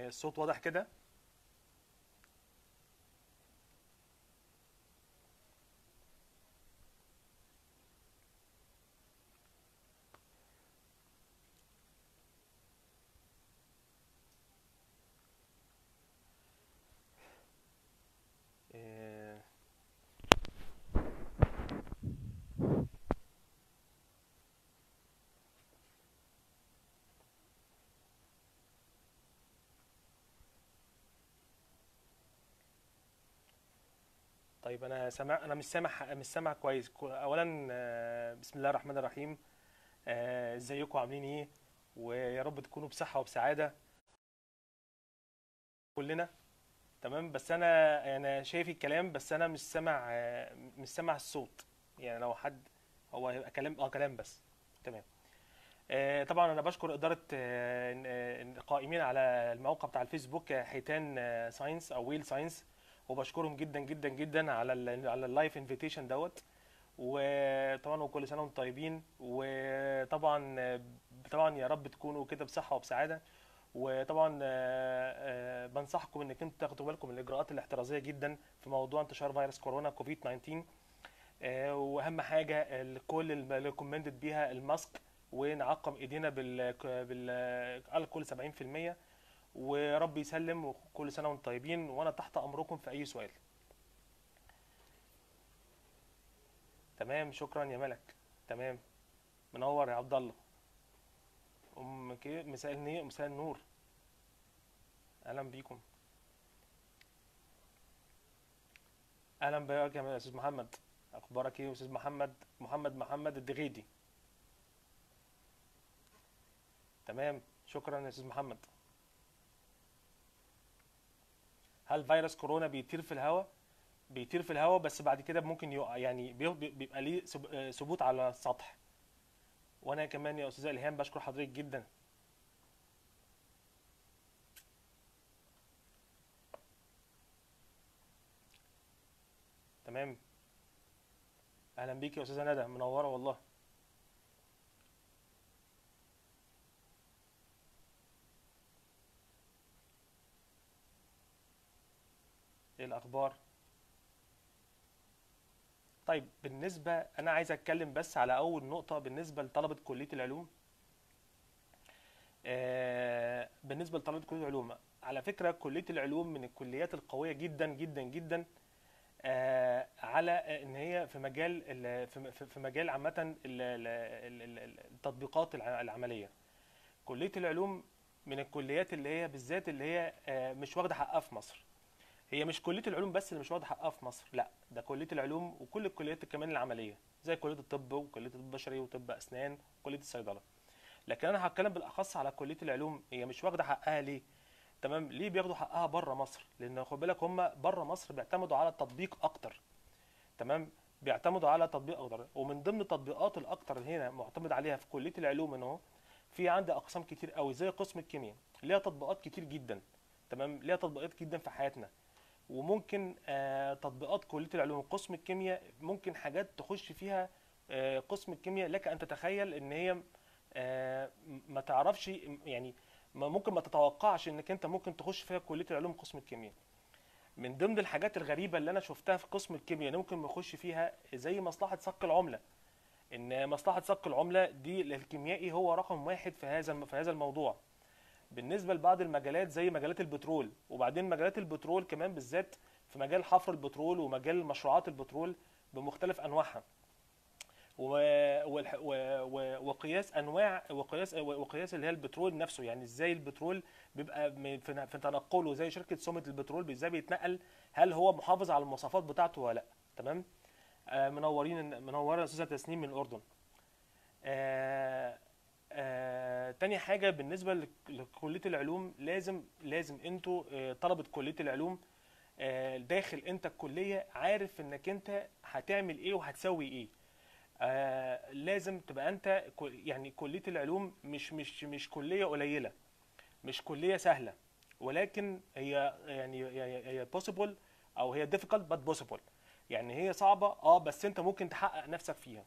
آه، الصوت واضح كده آه، طيب انا سامع انا مش سامع مش سامع كويس كو- اولا آه، بسم الله الرحمن الرحيم آه، ازيكم عاملين ايه ويا رب تكونوا بصحة وبسعادة كلنا تمام بس انا انا شايف الكلام بس انا مش سامع آه، مش سامع الصوت يعني لو حد هو هيبقى كلام اه كلام بس تمام آه، طبعا انا بشكر اداره آه، آه، القائمين على الموقع بتاع الفيسبوك آه، حيتان آه، ساينس او ويل ساينس وبشكرهم جدا جدا جدا على ال على اللايف انفيتيشن دوت وطبعا وكل سنه وانتم طيبين وطبعا آه، طبعا يا رب تكونوا كده بصحه وبسعاده وطبعا آه، آه، بنصحكم انك انتوا تاخدوا بالكم من الاجراءات الاحترازيه جدا في موضوع انتشار فيروس كورونا كوفيد 19 آه، واهم حاجه الكل اللي ريكومندد بيها الماسك ونعقم ايدينا بال بالالكول 70% ورب يسلم وكل سنه وانتم طيبين وانا تحت امركم في اي سؤال تمام شكرا يا ملك تمام منور يا عبد الله ام كي مساء الني مساء النور اهلا بيكم اهلا بك يا استاذ محمد اخبارك ايه يا استاذ محمد محمد محمد الدغيدي تمام شكرا يا استاذ محمد هل فيروس كورونا بيطير في الهواء بيطير في الهواء بس بعد كده ممكن يقع يعني بي- بي- بيبقى ليه ثب- آه، ثبوت على السطح وانا كمان يا استاذه الهام بشكر حضرتك جدا تمام اهلا بيك يا استاذه ندى منوره والله ايه الاخبار طيب بالنسبه انا عايز اتكلم بس على اول نقطه بالنسبه لطلبه كليه العلوم آه، بالنسبه لطلبه كليه العلوم على فكره كليه العلوم من الكليات القويه جدا جدا جدا آه، على ان هي في مجال ال- في في- في مجال عامه ال- ال- ال- ال- التطبيقات الع- العمليه كليه العلوم من الكليات اللي هي بالذات اللي هي آه، مش واخده حقها في مصر هي مش كليه العلوم بس اللي مش واخده حقها في مصر لا ده كليه العلوم وكل الكليات كمان العمليه زي كليه الطب وكليه الطب البشري وطب اسنان وكليه الصيدله لكن انا هتكلم بالاخص على كليه العلوم هي مش واخده حقها ليه تمام ليه بياخدوا حقها بره مصر لان خد بالك هم بره مصر بيعتمدوا على التطبيق اكتر تمام بيعتمدوا على تطبيق اكتر ومن ضمن التطبيقات الاكتر هنا معتمد عليها في كليه العلوم ان هو في عندي اقسام كتير قوي زي قسم الكيمياء ليها تطبيقات كتير جدا تمام ليها تطبيقات جدا في حياتنا وممكن آه، تطبيقات كليه العلوم قسم الكيمياء ممكن حاجات تخش فيها آه، قسم الكيمياء لك ان تتخيل ان هي آه، ما تعرفش يعني ما ممكن ما تتوقعش انك انت ممكن تخش فيها كليه العلوم قسم الكيمياء من ضمن الحاجات الغريبه اللي انا شفتها في قسم الكيمياء اللي ممكن ما يخش فيها زي مصلحه صك العمله ان مصلحه صك العمله دي للكيميائي هو رقم واحد في هذا في هذا الموضوع بالنسبه لبعض المجالات زي مجالات البترول وبعدين مجالات البترول كمان بالذات في مجال حفر البترول ومجال مشروعات البترول بمختلف انواعها و- والح- و- و- وقياس انواع وقياس وقياس اللي هي البترول نفسه يعني ازاي البترول بيبقى م- في في تنقله زي شركه سومة البترول ازاي بيتنقل هل هو محافظ على المواصفات بتاعته ولا لا تمام آه منورين منوره استاذه تسنيم من الاردن آه آه تاني حاجه بالنسبه لك- لكليه العلوم لازم لازم انتوا آه طلبه كليه العلوم آه داخل انت الكليه عارف انك انت هتعمل ايه وهتسوي ايه آه لازم تبقى انت كو- يعني كليه العلوم مش مش مش كليه قليله مش كليه سهله ولكن هي يعني هي هي possible او هي difficult but possible يعني هي صعبه اه بس انت ممكن تحقق نفسك فيها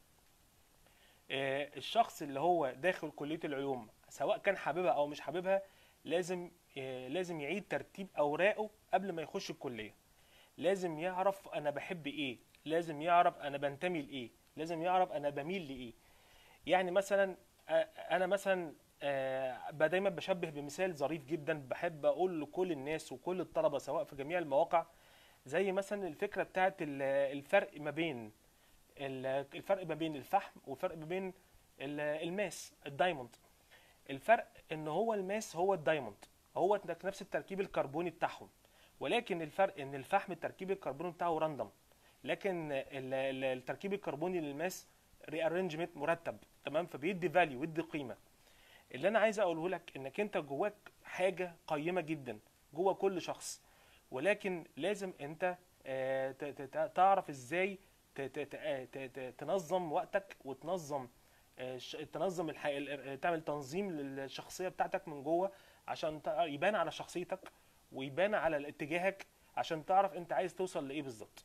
آه، الشخص اللي هو داخل كليه العلوم سواء كان حاببها او مش حاببها لازم آه، لازم يعيد ترتيب اوراقه قبل ما يخش الكليه لازم يعرف انا بحب ايه لازم يعرف انا بنتمي لايه لازم يعرف انا بميل لايه يعني مثلا آه، انا مثلا آه، ب- دايما بشبه بمثال ظريف جدا بحب اقول لكل الناس وكل الطلبه سواء في جميع المواقع زي مثلا الفكره بتاعت ال- الفرق ما بين ال- الفرق ما بين الفحم والفرق ما بين ال- الماس الدايموند الفرق ان هو الماس هو الدايموند هو نفس التركيب الكربوني بتاعهم ولكن الفرق ان الفحم التركيب الكربوني بتاعه راندوم لكن ال- ال- التركيب الكربوني للماس ريارنجمنت مرتب تمام فبيدي فاليو يدي قيمه اللي انا عايز اقوله لك انك انت جواك حاجه قيمه جدا جوا كل شخص ولكن لازم انت آه، ت- ت- ت- تعرف ازاي ت- ت- ت- آه، ت- ت- تنظم وقتك وتنظم آه، ش- تنظم الح... ال- تعمل تنظيم للشخصيه بتاعتك من جوه عشان ت- يبان على شخصيتك ويبان على اتجاهك عشان تعرف انت عايز توصل لايه بالظبط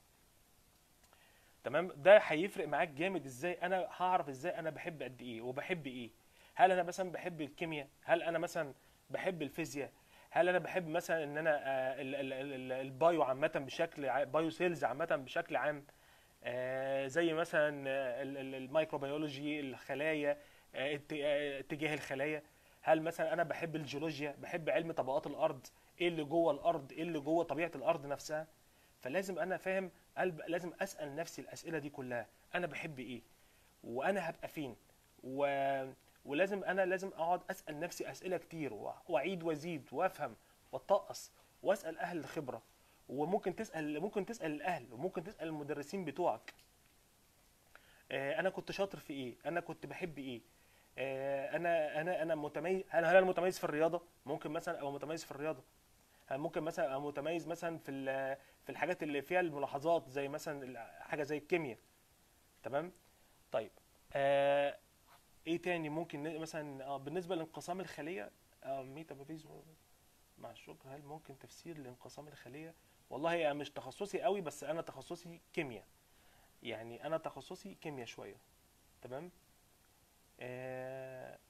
تمام ده هيفرق معاك جامد ازاي انا هعرف ازاي انا بحب قد ايه وبحب ايه هل انا مثلا بحب الكيمياء هل انا مثلا بحب الفيزياء هل انا بحب مثلا ان انا آه، ال- ال- ال- ال- البايو عامه بشكل ع- بايو سيلز عامه بشكل عام آه، زي مثلا آه، ال- ال- الميكروبيولوجي الخلايا آه، ات- آه، اتجاه الخلايا هل مثلا انا بحب الجيولوجيا بحب علم طبقات الارض ايه اللي جوه الارض ايه اللي جوه طبيعه الارض نفسها فلازم انا فاهم قلب لازم اسال نفسي الاسئله دي كلها انا بحب ايه وانا هبقى فين و... ولازم انا لازم اقعد اسال نفسي اسئله كتير و- واعيد وازيد وافهم واتطقس واسال اهل الخبره وممكن تسال ممكن تسال الاهل وممكن تسال المدرسين بتوعك آه، انا كنت شاطر في ايه انا كنت بحب ايه آه، انا انا انا متميز هل هل انا متميز في الرياضه ممكن مثلا ابقى متميز في الرياضه هل ممكن مثلا ابقى متميز مثلا في ال- في الحاجات اللي فيها الملاحظات زي مثلا ال- حاجه زي الكيمياء تمام طيب آه ايه تاني ممكن ن- مثلا آه بالنسبه لانقسام الخليه آه ميتابوليزم مع الشكر هل ممكن تفسير لانقسام الخليه والله هي مش تخصصي قوي بس انا تخصصي كيمياء يعني انا تخصصي كيمياء شويه تمام آه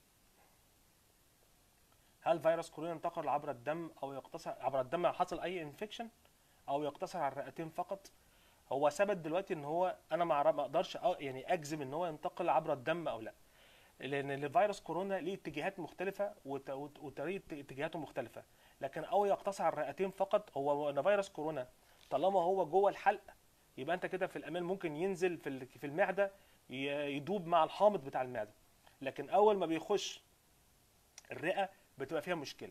هل فيروس كورونا ينتقل عبر الدم او يقتصر عبر الدم لو حصل اي انفكشن او يقتصر على الرئتين فقط هو ثبت دلوقتي ان هو انا ما أعرف- ما اقدرش أ- يعني اجزم ان هو ينتقل عبر الدم او لا لان الفيروس كورونا ليه اتجاهات مختلفه وت- وت- وطريقه اتجاهاته مختلفه لكن او يقتصر على الرئتين فقط هو ان فيروس كورونا طالما هو جوه الحلق يبقى انت كده في الامان ممكن ينزل في ال- في المعده ي- يدوب مع الحامض بتاع المعده لكن اول ما بيخش الرئه بتبقى فيها مشكله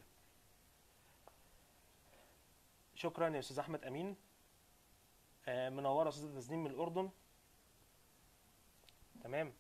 شكرا يا استاذ احمد امين آه، منوره استاذه تسنيم من الاردن تمام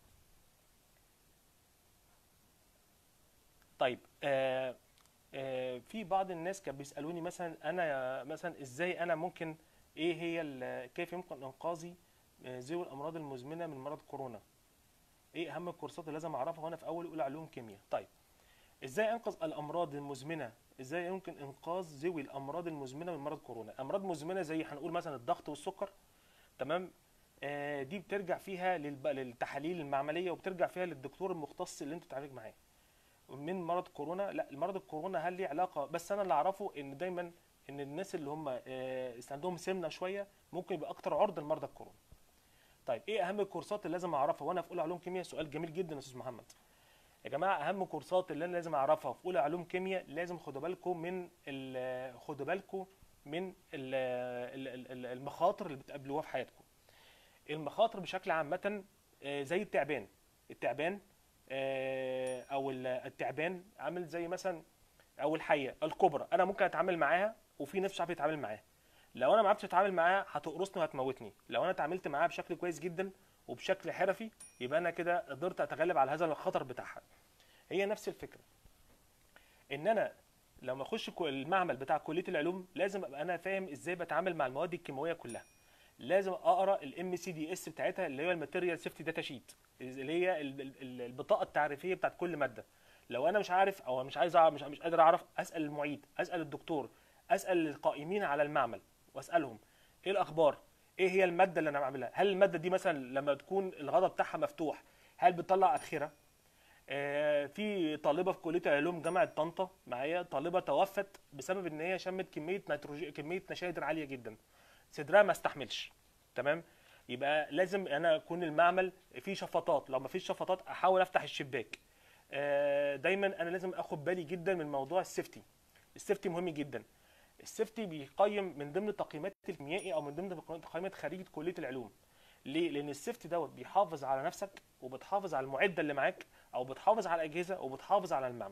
طيب آه آه في بعض الناس كانوا بيسالوني مثلا انا مثلا ازاي انا ممكن ايه هي ال- كيف يمكن انقاذي آه، ذوي الامراض المزمنه من مرض كورونا ايه اهم الكورسات اللي لازم اعرفها وانا في اول اولى علوم كيمياء طيب ازاي انقذ الامراض المزمنه ازاي يمكن انقاذ ذوي الامراض المزمنه من مرض كورونا امراض مزمنه زي هنقول مثلا الضغط والسكر تمام آه دي بترجع فيها للب... للتحاليل المعمليه وبترجع فيها للدكتور المختص اللي انت بتتعالج معاه من مرض كورونا لا المرض الكورونا هل ليه علاقه بس انا اللي اعرفه ان دايما ان الناس اللي هم آه عندهم سمنه شويه ممكن يبقى اكتر عرضه لمرضى الكورونا طيب ايه اهم الكورسات اللي لازم اعرفها وانا في اولى علوم كيمياء سؤال جميل جدا يا استاذ محمد يا جماعه اهم كورسات اللي انا لازم اعرفها في اولى علوم كيمياء لازم خدوا بالكم من ال- خدوا بالكم من ال- ال- ال- ال- المخاطر اللي بتقابلوها في حياتكم المخاطر بشكل عامه آه، زي التعبان التعبان آه، او ال- التعبان عامل زي مثلا او الحيه الكبرى انا ممكن اتعامل معاها وفي ناس مش عارف يتعامل معاها لو انا ما عرفتش اتعامل معاها هتقرصني وهتموتني لو انا اتعاملت معاها بشكل كويس جدا وبشكل حرفي يبقى انا كده قدرت اتغلب على هذا الخطر بتاعها هي نفس الفكره ان انا لما اخش كو- المعمل بتاع كليه العلوم لازم ابقى انا فاهم ازاي بتعامل مع المواد الكيماويه كلها لازم اقرا الام سي دي اس بتاعتها اللي هي الماتيريال سيفتي داتا شيت اللي هي ال- ال- ال- البطاقه التعريفيه بتاعت كل ماده لو انا مش عارف او مش عايز أعرف مش مش قادر اعرف اسال المعيد اسال الدكتور اسال القائمين على المعمل واسالهم ايه الاخبار ايه هي الماده اللي انا بعملها هل الماده دي مثلا لما تكون الغطا بتاعها مفتوح هل بتطلع ادخره آه، في طالبه في كليه العلوم جامعه طنطا معايا طالبه توفت بسبب ان هي شمت كميه نيتروجين كميه نشادر عاليه جدا صدرها ما استحملش تمام يبقى لازم انا اكون المعمل فيه شفاطات لو ما فيش شفاطات احاول افتح الشباك آه، دايما انا لازم اخد بالي جدا من موضوع السيفتي السيفتي مهم جدا السيفتي بيقيم من ضمن تقييمات الكيميائي او من ضمن تقييمات خريجه كليه العلوم ليه لان السيفتي دوت بيحافظ على نفسك وبتحافظ على المعده اللي معاك او بتحافظ على الاجهزه وبتحافظ على المعمل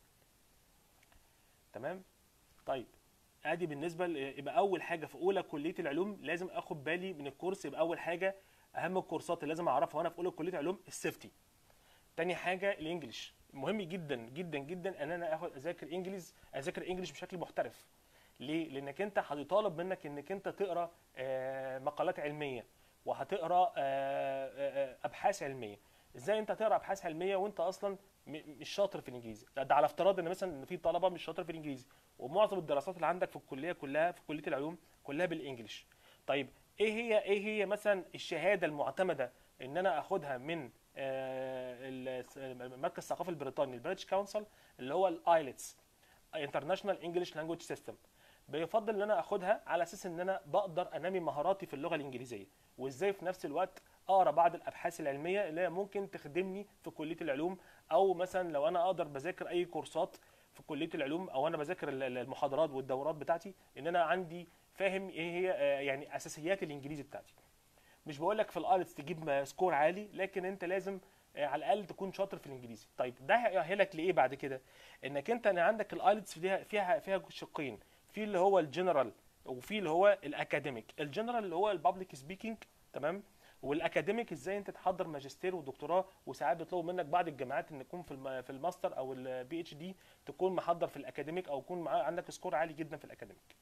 تمام طيب ادي بالنسبه ل- يبقى اول حاجه في اولى كليه العلوم لازم اخد بالي من الكورس يبقى اول حاجه اهم الكورسات اللي لازم اعرفها وانا في اولى كليه العلوم السيفتي تاني حاجه الانجليش مهم جدا جدا جدا ان انا اخد اذاكر انجليز اذاكر انجليش بشكل محترف ليه لانك انت هيطالب منك انك انت تقرا آه، مقالات علميه وهتقرا آه، آه، آه، ابحاث علميه ازاي انت تقرا ابحاث علميه وانت اصلا م- مش شاطر في الانجليزي ده ده على افتراض ان مثلا ان في طلبه مش شاطر في الانجليزي ومعظم الدراسات اللي عندك في الكليه كلها في كليه العلوم كلها بالانجليش طيب ايه هي ايه هي مثلا الشهاده المعتمده ان انا اخدها من آه، ال- المركز الثقافي البريطاني البريتش كونسل اللي هو الايلتس انترناشونال انجلش لانجوج سيستم بيفضل ان انا اخدها على اساس ان انا بقدر انمي مهاراتي في اللغه الانجليزيه وازاي في نفس الوقت اقرا بعض الابحاث العلميه اللي هي ممكن تخدمني في كليه العلوم او مثلا لو انا اقدر بذاكر اي كورسات في كليه العلوم او انا بذاكر ال- ال- المحاضرات والدورات بتاعتي ان انا عندي فاهم ايه هي آه، يعني اساسيات الانجليزي بتاعتي مش بقول لك في الايلتس تجيب م- سكور عالي لكن انت لازم آه، على الاقل تكون شاطر في الانجليزي طيب ده هيأهلك لايه بعد كده انك انت أنا عندك الايلتس فيها فيها فيها شقين في اللي هو الجنرال وفي اللي هو الاكاديميك الجنرال اللي هو البابليك سبيكينج تمام والاكاديميك ازاي انت تحضر ماجستير ودكتوراه وساعات بيطلبوا منك بعض الجامعات ان يكون في الم- في الماستر او البي اتش دي تكون محضر في الاكاديميك او يكون معاه عندك سكور عالي جدا في الاكاديميك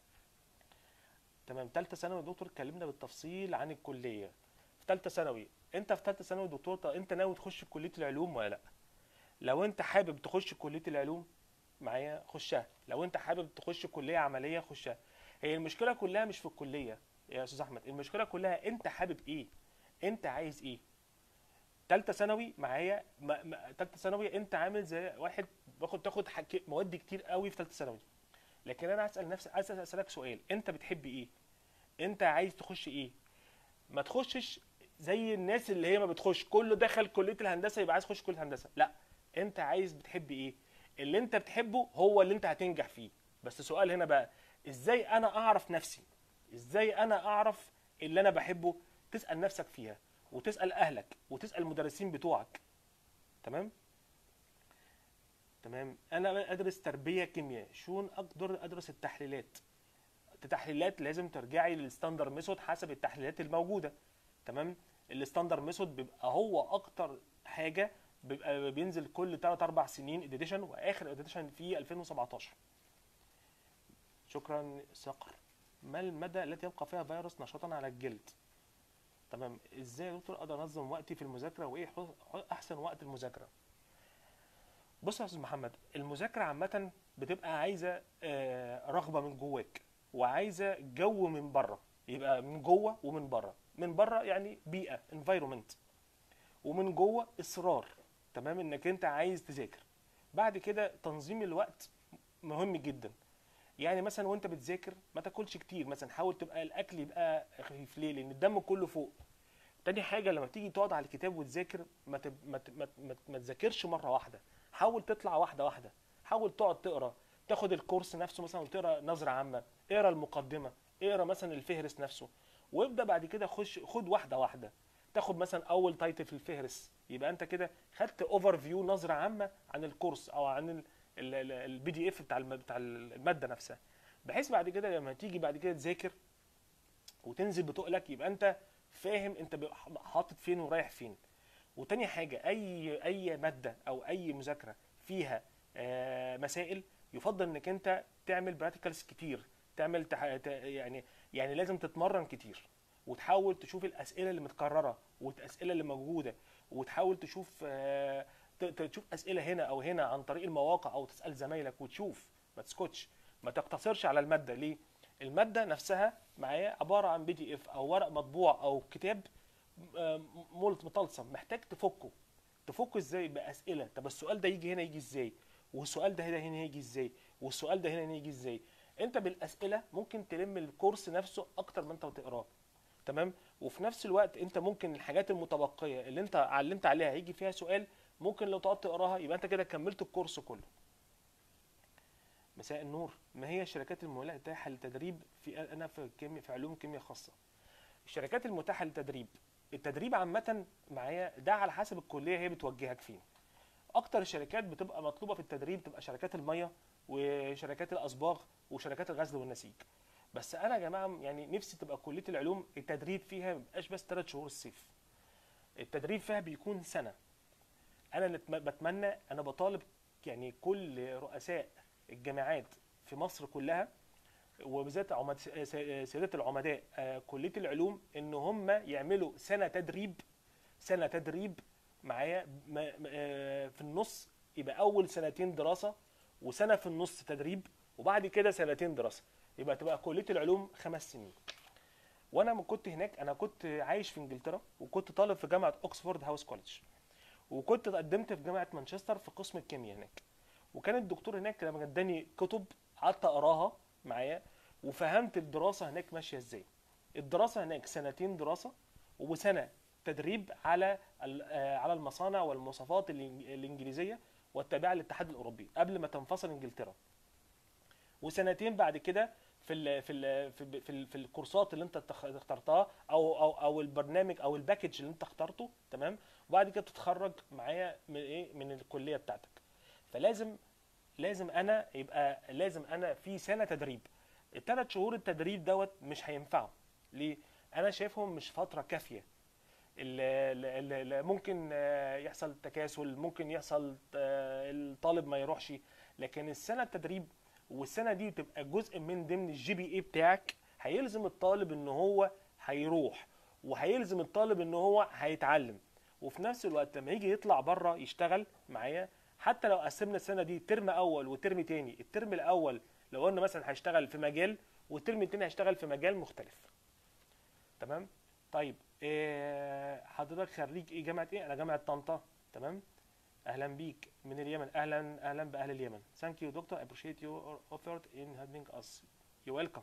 تمام ثالثه ثانوي يا دكتور اتكلمنا بالتفصيل عن الكليه في ثالثه ثانوي انت في ثالثه ثانوي دكتور طب انت ناوي تخش كليه العلوم ولا لا لو انت حابب تخش كليه العلوم معايا خشها لو انت حابب تخش كليه عمليه خشها هي المشكله كلها مش في الكليه يا استاذ احمد المشكله كلها انت حابب ايه انت عايز ايه تالتة ثانوي معايا ما- ما- تالتة ثانوي انت عامل زي واحد باخد تاخد حك... مواد كتير قوي في تالتة ثانوي لكن انا اسال نفسي عايز اسالك سؤال انت بتحب ايه انت عايز تخش ايه ما تخشش زي الناس اللي هي ما بتخش كله دخل كليه الهندسه يبقى عايز يخش كليه الهندسه لا انت عايز بتحب ايه اللي انت بتحبه هو اللي انت هتنجح فيه بس سؤال هنا بقى ازاي انا اعرف نفسي ازاي انا اعرف اللي انا بحبه تسال نفسك فيها وتسال اهلك وتسال المدرسين بتوعك تمام تمام انا ادرس تربيه كيمياء شلون اقدر ادرس التحليلات التحليلات لازم ترجعي للستاندر ميثود حسب التحليلات الموجوده تمام الستاندر ميثود بيبقى هو اكتر حاجه بيبقى بينزل كل 3 4 سنين اديشن واخر اديشن في 2017 شكرا صقر ما المدى التي يبقى فيها فيروس نشاطا على الجلد تمام ازاي يا دكتور اقدر انظم وقتي في المذاكره وايه حس- احسن وقت المذاكره بص يا استاذ محمد المذاكره عامه بتبقى عايزه آه، رغبه من جواك وعايزه جو من بره يبقى من جوه ومن بره من بره يعني بيئه انفايرومنت ومن جوه اصرار تمام انك انت عايز تذاكر بعد كده تنظيم الوقت مهم جدا يعني مثلا وانت بتذاكر ما تاكلش كتير مثلا حاول تبقى الاكل يبقى خفيف ليه لان الدم كله فوق تاني حاجه لما تيجي تقعد على الكتاب وتذاكر ما تب... ما, ت... ما, ت... ما, ت... ما تذاكرش مره واحده حاول تطلع واحده واحده حاول تقعد تقرا تاخد الكورس نفسه مثلا وتقرا نظره عامه اقرا المقدمه اقرا مثلا الفهرس نفسه وابدا بعد كده خش خد واحده واحده تاخد مثلا اول تايتل في الفهرس يبقى انت كده خدت اوفر فيو نظره عامه عن الكورس او عن البي دي اف بتاع الم- بتاع الماده نفسها بحيث بعد كده لما تيجي بعد كده تذاكر وتنزل بتقلك يبقى انت فاهم انت بيبقى حاطط فين ورايح فين وتاني حاجه اي اي ماده او اي مذاكره فيها آه، مسائل يفضل انك انت تعمل براكتيكالز كتير تعمل تح... ت- يعني يعني لازم تتمرن كتير وتحاول تشوف الاسئله اللي متكرره والاسئله اللي موجوده وتحاول تشوف آه، ت- ت- تشوف اسئله هنا او هنا عن طريق المواقع او تسال زمايلك وتشوف ما تسكتش ما تقتصرش على الماده ليه الماده نفسها معايا عباره عن بي دي اف او ورق مطبوع او كتاب آه، مولت مطلسم محتاج تفكه تفكه ازاي باسئله طب السؤال ده يجي هنا يجي ازاي والسؤال ده هنا هنا يجي ازاي والسؤال ده هنا هنا يجي ازاي انت بالاسئله ممكن تلم الكورس نفسه اكتر ما انت بتقراه تمام وفي نفس الوقت انت ممكن الحاجات المتبقيه اللي انت علمت عليها هيجي فيها سؤال ممكن لو تقعد تقراها يبقى انت كده كملت الكورس كله مساء النور ما هي الشركات المولاه المتاحه للتدريب في انا في كيمياء في علوم كيمياء خاصه الشركات المتاحه للتدريب التدريب عامه معايا ده على حسب الكليه هي بتوجهك فين اكتر الشركات بتبقى مطلوبه في التدريب تبقى شركات الميه وشركات الاصباغ وشركات الغزل والنسيج بس انا يا جماعه يعني نفسي تبقى كليه العلوم التدريب فيها ما يبقاش بس 3 شهور الصيف التدريب فيها بيكون سنه انا نت- بتمنى انا بطالب يعني كل رؤساء الجامعات في مصر كلها وبالذات عمد سياده العمداء آه، كليه العلوم ان هم يعملوا سنه تدريب سنه تدريب معايا ما- ما- آه، في النص يبقى اول سنتين دراسه وسنه في النص تدريب وبعد كده سنتين دراسه يبقى تبقى كليه العلوم خمس سنين وانا لما كنت هناك انا كنت عايش في انجلترا وكنت طالب في جامعه اوكسفورد هاوس كوليدج وكنت قدمت في جامعه مانشستر في قسم الكيمياء هناك وكان الدكتور هناك لما اداني كتب قعدت اقراها معايا وفهمت الدراسه هناك ماشيه ازاي الدراسه هناك سنتين دراسه وسنه تدريب على ال- آه، على المصانع والمواصفات الإنج- الانجليزيه والتابعه للاتحاد الاوروبي قبل ما تنفصل انجلترا وسنتين بعد كده في ال في ال في, ال في, ال في الكورسات اللي انت تخ- اخترتها او او او البرنامج او الباكج اللي انت اخترته تمام وبعد كده تتخرج معايا من ايه من الكليه بتاعتك فلازم لازم انا يبقى لازم انا في سنه تدريب الثلاث شهور التدريب دوت مش هينفعوا ليه انا شايفهم مش فتره كافيه ال- ال- ال- ال- ممكن آه، يحصل تكاسل ممكن يحصل آه، الطالب ما يروحش لكن السنه التدريب والسنه دي تبقى جزء من ضمن الجي بي اي بتاعك هيلزم الطالب ان هو هيروح وهيلزم الطالب ان هو هيتعلم وفي نفس الوقت لما يجي يطلع بره يشتغل معايا حتى لو قسمنا السنه دي ترم اول وترم تاني الترم الاول لو قلنا مثلا هيشتغل في مجال والترم التاني هيشتغل في مجال مختلف تمام طيب إيه حضرتك خريج ايه جامعه ايه انا جامعه طنطا تمام اهلا بيك من اليمن اهلا اهلا باهل اليمن ثانك يو دكتور appreciate your effort in helping us you welcome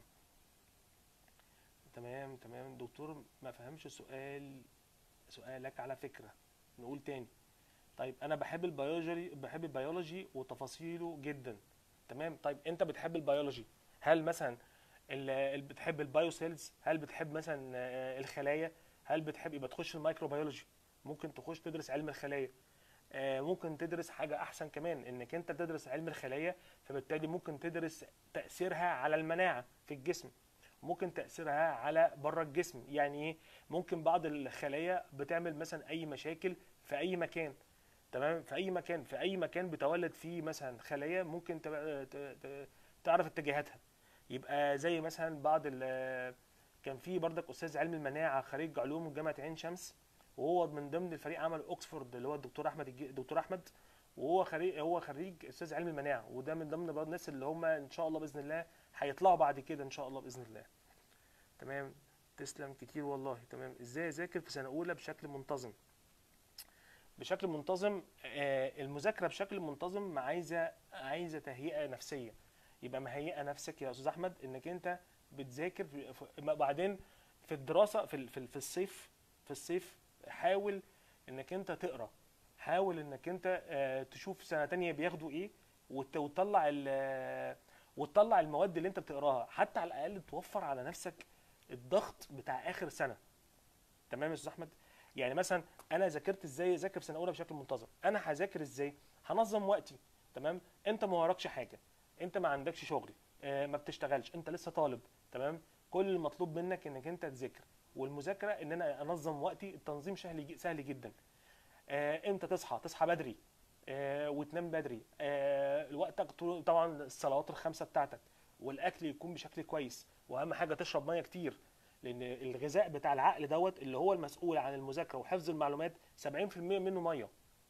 تمام تمام دكتور ما فهمش السؤال سؤالك على فكره نقول تاني طيب انا بحب البيولوجي بحب البيولوجي وتفاصيله جدا تمام طيب انت بتحب البيولوجي هل مثلا ال- ال- بتحب البايو سيلز هل بتحب مثلا آه، الخلايا هل بتحب يبقى تخش الميكروبيولوجي ممكن تخش تدرس علم الخلايا آه، ممكن تدرس حاجه احسن كمان انك انت تدرس علم الخلايا فبالتالي ممكن تدرس تاثيرها على المناعه في الجسم ممكن تاثيرها على بره الجسم يعني ايه ممكن بعض الخلايا بتعمل مثلا اي مشاكل في اي مكان تمام في اي مكان في اي مكان بتولد فيه مثلا خلايا ممكن تبقى- ت- ت- تعرف اتجاهاتها يبقى زي مثلا بعض ال- كان في بردك استاذ علم المناعه خريج علوم جامعه عين شمس وهو من ضمن الفريق عمل اوكسفورد اللي هو الدكتور احمد الج- الدكتور احمد وهو خريج هو خريج استاذ علم المناعه وده من ضمن برضه الناس اللي هم ان شاء الله باذن الله هيطلعوا بعد كده ان شاء الله باذن الله تمام تسلم كتير والله تمام ازاي اذاكر في سنه اولى بشكل منتظم بشكل منتظم آه، المذاكره بشكل منتظم عايزه عايزه تهيئه نفسيه يبقى مهيئه نفسك يا استاذ احمد انك انت بتذاكر في- في- بعدين في الدراسه في ال- في ال- في الصيف في الصيف حاول انك انت تقرا حاول انك انت آه، تشوف سنه تانية بياخدوا ايه وت- وتطلع ال- وتطلع المواد اللي انت بتقراها حتى على الاقل توفر على نفسك الضغط بتاع اخر سنه تمام يا استاذ احمد يعني مثلا انا ذاكرت ازاي اذاكر في سنه اولى بشكل منتظم انا هذاكر ازاي هنظم وقتي تمام انت ما وراكش حاجه انت ما عندكش شغل آه، ما بتشتغلش انت لسه طالب تمام كل المطلوب منك انك انت تذاكر والمذاكره ان انا انظم وقتي التنظيم سهل ج- سهل جدا آه، امتى تصحى تصحى بدري آه، وتنام بدري آه، وقتك طول- طبعا الصلوات الخمسه بتاعتك والاكل يكون بشكل كويس واهم حاجه تشرب ميه كتير لان الغذاء بتاع العقل دوت اللي هو المسؤول عن المذاكره وحفظ المعلومات 70% منه ميه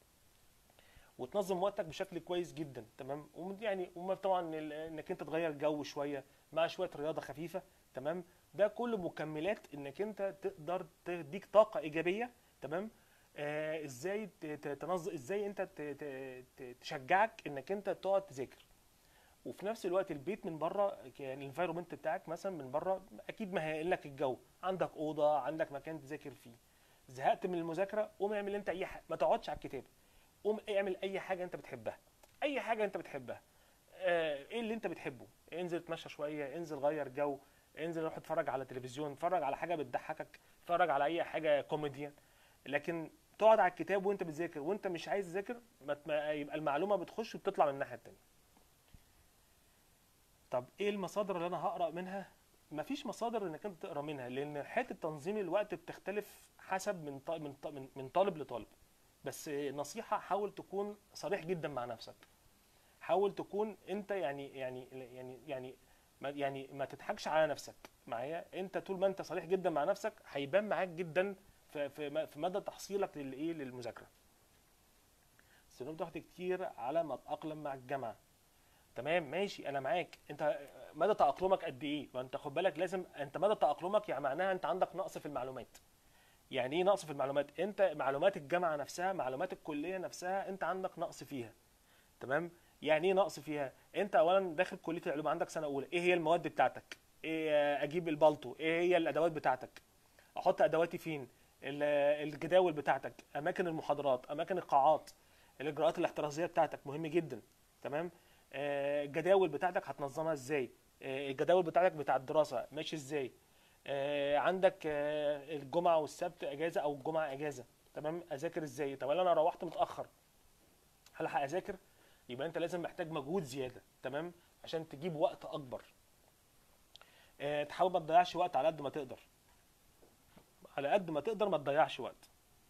وتنظم وقتك بشكل كويس جدا تمام وم- يعني وما طبعا ال- انك انت تغير جو شويه مع شويه رياضه خفيفه تمام ده كله مكملات انك انت تقدر تديك طاقه ايجابيه تمام آه، ازاي ت- ت- تنظم ازاي انت ت- ت- ت- تشجعك انك انت تقعد تذاكر وفي نفس الوقت البيت من بره يعني الانفايرمنت بتاعك مثلا من بره اكيد مهيئ لك الجو عندك اوضه عندك مكان تذاكر فيه زهقت من المذاكره قوم اعمل انت اي حاجه ما تقعدش على الكتاب قوم اعمل اي حاجه انت بتحبها اي حاجه انت بتحبها آه، ايه اللي انت بتحبه انزل اتمشى شويه انزل غير جو انزل روح اتفرج على تلفزيون اتفرج على حاجه بتضحكك اتفرج على اي حاجه كوميديان لكن تقعد على الكتاب وانت بتذاكر وانت مش عايز تذاكر ما ت- ما- يبقى المعلومه بتخش وبتطلع من الناحيه التانيه طب ايه المصادر اللي انا هقرا منها مفيش مصادر انك انت تقرا منها لان حته تنظيم الوقت بتختلف حسب من ط- من ط- من- من طالب لطالب بس نصيحه حاول تكون صريح جدا مع نفسك حاول تكون انت يعني يعني يعني يعني ما يعني ما تضحكش على نفسك معايا انت طول ما انت صريح جدا مع نفسك هيبان معاك جدا في في في مدى تحصيلك للايه للمذاكره سنوب ضغط كتير على ما اتاقلم مع الجامعه تمام ماشي انا معاك انت مدى تاقلمك قد ايه ما انت خد بالك لازم انت مدى تاقلمك يعني معناها انت عندك نقص في المعلومات يعني ايه نقص في المعلومات انت معلومات الجامعه نفسها معلومات الكليه نفسها انت عندك نقص فيها تمام يعني ايه نقص فيها انت اولا داخل كليه العلوم عندك سنه اولى ايه هي المواد بتاعتك ايه آه، اجيب البلطو ايه هي الادوات بتاعتك احط ادواتي فين ال- الجداول بتاعتك اماكن المحاضرات اماكن القاعات الاجراءات الاحترازيه بتاعتك مهم جدا تمام آه، الجداول بتاعتك هتنظمها ازاي آه، الجداول بتاعتك بتاع الدراسه ماشي ازاي آه، عندك آه، الجمعه والسبت اجازه او الجمعه اجازه تمام اذاكر ازاي طب انا روحت متاخر هلحق اذاكر يبقى انت لازم محتاج مجهود زياده تمام عشان تجيب وقت اكبر آه، تحاول ما تضيعش وقت على قد ما تقدر على قد ما تقدر ما تضيعش وقت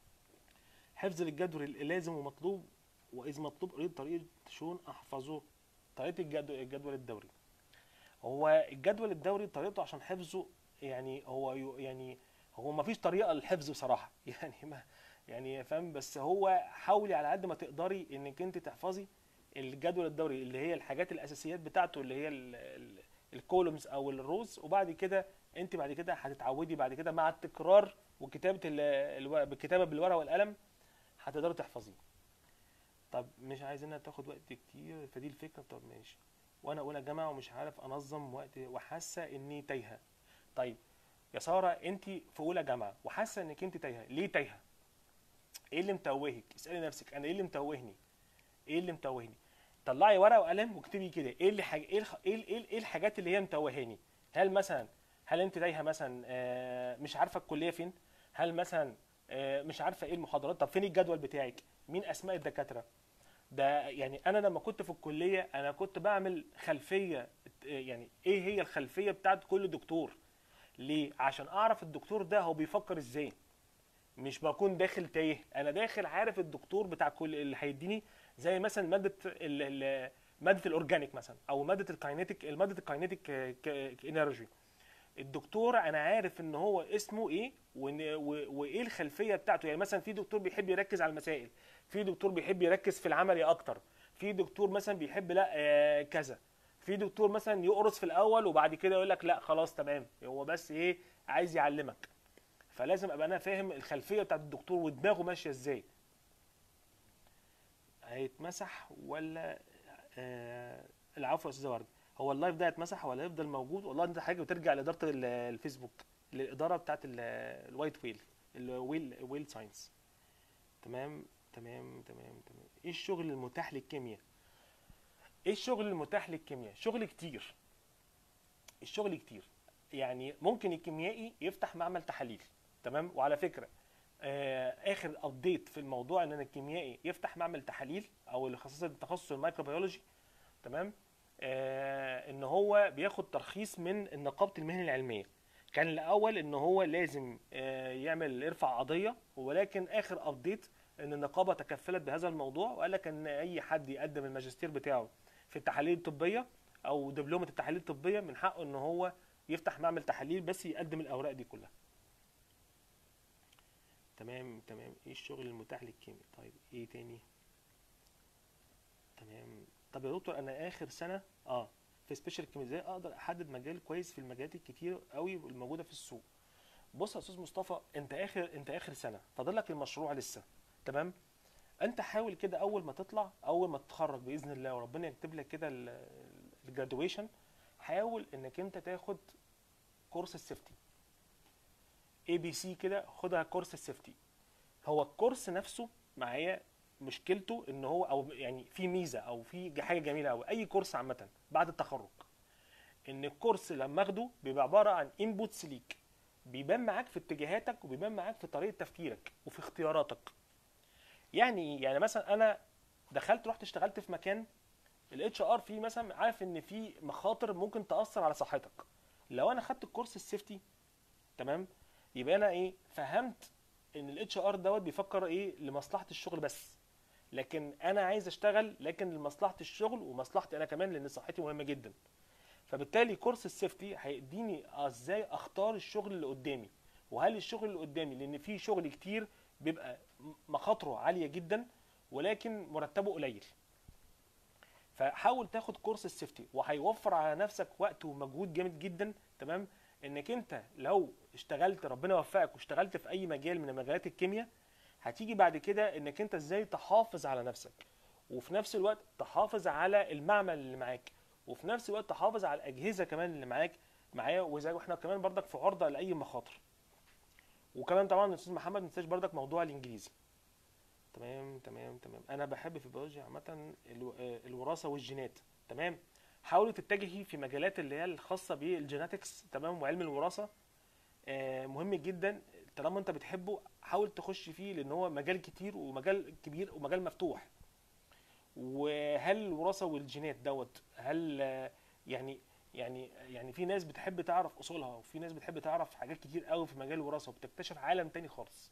حفظ الجدول اللازم ومطلوب واذا مطلوب اريد طريقه شلون احفظه طريقه الجدول الجدول الدوري هو الجدول الدوري طريقته عشان حفظه يعني هو يو- يعني هو ما فيش طريقه للحفظ بصراحه يعني ما يعني فاهم بس هو حاولي على قد ما تقدري انك انت تحفظي الجدول الدوري اللي هي الحاجات الاساسيات بتاعته اللي هي الكولومز او الروز وبعد كده انت بعد كده هتتعودي بعد كده مع التكرار وكتابه ال- الو- بالكتابه بالورقه والقلم هتقدري تحفظيه طب مش عايزينها تاخد وقت كتير فدي الفكره طب ماشي وانا اولى جامعه ومش عارف انظم وقتي وحاسه اني تايهه طيب يا ساره انت في اولى جامعه وحاسه انك انت تايهه ليه تايهه ايه اللي متوهك اسالي نفسك انا ايه اللي متوهني ايه اللي متوهني طلعي ورقه وقلم واكتبي كده ايه اللي حاجة ايه الخ... ايه ايه إيه الحاجات اللي هي متوهاني هل مثلا هل انت تايهه مثلا آه، مش عارفه الكليه فين هل مثلا آه، مش عارفه ايه المحاضرات طب فين الجدول بتاعك مين اسماء الدكاتره ده يعني انا لما كنت في الكليه انا كنت بعمل خلفيه آه، يعني ايه هي الخلفيه بتاعت كل دكتور ليه عشان اعرف الدكتور ده هو بيفكر ازاي مش بكون داخل تايه انا داخل عارف الدكتور بتاع كل اللي هيديني زي مثلا ماده ال ال ماده الاورجانيك مثلا او ماده الكاينيتيك ماده الكاينيتيك انرجي الدكتور انا عارف ان هو اسمه ايه وإن- و- وايه الخلفيه بتاعته يعني مثلا في دكتور بيحب يركز على المسائل في دكتور بيحب يركز في العملي اكتر في دكتور مثلا بيحب لا آه، كذا في دكتور مثلا يقرص في الاول وبعد كده يقول لك لا خلاص تمام هو بس ايه عايز يعلمك فلازم ابقى انا فاهم الخلفيه بتاعت الدكتور ودماغه ماشيه ازاي هيتمسح ولا آه العفو يا استاذ ورد هو اللايف ده هيتمسح ولا هيفضل موجود والله انت حاجه بترجع لاداره ال- الفيسبوك للاداره بتاعت ال- الوايت ويل الويل ويل ساينس تمام تمام تمام تمام ايه الشغل المتاح للكيمياء ايه الشغل المتاح للكيمياء شغل كتير الشغل كتير يعني ممكن الكيميائي يفتح معمل تحاليل تمام وعلى فكره آه، اخر ابديت في الموضوع ان الكيميائي يفتح معمل تحاليل او اللي خاصه التخصص الميكروبيولوجي تمام آه ان هو بياخد ترخيص من نقابه المهن العلميه كان الاول ان هو لازم آه يعمل يرفع قضيه ولكن اخر ابديت ان النقابه تكفلت بهذا الموضوع وقال لك ان اي حد يقدم الماجستير بتاعه في التحاليل الطبيه او دبلومه التحاليل الطبيه من حقه ان هو يفتح معمل تحاليل بس يقدم الاوراق دي كلها تمام تمام ايه الشغل المتاح للكيمياء طيب ايه تاني تمام طب يا دكتور انا اخر سنه اه في سبيشال كيمياء ازاي اقدر احدد مجال كويس في المجالات الكتير قوي الموجوده في السوق بص يا استاذ مصطفى انت اخر انت اخر سنه فاضل لك المشروع لسه تمام انت حاول كده اول ما تطلع اول ما تتخرج باذن الله وربنا يكتب لك كده الجرادويشن حاول انك انت تاخد كورس السيفتي اي بي سي كده خدها كورس السيفتي هو الكورس نفسه معايا مشكلته ان هو او يعني في ميزه او في حاجه جميله قوي اي كورس عامه بعد التخرج ان الكورس لما اخده بيبقى عباره عن انبوتس ليك بيبان معاك في اتجاهاتك وبيبان معاك في طريقه تفكيرك وفي اختياراتك يعني يعني مثلا انا دخلت رحت اشتغلت في مكان الاتش ار فيه مثلا عارف ان في مخاطر ممكن تاثر على صحتك لو انا خدت الكورس السيفتي تمام يبقى انا ايه فهمت ان الاتش ار دوت بيفكر ايه لمصلحه الشغل بس لكن انا عايز اشتغل لكن لمصلحه الشغل ومصلحتي انا كمان لان صحتي مهمه جدا فبالتالي كورس السيفتي هيديني ازاي اختار الشغل اللي قدامي وهل الشغل اللي قدامي لان في شغل كتير بيبقى مخاطره عاليه جدا ولكن مرتبه قليل فحاول تاخد كورس السيفتي وهيوفر على نفسك وقت ومجهود جامد جدا تمام انك انت لو اشتغلت ربنا يوفقك واشتغلت في اي مجال من مجالات الكيمياء هتيجي بعد كده انك انت ازاي تحافظ على نفسك وفي نفس الوقت تحافظ على المعمل اللي معاك وفي نفس الوقت تحافظ على الاجهزه كمان اللي معاك معايا وزي واحنا كمان بردك في عرضه لاي مخاطر وكمان طبعا الاستاذ محمد ما تنساش بردك موضوع الانجليزي تمام تمام تمام انا بحب في البيولوجيا عامه الو- آه، الوراثه والجينات تمام حاولي تتجهي في مجالات اللي هي الخاصه بالجيناتكس تمام وعلم الوراثه آه، مهم جدا طالما انت بتحبه حاول تخش فيه لان هو مجال كتير ومجال كبير ومجال مفتوح وهل الوراثه والجينات دوت هل آه، يعني يعني يعني في ناس بتحب تعرف اصولها وفي ناس بتحب تعرف حاجات كتير قوي في مجال الوراثه وبتكتشف عالم تاني خالص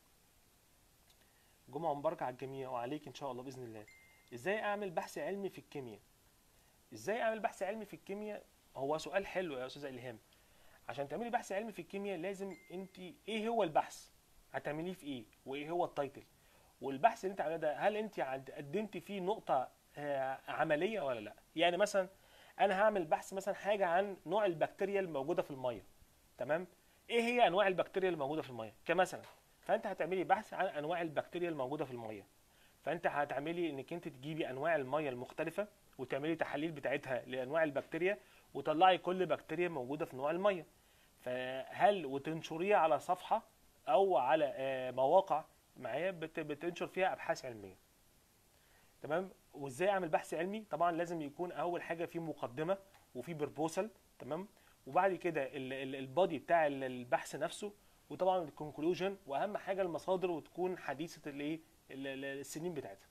جمعه مباركه على الجميع وعليك ان شاء الله باذن الله ازاي اعمل بحث علمي في الكيمياء ازاي اعمل بحث علمي في الكيمياء هو سؤال حلو يا استاذه الهام عشان تعملي بحث علمي في الكيمياء لازم انت ايه هو البحث هتعمليه في ايه وايه هو التايتل والبحث اللي انت عاملاه ده هل انت عد- قدمتي فيه نقطه آه، عمليه ولا لا يعني مثلا انا هعمل بحث مثلا حاجه عن نوع البكتيريا الموجوده في الميه تمام ايه هي انواع البكتيريا الموجوده في الميه كمثلا فانت هتعملي بحث عن انواع البكتيريا الموجوده في الميه فانت هتعملي انك انت تجيبي انواع الميه المختلفه وتعملي تحاليل بتاعتها لانواع البكتيريا وطلعي كل بكتيريا موجوده في نوع الميه فهل وتنشريها على صفحه او على آه، مواقع معايا بت- بتنشر فيها ابحاث علميه تمام وازاي اعمل بحث علمي طبعا لازم يكون اول حاجه في مقدمه وفي بروبوسال تمام وبعد كده البادي بتاع ال- البحث نفسه وطبعا الكونكلوجن واهم حاجه المصادر وتكون حديثه الايه ال- ال- السنين بتاعتها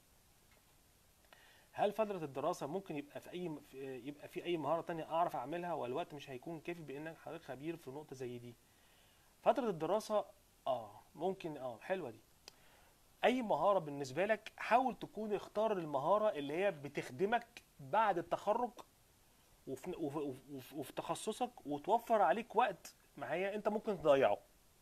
هل فترة الدراسة ممكن يبقى في أي في- يبقى في أي مهارة تانية أعرف أعملها والوقت مش هيكون كافي بإنك حضرتك خبير في نقطة زي دي؟ فترة الدراسة آه ممكن آه حلوة دي. أي مهارة بالنسبة لك حاول تكون اختار المهارة اللي هي بتخدمك بعد التخرج وفي وفي, وفي, وفي تخصصك وتوفر عليك وقت معايا أنت ممكن تضيعه.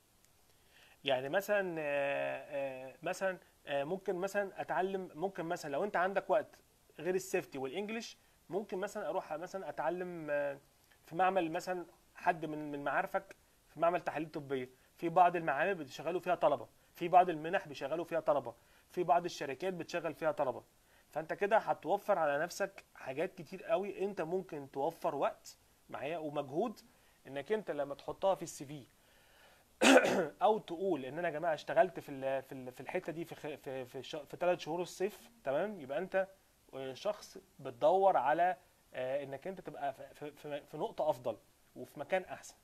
يعني مثلا آه، آه، مثلا آه، ممكن مثلا اتعلم ممكن مثلا لو انت عندك وقت غير السيفتي والانجليش ممكن مثلا اروح مثلا اتعلم آه، في معمل مثلا حد من من معارفك في معمل تحاليل طبيه في بعض المعامل بتشغلوا فيها طلبه في بعض المنح بيشغلوا فيها طلبه في بعض الشركات بتشغل فيها طلبه فانت كده هتوفر على نفسك حاجات كتير قوي انت ممكن توفر وقت معايا ومجهود انك انت لما تحطها في السي في او تقول ان انا يا جماعه اشتغلت في ال- في ال- في الحته دي في خ- في في, ش- في ثلاث شهور الصيف تمام يبقى انت شخص بتدور على آه، انك انت تبقى في- في في- في نقطه افضل وفي مكان احسن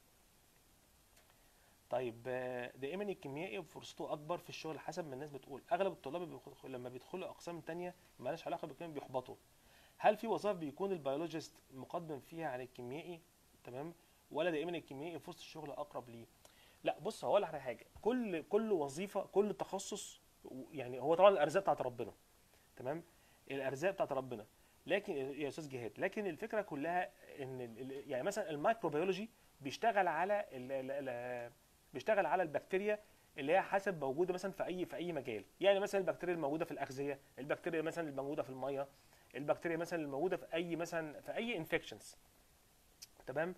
طيب آه، دائما الكيميائي فرصته اكبر في الشغل حسب ما الناس بتقول اغلب الطلاب بيخ- لما بيدخلوا اقسام تانية مالهاش علاقه بالكيمياء بيحبطوا هل في وظائف بيكون البيولوجيست مقدم فيها عن الكيميائي تمام ولا دائما الكيميائي فرصه الشغل اقرب ليه لا بص هقول لك على حاجه كل كل وظيفه كل تخصص يعني هو طبعا الارزاق بتاعت ربنا تمام الارزاق بتاعت ربنا لكن يا استاذ جهاد لكن الفكره كلها ان ال- ال- يعني مثلا الميكروبيولوجي بيشتغل على ال ال ال بيشتغل على البكتيريا اللي هي حسب موجوده مثلا في اي في اي مجال يعني مثلا البكتيريا الموجوده في الاغذيه البكتيريا مثلا الموجوده في الميه البكتيريا مثلا الموجوده في اي مثلا في اي انفكشنز تمام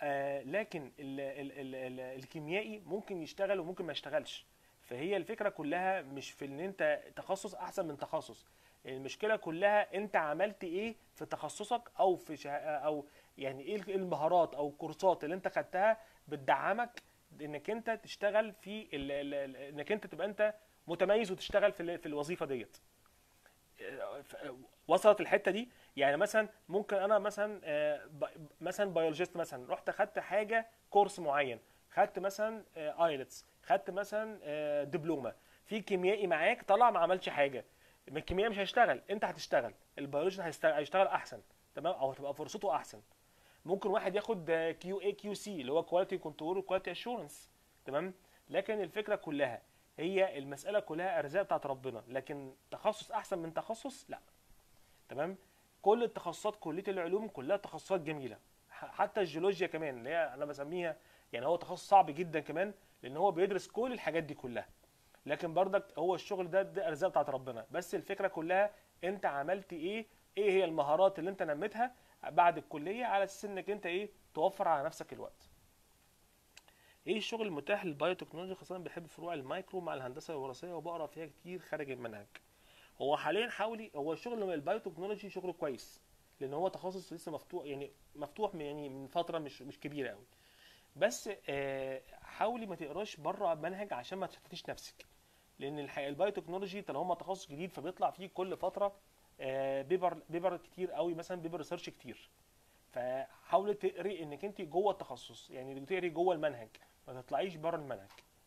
آه، لكن ال ال ال ال الكيميائي ممكن يشتغل وممكن ما يشتغلش فهي الفكره كلها مش في ان انت تخصص احسن من تخصص المشكله كلها انت عملت ايه في تخصصك او في شه... او يعني ايه المهارات او الكورسات اللي انت خدتها بتدعمك انك انت تشتغل في ال... ال... ال- انك انت تبقى انت متميز وتشتغل في ال- في الوظيفه ديت ف- وصلت الحته دي يعني مثلا ممكن انا مثلا آه، ب- مثلا بيولوجيست مثلا رحت خدت حاجه كورس معين خدت مثلا ايلتس خدت مثلا آه، دبلومه في كيميائي معاك طلع ما عملش حاجه من الكيمياء مش هيشتغل انت هتشتغل البيولوجي هيشتغل, هيشتغل احسن تمام او هتبقى فرصته احسن ممكن واحد ياخد كيو اي كيو سي اللي هو كواليتي كنترول وكواليتي اشورنس تمام لكن الفكره كلها هي المساله كلها ارزاق بتاعت ربنا لكن تخصص احسن من تخصص لا تمام كل التخصصات كليه العلوم كلها تخصصات جميله ح- حتى الجيولوجيا كمان اللي هي انا بسميها يعني هو تخصص صعب جدا كمان لان هو بيدرس كل الحاجات دي كلها لكن برضك هو الشغل ده ده ارزاق بتاعت ربنا بس الفكره كلها انت عملت ايه ايه هي المهارات اللي انت نميتها بعد الكليه على اساس انك انت ايه توفر على نفسك الوقت ايه الشغل المتاح للبايوتكنولوجيا خاصه بحب فروع المايكرو مع الهندسه الوراثيه وبقرا فيها كتير خارج المنهج هو حاليا حاولي هو الشغل البايوتكنولوجي شغله كويس لان هو تخصص لسه مفتوح يعني مفتوح من يعني من فتره مش مش كبيره قوي بس آه، حاولي ما تقراش بره منهج عشان ما تشتتيش نفسك لان الحقيقه البايوتكنولوجي طالما تخصص جديد فبيطلع فيه كل فتره آه، بيبر بيبر كتير قوي مثلا بيبر ريسيرش كتير فحاولي تقري انك انت جوه التخصص يعني تقري جوه المنهج ما تطلعيش بره المنهج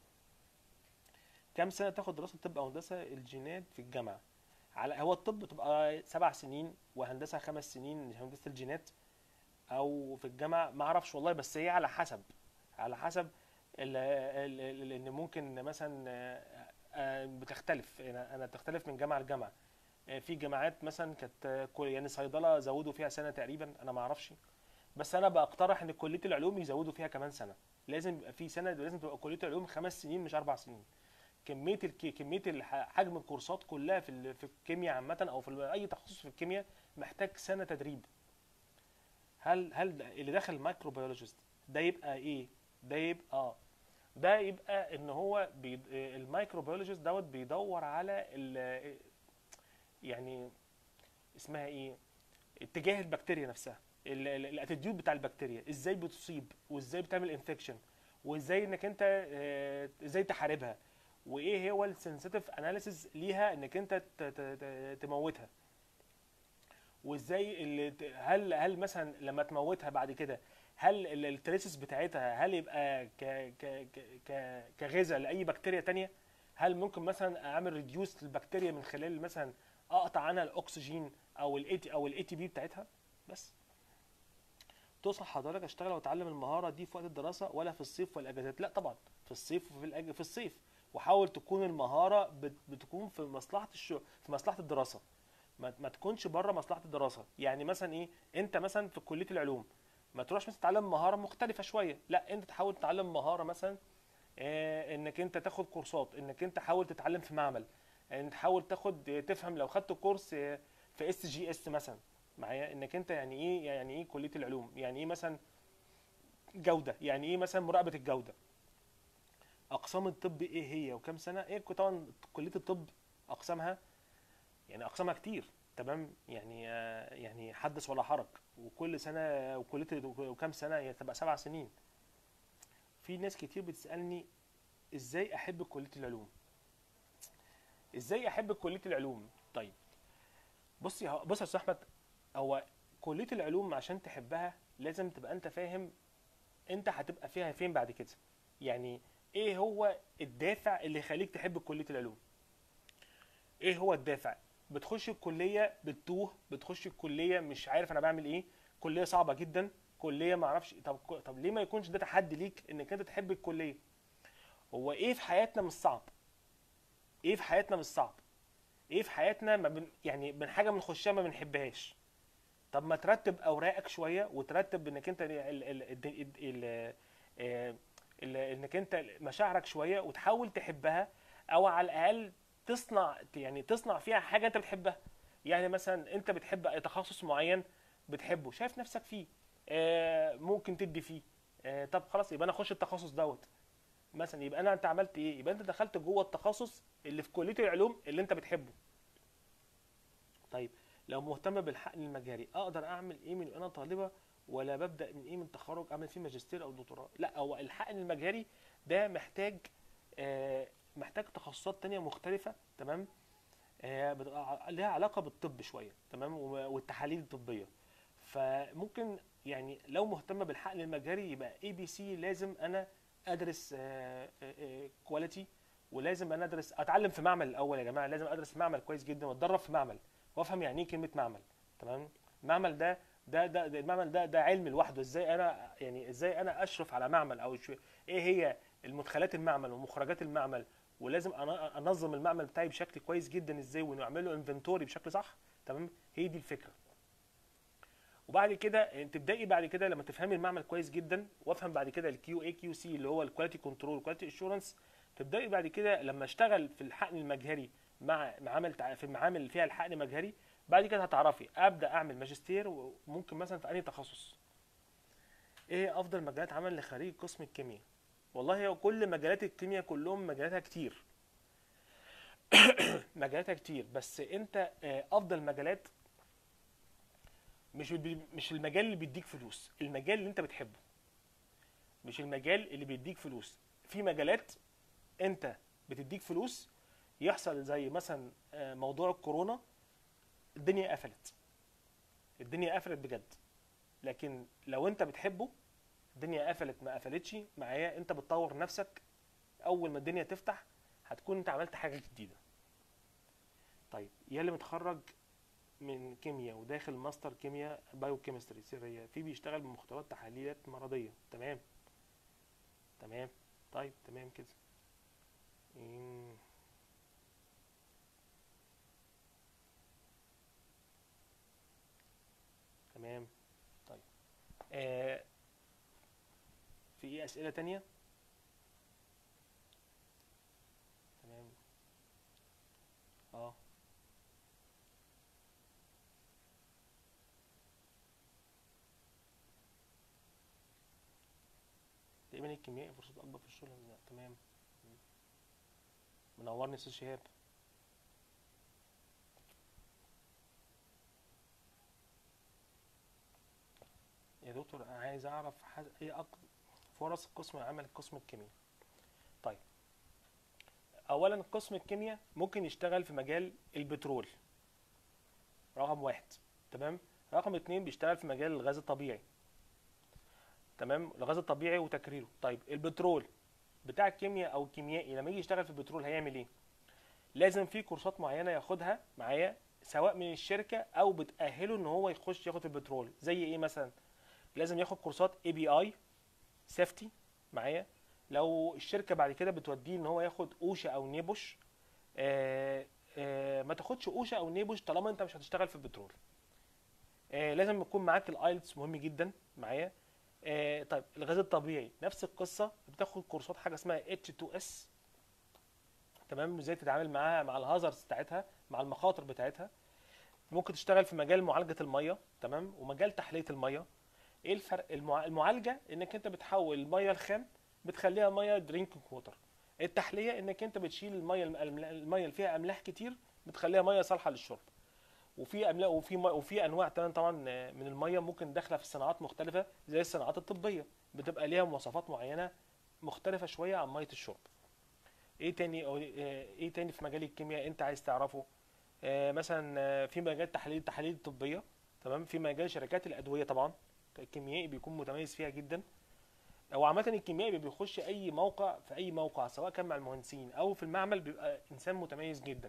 كام سنه تاخد دراسه طب او هندسه الجينات في الجامعه على هو الطب تبقى سبع سنين وهندسه خمس سنين هندسه الجينات او في الجامعه ما اعرفش والله بس هي على حسب على حسب ال- ال- ال- ان ممكن مثلا آه، آه، بتختلف انا أنا بتختلف من جامعه لجامعه آه، في جامعات مثلا كانت آه، كل- يعني صيدله زودوا فيها سنه تقريبا انا ما اعرفش بس انا بقترح ان كليه العلوم يزودوا فيها كمان سنه لازم يبقى في سنه لازم تبقى كليه العلوم خمس سنين مش اربع سنين كميه الك... كميه الح- حجم الكورسات كلها في ال... في الكيمياء عامه او في ال- اي تخصص في الكيمياء محتاج سنه تدريب هل هل ده- اللي داخل مايكروبيولوجيست ده يبقى ايه ده يبقى اه ده يبقى ان هو بي... المايكروبيولوجيست دوت بيدور على ال... يعني اسمها ايه اتجاه البكتيريا نفسها ال- ال- الاتيتيود بتاع البكتيريا ازاي بتصيب وازاي بتعمل انفكشن وازاي انك انت آه، ازاي تحاربها وايه هو السنسيتيف اناليسيز ليها انك انت ت- ت- ت- تموتها وازاي اللي ت- هل هل مثلا لما تموتها بعد كده هل ال- التريسس بتاعتها هل يبقى ك ك ك- ك كغذاء لاي بكتيريا تانية هل ممكن مثلا اعمل ريديوس للبكتيريا من خلال مثلا اقطع عنها الاكسجين او الاي تي او الاي تي بي بتاعتها بس توصل حضرتك اشتغل واتعلم المهاره دي في وقت الدراسه ولا في الصيف والاجازات لا طبعا في الصيف وفي الأج... في الصيف وحاول تكون المهاره بت... بتكون في مصلحه الشغل في مصلحه الدراسه ما, ما تكونش بره مصلحه الدراسه يعني مثلا ايه انت مثلا في كليه العلوم ما تروحش مثلا تتعلم مهاره مختلفه شويه لا انت تحاول تتعلم مهاره مثلا آه، انك انت تاخد كورسات انك انت حاول تتعلم في معمل ان تحاول تاخد آه، تفهم لو خدت كورس آه، في اس جي اس مثلا معايا انك انت يعني ايه يعني ايه كليه العلوم يعني ايه مثلا جوده يعني ايه مثلا مراقبه الجوده اقسام الطب ايه هي وكم سنه ايه طبعا كليه الطب اقسامها يعني اقسامها كتير تمام يعني آه، يعني حدث ولا حرج وكل سنه وكليه وكم سنه هي تبقى سبع سنين في ناس كتير بتسالني ازاي احب كليه العلوم ازاي احب كليه العلوم طيب بص يا بص يا استاذ احمد هو كليه العلوم عشان تحبها لازم تبقى انت فاهم انت هتبقى فيها فين بعد كده يعني ايه هو الدافع اللي يخليك تحب كليه العلوم ايه هو الدافع بتخش الكليه بتتوه بتخش الكليه مش عارف انا بعمل ايه كليه صعبه جدا كليه ما اعرفش طب طب ليه ما يكونش ده تحدي ليك انك انت تحب الكليه هو ايه في حياتنا مش صعب ايه في حياتنا مش صعب ايه في حياتنا ما بن يعني من حاجه بنخشها ما بنحبهاش طب ما ترتب اوراقك شويه وترتب انك انت ال ال ال ال ال ال ال انك انت مشاعرك شويه وتحاول تحبها او على الاقل تصنع يعني تصنع فيها حاجه انت بتحبها يعني مثلا انت بتحب تخصص معين بتحبه شايف نفسك فيه آه، ممكن تدي فيه آه طب خلاص يبقى انا اخش التخصص دوت مثلا يبقى انا انت عملت ايه يبقى انت دخلت جوه التخصص اللي في كليه العلوم اللي انت بتحبه طيب لو مهتم بالحقن المجهري اقدر اعمل ايه من انا طالبه ولا ببدا من ايه من تخرج اعمل فيه ماجستير او دكتوراه لا هو الحقن المجهري ده محتاج آه محتاج تخصصات تانية مختلفة تمام آه بتبقى لها علاقة بالطب شوية تمام و- والتحاليل الطبية فممكن يعني لو مهتم بالحقن المجهري يبقى اي بي سي لازم انا ادرس كواليتي ولازم انا ادرس اتعلم في معمل الاول يا جماعه لازم ادرس في معمل كويس جدا واتدرب في معمل وافهم يعني ايه كلمه معمل تمام المعمل ده ده ده, ده المعمل ده ده علم لوحده ازاي انا يعني ازاي انا اشرف على معمل او شو ايه هي المدخلات المعمل ومخرجات المعمل ولازم أنا- انظم المعمل بتاعي بشكل كويس جدا ازاي ونعمل له انفنتوري بشكل صح تمام هي دي الفكره وبعد كده تبداي بعد كده لما تفهمي المعمل كويس جدا وافهم بعد كده الكيو اي كيو سي اللي هو الكواليتي كنترول كواليتي اشورنس تبداي بعد كده لما اشتغل في الحقن المجهري مع معامل تع- في المعامل اللي فيها الحقن مجهري بعد كده هتعرفي ابدا اعمل ماجستير وممكن مثلا في اي تخصص ايه افضل مجالات عمل لخريج قسم الكيمياء والله هو كل مجالات الكيمياء كلهم مجالاتها كتير مجالاتها كتير بس انت آه، افضل مجالات مش بي- مش المجال اللي بيديك فلوس المجال اللي انت بتحبه مش المجال اللي بيديك فلوس في مجالات انت بتديك فلوس يحصل زي مثلا آه، موضوع الكورونا الدنيا قفلت الدنيا قفلت بجد لكن لو انت بتحبه الدنيا قفلت ما قفلتش معايا انت بتطور نفسك اول ما الدنيا تفتح هتكون انت عملت حاجه جديده طيب يا اللي متخرج من كيمياء وداخل ماستر كيمياء بايو كيمستري سريه في بيشتغل بمختبرات تحاليلات مرضيه تمام تمام طيب تمام كده إيه. تمام طيب آه في ايه اسئله تانية تمام اه تقريبا الكيميائي فرصته اكبر في الشغل لا تمام منورني يا استاذ شهاب يا دكتور انا عايز اعرف حاجة ايه أق... فرص قسم عمل قسم الكيمياء طيب اولا قسم الكيمياء ممكن يشتغل في مجال البترول رقم واحد تمام رقم اتنين بيشتغل في مجال الغاز الطبيعي تمام الغاز الطبيعي وتكريره طيب البترول بتاع الكيمياء او الكيميائي لما يجي يشتغل في البترول هيعمل ايه لازم في كورسات معينه ياخدها معايا سواء من الشركه او بتاهله ان هو يخش ياخد في البترول زي ايه مثلا لازم ياخد كورسات اي بي اي سيفتي معايا لو الشركه بعد كده بتوديه ان هو ياخد اوشا او نيبوش آه آه ما تاخدش اوشا او نيبوش طالما انت مش هتشتغل في البترول آه لازم يكون معاك الايلتس مهم جدا معايا آه طيب الغاز الطبيعي نفس القصه بتاخد كورسات حاجه اسمها H2S تمام ازاي تتعامل معاها مع الهازارds بتاعتها مع المخاطر بتاعتها ممكن تشتغل في مجال معالجه الميه تمام ومجال تحليه الميه ايه الفرق المع... المعالجه انك انت بتحول الميه الخام بتخليها ميه درينكينج ووتر التحليه انك انت بتشيل الميه الم- الميه اللي فيها املاح كتير بتخليها ميه صالحه للشرب وفي املاح وفي مي... وفي انواع تانية طبعا من الميه ممكن داخله في صناعات مختلفه زي الصناعات الطبيه بتبقى ليها مواصفات معينه مختلفه شويه عن ميه الشرب ايه تاني أو ايه تاني في مجال الكيمياء انت عايز تعرفه آه، مثلا آه، في مجال تحليل التحاليل الطبيه تمام في مجال شركات الادويه طبعا الكيميائي بيكون متميز فيها جدا او عامه الكيميائي بيخش اي موقع في اي موقع سواء كان مع المهندسين او في المعمل بيبقى انسان متميز جدا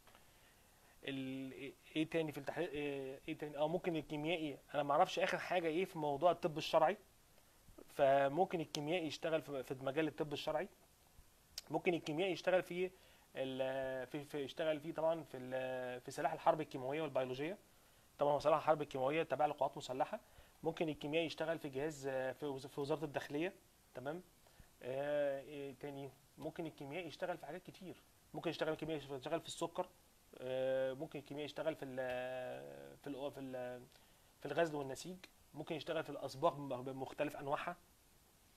ال... ايه تاني في التحليل ايه إيه تاني اه ممكن الكيميائي انا ما اعرفش اخر حاجه ايه في موضوع الطب الشرعي فممكن الكيميائي يشتغل في في مجال الطب الشرعي ممكن الكيميائي يشتغل في ال... في, في يشتغل فيه طبعا في ال... في سلاح الحرب الكيماويه والبيولوجيه طبعا هو سلاح الحرب الكيماويه تابع لقوات مسلحه ممكن الكيميائي يشتغل في جهاز آه، في وز- في وزاره الداخليه تمام آه، ايه تاني ممكن الكيميائي يشتغل في حاجات كتير ممكن يشتغل الكيميائي يشتغل في السكر آه، ممكن الكيميائي يشتغل في ال في ال في ال في الغزل والنسيج ممكن يشتغل في الاصباغ بمختلف انواعها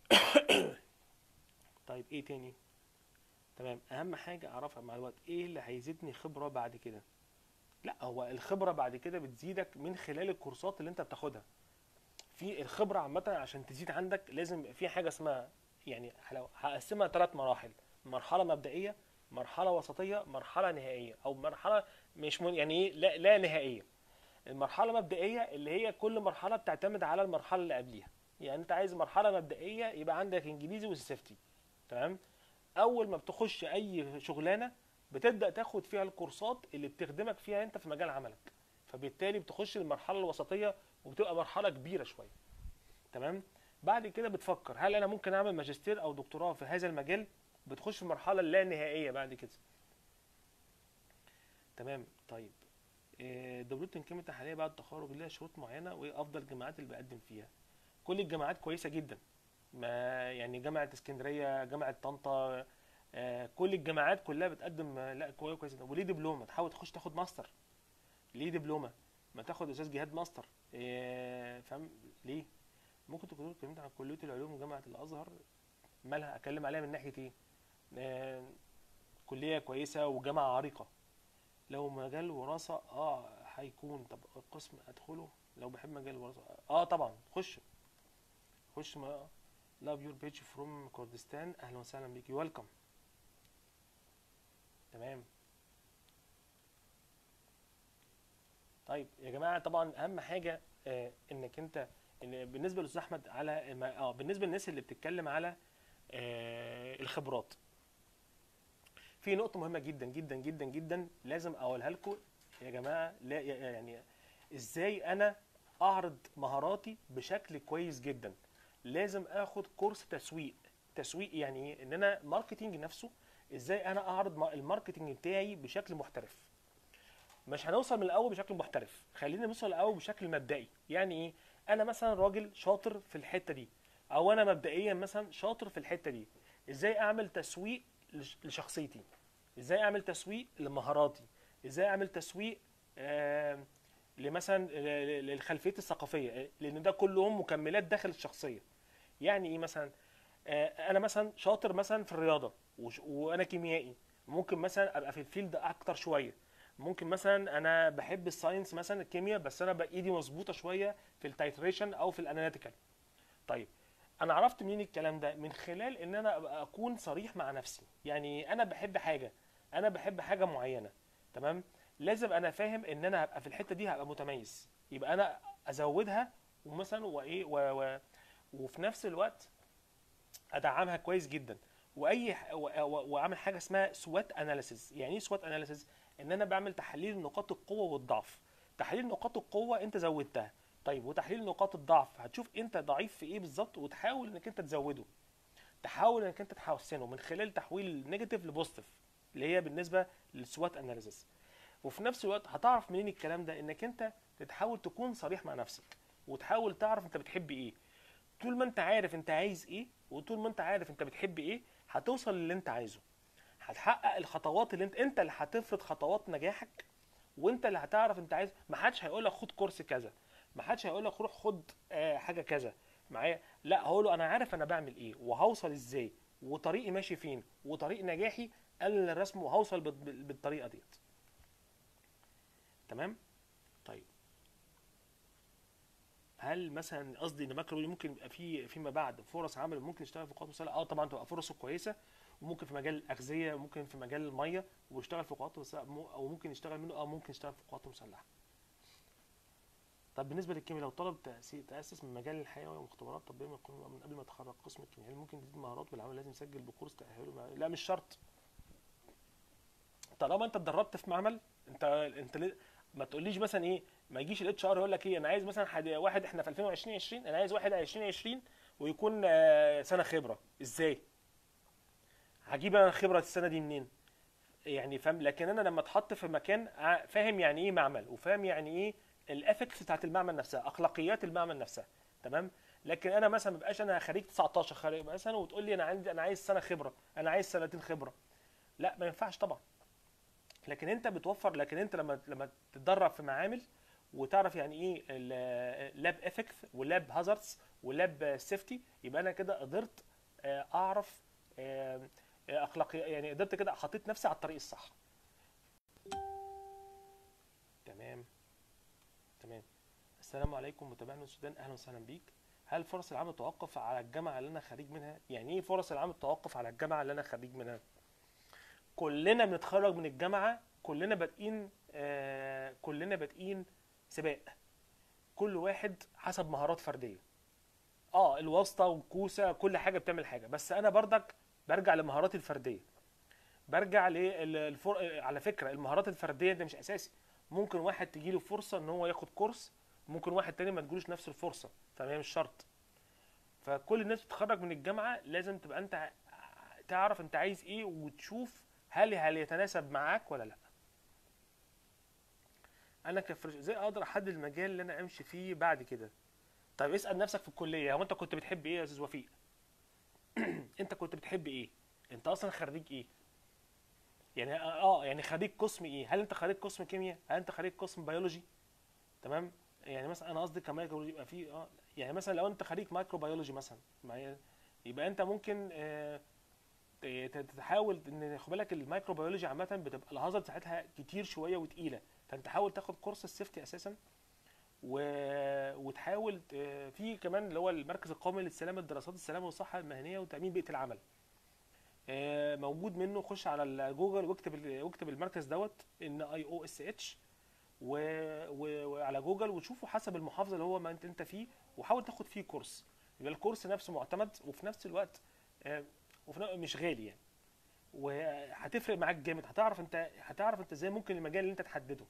طيب ايه تاني تمام اهم حاجه اعرفها مع الوقت ايه اللي هيزيدني خبره بعد كده لا هو الخبره بعد كده بتزيدك من خلال الكورسات اللي انت بتاخدها في الخبره عامه عشان تزيد عندك لازم يبقى في حاجه اسمها يعني لو هقسمها ثلاث مراحل مرحله مبدئيه مرحله وسطيه مرحله نهائيه او مرحله مش من يعني ايه لا, لا نهائيه المرحله المبدئيه اللي هي كل مرحله بتعتمد على المرحله اللي قبليها يعني انت عايز مرحله مبدئيه يبقى عندك انجليزي والسيفتي تمام اول ما بتخش اي شغلانه بتبدا تاخد فيها الكورسات اللي بتخدمك فيها انت في مجال عملك فبالتالي بتخش المرحله الوسطيه وبتبقى مرحله كبيره شويه تمام بعد كده بتفكر هل انا ممكن اعمل ماجستير او دكتوراه في هذا المجال بتخش في المرحله اللانهائيه بعد كده تمام طيب آه، دبلومه القيمه التحليليه بعد التخرج ليها شروط معينه وايه افضل الجامعات اللي بقدم فيها كل الجامعات كويسه جدا ما يعني جامعه اسكندريه جامعه طنطا آه، كل الجامعات كلها بتقدم آه، لا كويس كويس وليه دبلومه تحاول تخش تاخد ماستر ليه دبلومه ما تاخد استاذ جهاد ماستر آه، فاهم ليه ممكن تكونوا اتكلمت عن كليه العلوم جامعه الازهر مالها اتكلم عليها من ناحيه ايه آه، كليه كويسه وجامعه عريقه لو مجال وراثه اه هيكون طب القسم ادخله لو بحب مجال الوراثه اه طبعا خش خش ما لاف يور بيج فروم كردستان اهلا وسهلا بيكي ويلكم تمام طيب يا جماعه طبعا اهم حاجه آه انك انت إن بالنسبه للاستاذ احمد على ما- اه بالنسبه للناس اللي بتتكلم على آه الخبرات في نقطه مهمه جدا جدا جدا جدا لازم اقولها لكم يا جماعه لا يعني ازاي انا اعرض مهاراتي بشكل كويس جدا لازم اخد كورس تسويق تسويق يعني ايه ان انا ماركتينج نفسه ازاي انا اعرض ما- الماركتينج بتاعي بشكل محترف مش هنوصل من الاول بشكل محترف خلينا نوصل الاول بشكل مبدئي يعني ايه انا مثلا راجل شاطر في الحته دي او انا مبدئيا مثلا شاطر في الحته دي ازاي اعمل تسويق لش- لشخصيتي ازاي اعمل تسويق لمهاراتي ازاي اعمل تسويق آه لمثلا ل- للخلفيات الثقافيه لان ده كلهم مكملات داخل الشخصيه يعني ايه مثلا آه، انا مثلا شاطر مثلا في الرياضه وش- وانا كيميائي ممكن مثلا ابقى في الفيلد اكتر شويه ممكن مثلا انا بحب الساينس مثلا الكيمياء بس انا بقى ايدي مظبوطه شويه في التايتريشن او في الاناليتيكال طيب انا عرفت منين الكلام ده من خلال ان انا ابقى اكون صريح مع نفسي يعني انا بحب حاجه انا بحب حاجه معينه تمام لازم انا فاهم ان انا هبقى في الحته دي هبقى متميز يبقى انا ازودها ومثلا وايه و... و... وفي نفس الوقت ادعمها كويس جدا واي ح- و- و- واعمل حاجه اسمها سوات اناليسيز يعني ايه سوات اناليسيز ان انا بعمل تحليل نقاط القوه والضعف تحليل نقاط القوه انت زودتها طيب وتحليل نقاط الضعف هتشوف انت ضعيف في ايه بالظبط وتحاول انك انت تزوده تحاول انك انت تحسنه من خلال تحويل نيجاتيف لبوزيتيف اللي هي بالنسبه للسوات اناليسيز وفي نفس الوقت هتعرف منين الكلام ده انك انت تحاول تكون صريح مع نفسك وتحاول تعرف انت بتحب ايه طول ما انت عارف انت عايز ايه وطول ما انت عارف انت بتحب ايه هتوصل للي انت عايزه هتحقق الخطوات اللي انت انت اللي هتفرض خطوات نجاحك وانت اللي هتعرف انت عايز ما حدش هيقول لك خد كورس كذا ما حدش هيقول لك روح خد آه، حاجه كذا معايا لا هقول له انا عارف انا بعمل ايه وهوصل ازاي وطريقي ماشي فين وطريق نجاحي انا اللي رسمه وهوصل بال- بال- بالطريقه ديت تمام طيب هل مثلا قصدي ان ماكرو ممكن يبقى في فيما بعد فرص عمل ممكن يشتغل في قوات مسلحه اه طبعا تبقى فرصه كويسه وممكن في مجال الاغذيه وممكن في مجال الميه ويشتغل في قوات مسلحه مو- او ممكن يشتغل منه اه ممكن يشتغل في قوات مسلحه طب بالنسبه للكيمياء لو طلب تأسي- تاسس من مجال الحيوي ومختبرات طبيه من قبل من قبل ما يتخرج قسم الكيمياء هل ممكن تزيد مهارات والعمل لازم يسجل بكورس تاهله مع... لا مش شرط طالما انت اتدربت في معمل انت انت ليه- ما تقوليش مثلا ايه ما يجيش الاتش ار يقول لك ايه انا عايز مثلا حد واحد احنا في 2020 20 انا عايز واحد 2020 ويكون آه، سنه خبره ازاي هجيب انا الخبره السنه دي منين يعني فاهم لكن انا لما اتحط في مكان ع- فاهم يعني ايه معمل وفاهم يعني ايه الافكتس بتاعت المعمل نفسها اخلاقيات المعمل نفسها تمام لكن انا مثلا ما بقاش انا خريج 19 خريج مثلا وتقول لي انا عندي انا عايز سنه خبره انا عايز سنتين خبره لا ما ينفعش طبعا لكن انت بتوفر لكن انت لما لما تتدرب في معامل وتعرف يعني ايه اللاب افكت واللاب هازاردز واللاب سيفتي يبقى انا كده قدرت آه، اعرف آه، اخلاقي يعني قدرت كده حطيت نفسي على الطريق الصح تمام تمام السلام عليكم متابعينا من السودان اهلا وسهلا بيك هل فرص العمل توقف على الجامعه اللي انا خريج منها يعني ايه فرص العمل توقف على الجامعه اللي انا خريج منها كلنا بنتخرج من الجامعه كلنا بادئين آه كلنا بادئين سباق كل واحد حسب مهارات فرديه اه الواسطه والكوسه كل حاجه بتعمل حاجه بس انا بردك برجع لمهاراتي الفرديه برجع للفر... على فكره المهارات الفرديه ده مش اساسي ممكن واحد تجيله فرصه ان هو ياخد كورس ممكن واحد تاني ما تجيلوش نفس الفرصه فهي مش شرط فكل الناس بتتخرج من الجامعه لازم تبقى انت ع- تعرف انت عايز ايه وتشوف هل هل يتناسب معاك ولا لا انا كفرش ازاي اقدر احدد المجال اللي انا امشي فيه بعد كده طيب اسال نفسك في الكليه هو انت كنت بتحب ايه يا استاذ وفيق انت كنت بتحب ايه انت اصلا خريج ايه يعني اه يعني خريج قسم ايه هل انت خريج قسم كيمياء هل انت خريج قسم بيولوجي تمام يعني مثلا انا قصدي كمايكرو يبقى في اه يعني مثلا لو انت خريج مايكرو بيولوجي مثلا معايا يبقى انت ممكن آه ت- ت- تحاول ان خد بالك المايكرو بيولوجي عامه بتبقى الهازارد بتاعتها كتير شويه وتقيله فانت حاول تاخد كورس السيفتي اساسا و... وتحاول ت- في كمان اللي هو المركز القومي للسلامه الدراسات السلامه والصحه المهنيه وتامين بيئه العمل آه، موجود منه خش على ال- جوجل واكتب ال- واكتب المركز دوت ان اي او اس اتش وعلى جوجل وتشوفه حسب المحافظه اللي هو ما انت انت فيه وحاول تاخد فيه كورس يبقى الكورس نفسه معتمد وفي نفس الوقت آه، وفي نفس مش غالي يعني وهتفرق معاك جامد هتعرف انت هتعرف انت ازاي ممكن المجال اللي انت تحدده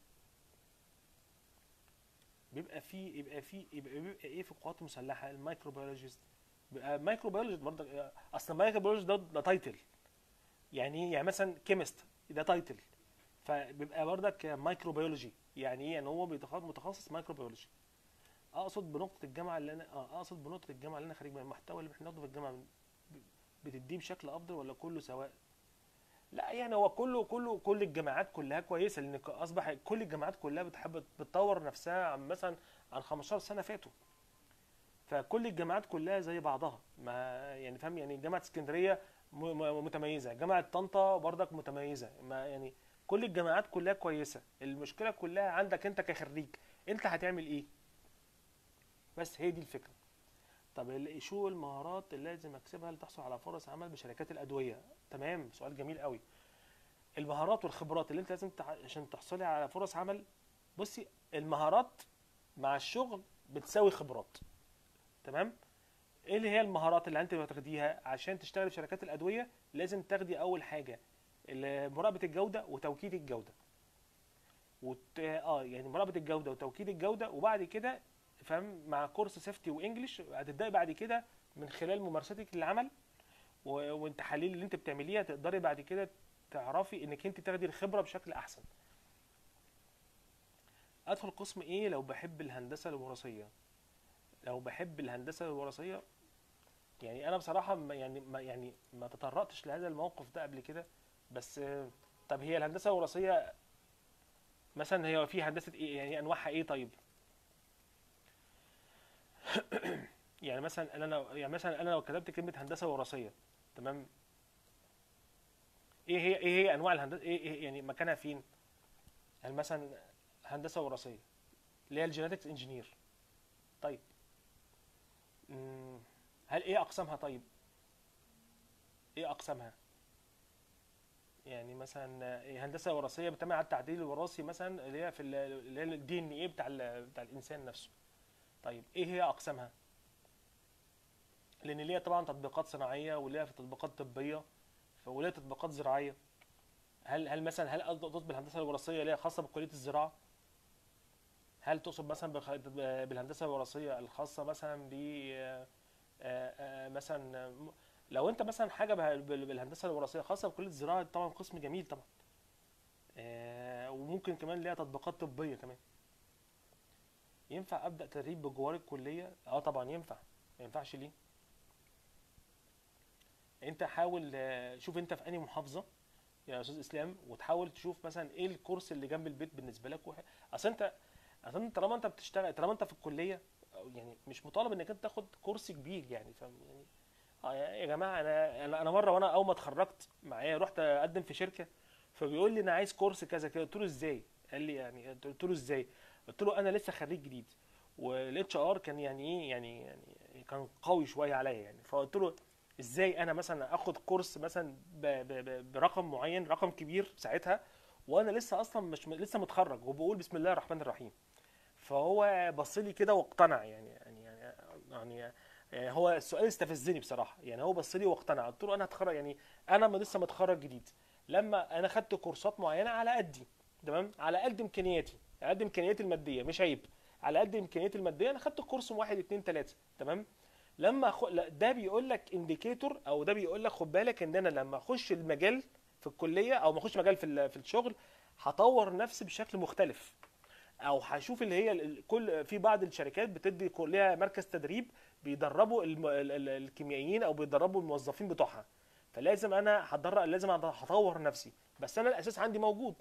بيبقى فيه يبقى فيه يبقى, بيبقى ايه في القوات المسلحه الميكروبيولوجيست بيبقى مايكروبيولوجيست برضه اصل الميكروبيولوجيست ده ده تايتل يعني ايه يعني مثلا كيمست ده تايتل فبيبقى برضك مايكروبيولوجي يعني ايه يعني هو بيتخ- متخصص مايكروبيولوجي اقصد بنقطه الجامعه اللي انا اه اقصد بنقطه الجامعه اللي انا خريج منها المحتوى اللي احنا بناخده في الجامعه ب- بتديه بشكل افضل ولا كله سواء لا يعني هو كله كله كل الجامعات كلها كويسه لان ك- اصبح كل الجامعات كلها بتحب بتطور نفسها عن مثلا عن 15 سنه فاتوا فكل الجامعات كلها زي بعضها ما يعني فاهم يعني جامعه اسكندريه م- م- متميزه جامعه طنطا برضك متميزه ما يعني كل الجامعات كلها كويسه المشكله كلها عندك انت كخريج انت هتعمل ايه بس هي دي الفكره طب ال- شو المهارات اللي لازم اكسبها لتحصل على فرص عمل بشركات الادويه تمام سؤال جميل قوي المهارات والخبرات اللي انت لازم تع... عشان تحصلي على فرص عمل بصي المهارات مع الشغل بتساوي خبرات تمام ايه اللي هي المهارات اللي انت بتاخديها عشان تشتغلي في شركات الادويه لازم تاخدي اول حاجه ال- مراقبه الجوده وتوكيد الجوده وت... اه يعني مراقبه الجوده وتوكيد الجوده وبعد كده فاهم مع كورس سيفتي وانجلش هتبداي بعد كده من خلال ممارستك للعمل و... والتحاليل اللي انت بتعمليها تقدري بعد كده تعرفي انك انت تاخدي الخبره بشكل احسن ادخل قسم ايه لو بحب الهندسه الوراثيه لو بحب الهندسه الوراثيه يعني انا بصراحه ما يعني ما يعني ما تطرقتش لهذا الموقف ده قبل كده بس آه، طب هي الهندسه الوراثيه مثلا هي في هندسه ايه يعني انواعها ايه طيب يعني مثلا انا لو يعني مثلا انا لو كتبت كلمه هندسه وراثيه تمام ايه هي ايه هي انواع الهندسه ايه, إيه يعني مكانها فين يعني مثلا هندسه وراثيه اللي هي الجينيتكس انجينير طيب مم، هل ايه اقسامها طيب ايه اقسامها يعني مثلا إيه هندسه وراثيه بتعمل على التعديل الوراثي مثلا اللي هي في ال- اللي هي الدي ان ايه بتاع ال- بتاع الانسان نفسه طيب ايه هي اقسامها لان ليها طبعا تطبيقات صناعيه وليها في تطبيقات طبيه وليها تطبيقات زراعيه هل هل مثلا هل تقصد بالهندسه الوراثيه اللي هي خاصه بكليه الزراعه هل تقصد مثلا بخ- بالهندسه الوراثيه الخاصه مثلا ب آه، آه، مثلا م- لو انت مثلا حاجه به- بال- بالهندسه الوراثيه خاصه بكليه الزراعه طبعا قسم جميل طبعا آه، وممكن كمان ليها تطبيقات طبيه كمان ينفع ابدا تدريب بجوار الكليه اه طبعا ينفع ما ينفعش ليه انت حاول آه، شوف انت في انهي محافظه يا استاذ اسلام وتحاول تشوف مثلا ايه الكورس اللي جنب البيت بالنسبه لك وح... اصل انت اصلا طالما انت بتشتغل طالما انت في الكليه أو يعني مش مطالب انك انت تاخد كورس كبير يعني فاهم يعني اه يا يا جماعه انا انا أنا مره وانا اول ما اتخرجت معايا رحت اقدم في شركه فبيقول لي انا عايز كورس كذا كده قلت له ازاي قال لي يعني قلت له ازاي قلت له انا لسه خريج جديد والاتش ار كان يعني ايه يعني يعني كان قوي شويه عليا يعني فقلت له ازاي انا مثلا اخد كورس مثلا ب ب ب برقم معين رقم كبير ساعتها وانا لسه اصلا مش لسه متخرج وبقول بسم الله الرحمن الرحيم فهو بص لي كده واقتنع يعني يعني يعني يعني يعني هو السؤال استفزني بصراحه يعني هو بص لي واقتنع قلت له انا هتخرج يعني انا ما لسه متخرج جديد لما انا خدت كورسات معينه على قدي تمام على قد امكانياتي على قد امكانياتي الماديه مش عيب على قد امكانياتي الماديه انا خدت كورس من واحد اتنين تلاته تمام لما أخ... لا، ده بيقول لك انديكيتور او ده بيقول لك خد بالك ان انا لما اخش المجال في الكليه او ما اخش مجال في ال- في الشغل هطور نفسي بشكل مختلف او هشوف اللي هي ال- كل في بعض الشركات بتدي كل- ليها مركز تدريب بيدربوا الم... ال- ال- الكيميائيين او بيدربوا الموظفين بتوعها فلازم انا هتدرب لازم هطور نفسي بس انا الاساس عندي موجود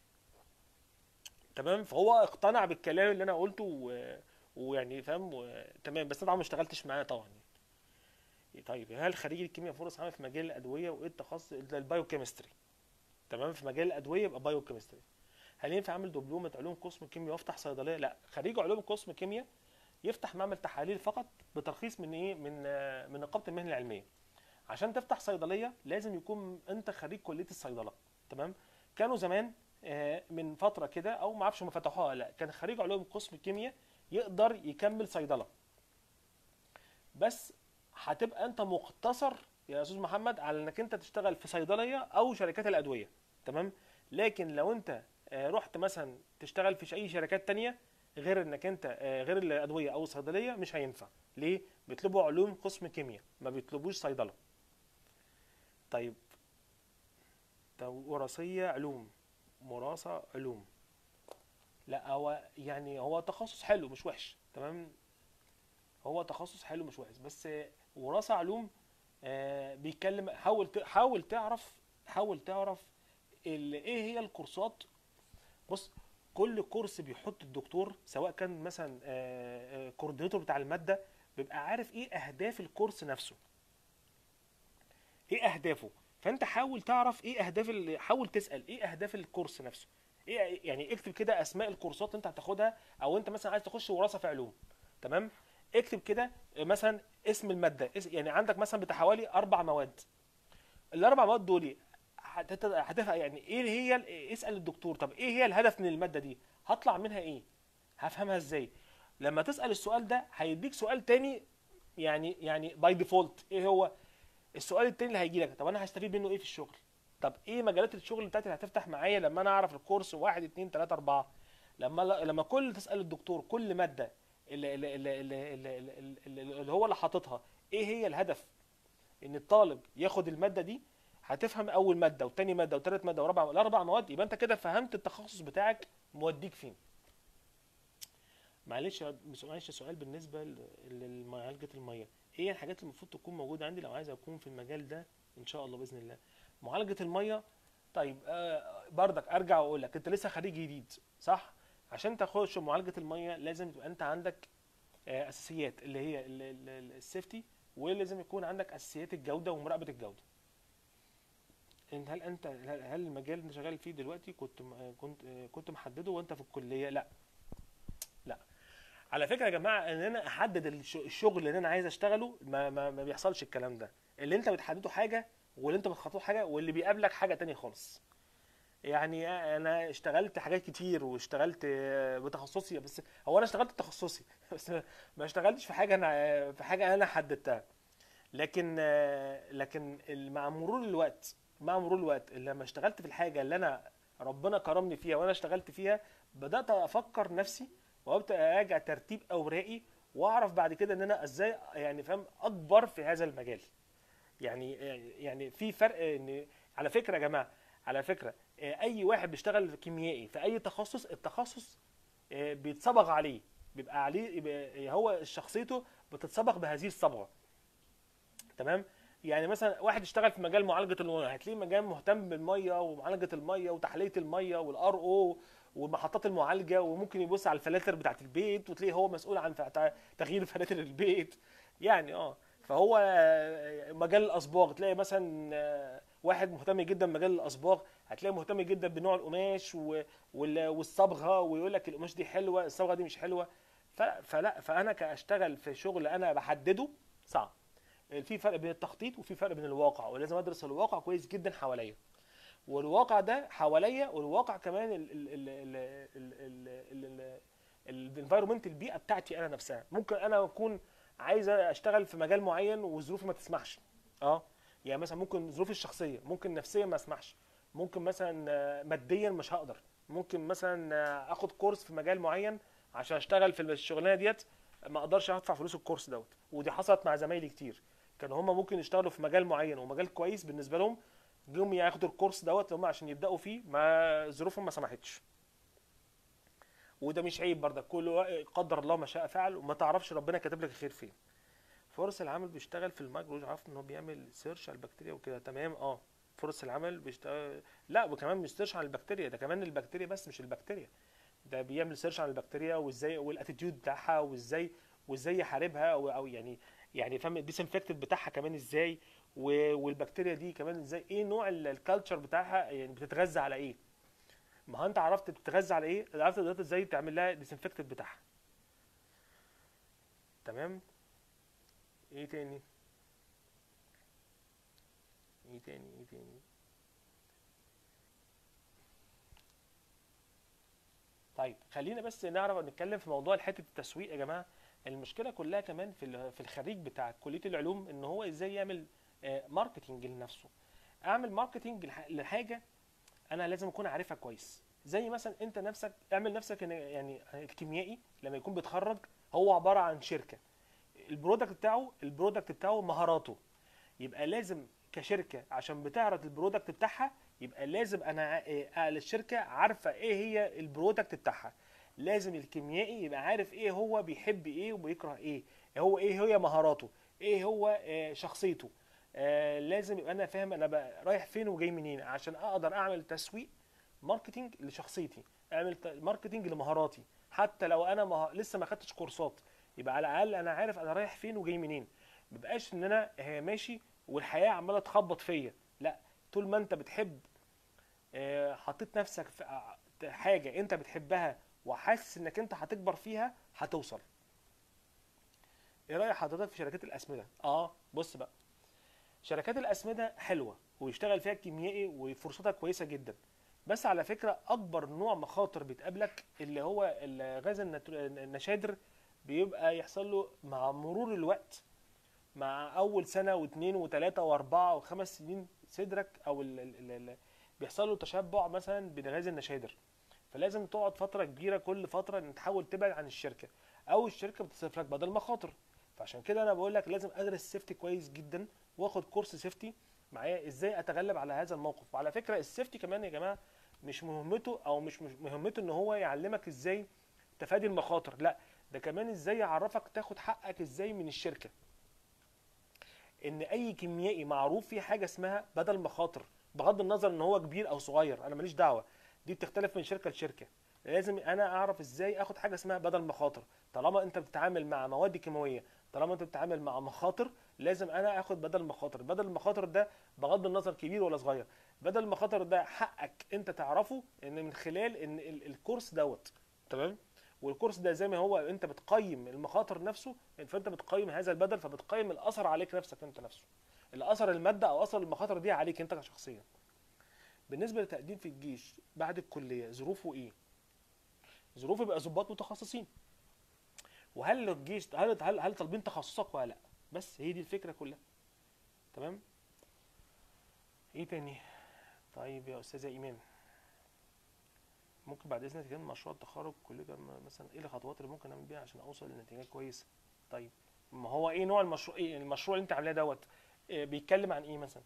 تمام فهو اقتنع بالكلام اللي انا قلته و... ويعني فاهم و... تمام بس انا طبعا ما اشتغلتش معاه طبعا يعني. طيب هل خريج الكيمياء فرص عمل في مجال الادويه وايه التخصص البايوكيمستري تمام في مجال الادويه يبقى بايوكيمستري هل ينفع اعمل دبلومه علوم قسم كيمياء وافتح صيدليه لا خريج علوم قسم كيمياء يفتح معمل تحاليل فقط بترخيص من ايه من آه، من نقابه المهن العلميه عشان تفتح صيدليه لازم يكون انت خريج كليه الصيدله تمام كانوا زمان آه، من فتره كده او ما اعرفش هم فتحوها ولا لا كان خريج علوم قسم كيمياء يقدر يكمل صيدله بس هتبقى انت مقتصر يا استاذ محمد على انك انت تشتغل في صيدليه او شركات الادويه تمام لكن لو انت آه، رحت مثلا تشتغل في اي شركات تانية غير انك انت آه، غير الادويه او الصيدليه مش هينفع ليه بيطلبوا علوم قسم كيمياء ما بيطلبوش صيدله طيب طب وراثيه علوم وراثه علوم لا هو يعني هو تخصص حلو مش وحش تمام هو تخصص حلو مش وحش بس وراثه علوم آه، بيتكلم حاول ت- حاول تعرف حاول تعرف ال- ايه هي الكورسات بص كل كورس بيحط الدكتور سواء كان مثلا آه، آه، كوردينيتور بتاع الماده بيبقى عارف ايه اهداف الكورس نفسه ايه اهدافه فانت حاول تعرف ايه اهداف ال- حاول تسال ايه اهداف الكورس نفسه ايه يعني اكتب كده اسماء الكورسات اللي انت هتاخدها او انت مثلا عايز تخش وراثه في علوم تمام اكتب كده مثلا اسم الماده اس- يعني عندك مثلا بتاع حوالي اربع مواد الاربع مواد دول هتت- هتفق يعني ايه هي ال- اسال الدكتور طب ايه هي الهدف من الماده دي هطلع منها ايه هفهمها ازاي لما تسال السؤال ده هيديك سؤال تاني يعني يعني باي ديفولت ايه هو السؤال التاني اللي هيجي لك طب انا هستفيد منه ايه في الشغل طب ايه مجالات الشغل بتاعتي اللي هتفتح معايا لما انا اعرف الكورس واحد اتنين تلاته اربعه لما لما كل تسال الدكتور كل ماده اللي, اللي, اللي, اللي, اللي, اللي, اللي هو اللي حاططها ايه هي الهدف ان الطالب ياخد الماده دي هتفهم اول ماده وتاني ماده وتالت ماده ورابع الاربع مواد يبقى انت كده فهمت التخصص بتاعك موديك فين معلش معلش سؤال بالنسبه ل- لمعالجه الميه ايه هي الحاجات اللي المفروض تكون موجوده عندي لو عايز اكون في المجال ده ان شاء الله باذن الله معالجه الميه طيب آه بردك ارجع واقول لك انت لسه خريج جديد صح عشان تخش معالجه الميه لازم تبقى انت عندك آه اساسيات اللي هي ال- ال- ال- السيفتي ولازم يكون عندك اساسيات الجوده ومراقبه الجوده انت هل انت هل هل المجال اللي انت شغال فيه دلوقتي كنت م- كنت كنت محدده وانت في الكليه لا لا على فكره يا جماعه ان انا احدد الش- الشغل اللي انا عايز اشتغله ما, ما, ما بيحصلش الكلام ده اللي انت بتحدده حاجه واللي انت بتخططه حاجه واللي بيقابلك حاجه تانية خالص يعني انا اشتغلت حاجات كتير واشتغلت بتخصصي بس هو انا اشتغلت تخصصي بس ما اشتغلتش في حاجه انا في حاجه انا حددتها لكن لكن مع مرور الوقت مع مرور الوقت لما اشتغلت في الحاجه اللي انا ربنا كرمني فيها وانا اشتغلت فيها بدات افكر نفسي وابدا اراجع ترتيب اوراقي واعرف بعد كده ان انا ازاي يعني فاهم اكبر في هذا المجال يعني يعني في فرق ان على فكره يا جماعه على فكره اي واحد بيشتغل كيميائي في اي تخصص التخصص بيتصبغ عليه بيبقى عليه يبقى هو شخصيته بتتصبغ بهذه الصبغه تمام يعني مثلا واحد اشتغل في مجال معالجه المياه هتلاقيه مجال مهتم بالميه ومعالجه الميه وتحليه الميه والار او ومحطات المعالجه وممكن يبص على الفلاتر بتاعت البيت وتلاقيه هو مسؤول عن ف- تغيير فلاتر البيت يعني اه فهو آه، مجال الاصباغ تلاقي مثلا آه، واحد مهتم جدا بمجال الاصباغ هتلاقيه مهتم جدا بنوع القماش و- وال- والصبغه ويقول لك القماش دي حلوه الصبغه دي مش حلوه ف- فلا فانا كاشتغل في شغل انا بحدده صعب في فرق بين التخطيط وفي فرق بين الواقع ولازم ادرس الواقع كويس جدا حواليا والواقع ده حواليا والواقع كمان ال ال ال ال ال ال الانفايرمنت البيئه بتاعتي انا نفسها ممكن انا اكون عايز اشتغل في مجال معين وظروفي ما تسمحش اه يعني مثلا ممكن ظروفي الشخصيه ممكن نفسيا ما اسمحش ممكن مثلا آه، ماديا مش هقدر ممكن مثلا آه، اخد كورس في مجال معين عشان اشتغل في الشغلانه ديت ما اقدرش ادفع فلوس الكورس دوت ودي حصلت مع زمايلي كتير كانوا هم ممكن يشتغلوا في مجال معين ومجال كويس بالنسبه لهم جم ياخدوا الكورس دوت هم عشان يبداوا فيه ما ظروفهم ما سمحتش وده مش عيب برضك كل وا- قدر الله ما شاء فعل وما تعرفش ربنا كاتب لك الخير فين فرص العمل بيشتغل في المايكرو عرفت ان هو بيعمل سيرش على البكتيريا وكده تمام اه فرص العمل بيشتغل لا وكمان مش سيرش على البكتيريا ده كمان البكتيريا بس مش البكتيريا ده بيعمل سيرش على البكتيريا وازاي والاتيتيود بتاعها وازاي وازاي يحاربها او او يعني يعني فاهم الديسنفكتد بتاعها كمان ازاي و- والبكتيريا دي كمان ازاي ايه نوع الكالتشر بتاعها يعني بتتغذى على ايه ما هو انت عرفت بتتغذى على ايه عرفت دلوقتي ازاي تعمل لها ديسنفكتد بتاعها تمام ايه تاني ايه تاني ايه تاني طيب خلينا بس نعرف نتكلم في موضوع حته التسويق يا جماعه المشكله كلها كمان في ال- في الخريج بتاع كليه العلوم ان هو ازاي يعمل آه، ماركتينج لنفسه اعمل ماركتينج لح- لحاجه انا لازم اكون عارفها كويس زي مثلا انت نفسك اعمل نفسك إن- يعني الكيميائي لما يكون بيتخرج هو عباره عن شركه البرودكت بتاعه البرودكت بتاعه مهاراته يبقى لازم كشركه عشان بتعرض البرودكت بتاعها يبقى لازم انا ع- إيه، الشركه عارفه ايه هي البرودكت بتاعها لازم الكيميائي يبقى عارف ايه هو بيحب ايه وبيكره ايه هو ايه هي مهاراته ايه هو آه، شخصيته آه، لازم يبقى انا فاهم انا بقى رايح فين وجاي منين عشان اقدر اعمل تسويق ماركتينج لشخصيتي اعمل ت- ماركتينج لمهاراتي حتى لو انا مه... لسه ما خدتش كورسات يبقى على الاقل انا عارف انا رايح فين وجاي منين ما بقاش ان انا آه، ماشي والحياه عماله تخبط فيا لا طول ما انت بتحب آه، حطيت نفسك في ع- حاجه انت بتحبها وحاسس انك انت هتكبر فيها هتوصل ايه رايك حضرتك في شركات الاسمده اه بص بقى شركات الاسمده حلوه ويشتغل فيها الكيميائي وفرصتها كويسه جدا بس على فكره اكبر نوع مخاطر بتقابلك اللي هو الغاز النتر- النشادر بيبقى يحصل له مع مرور الوقت مع اول سنه واثنين وثلاثه واربعه وخمس سنين صدرك او ال ال ال بيحصل له تشبع مثلا بغاز النشادر فلازم تقعد فتره كبيره كل فتره تحاول تبعد عن الشركه او الشركه بتصرف لك بدل مخاطر فعشان كده انا بقول لك لازم ادرس سيفتي كويس جدا واخد كورس سيفتي معايا ازاي اتغلب على هذا الموقف وعلى فكره السيفتي كمان يا جماعه مش مهمته او مش مش مهمته ان هو يعلمك ازاي تفادي المخاطر لا ده كمان ازاي يعرفك تاخد حقك ازاي من الشركه ان اي كيميائي معروف فيه حاجه اسمها بدل مخاطر بغض النظر ان هو كبير او صغير انا ماليش دعوه دي بتختلف من شركه لشركه لازم انا اعرف ازاي اخد حاجه اسمها بدل مخاطر طالما انت بتتعامل مع مواد كيماويه طالما انت بتتعامل مع مخاطر لازم انا اخد بدل مخاطر بدل المخاطر ده بغض النظر كبير ولا صغير بدل المخاطر ده حقك انت تعرفه ان من خلال ان ال- الكورس دوت تمام والكورس ده زي ما هو انت بتقيم المخاطر نفسه فانت بتقيم هذا البدل فبتقيم الاثر عليك نفسك انت نفسه الاثر الماده او اثر المخاطر دي عليك انت شخصيا بالنسبه للتقديم في الجيش بعد الكليه ظروفه ايه ظروفه بيبقى ضباط متخصصين وهل الجيش هل هل, هل طالبين تخصصك ولا لا بس هي دي الفكره كلها تمام ايه تاني طيب يا استاذه ايمان ممكن بعد اذنك كمان مشروع التخرج كليه مثلا ايه الخطوات اللي ممكن اعمل بيها عشان اوصل لنتيجه كويسه طيب ما هو ايه نوع المشروع ايه المشروع اللي انت عاملاه دوت إيه بيتكلم عن ايه مثلا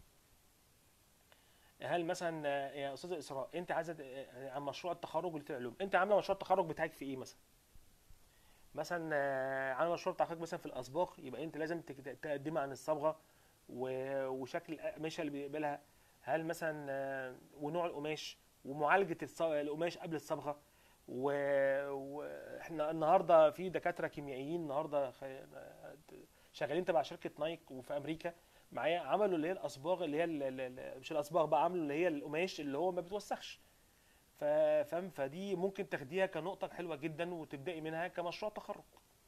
هل مثلا آه، يا استاذه اسراء انت عايزه آه، عن مشروع التخرج كليه العلوم انت عامله مشروع التخرج بتاعك في ايه مثلا مثلا آه، عامله مشروع التخرج مثلا في الاصباغ يبقى انت لازم تك- تقدمي عن الصبغه و- وشكل القماشه اللي بيقبلها هل مثلا آه، ونوع القماش ومعالجه الص- القماش قبل الصبغه و- واحنا النهارده في دكاتره كيميائيين النهارده خ- شغالين تبع شركه نايك وفي امريكا معايا عملوا اللي هي الاصباغ اللي هي ال- ال- ال- مش الاصباغ بقى عملوا اللي هي القماش اللي هو ما بيتوسخش ف- فاهم فدي ممكن تاخديها كنقطه حلوه جدا وتبداي منها كمشروع تخرج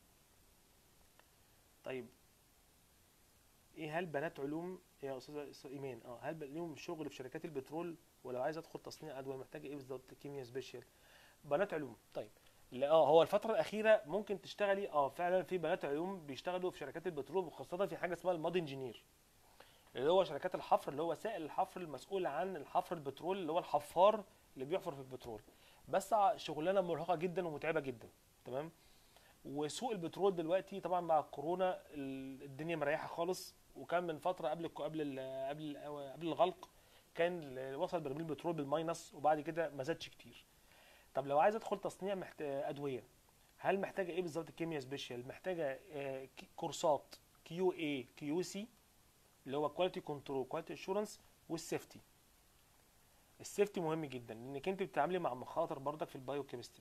طيب ايه هل بنات علوم يا استاذه أستاذة ايمان اه هل بقى ليهم شغل في شركات البترول ولو عايز ادخل تصنيع ادويه محتاجه ايه بالظبط كيمياء سبيشال بنات علوم طيب لا اه هو الفتره الاخيره ممكن تشتغلي اه فعلا في بنات علوم بيشتغلوا في شركات البترول وخاصه في حاجه اسمها الماد انجينير اللي هو شركات الحفر اللي هو سائل الحفر المسؤول عن الحفر البترول اللي هو الحفار اللي بيحفر في البترول بس ع- شغلانه مرهقه جدا ومتعبه جدا تمام وسوق البترول دلوقتي طبعا مع الكورونا ال- الدنيا مريحه خالص وكان من فتره قبل الك- قبل ال- قبل ال- قبل الغلق كان ال- وصل برميل البترول بالماينس وبعد كده ما زادش كتير طب لو عايز ادخل تصنيع محت... ادويه هل محتاجه ايه بالظبط كيمياء سبيشال محتاجه آه، ك- كورسات كيو اي كيو سي اللي هو كواليتي كنترول كواليتي اشورنس والسيفتي السيفتي مهم جدا لانك انت بتتعاملي مع مخاطر برضك في البايو كيمستري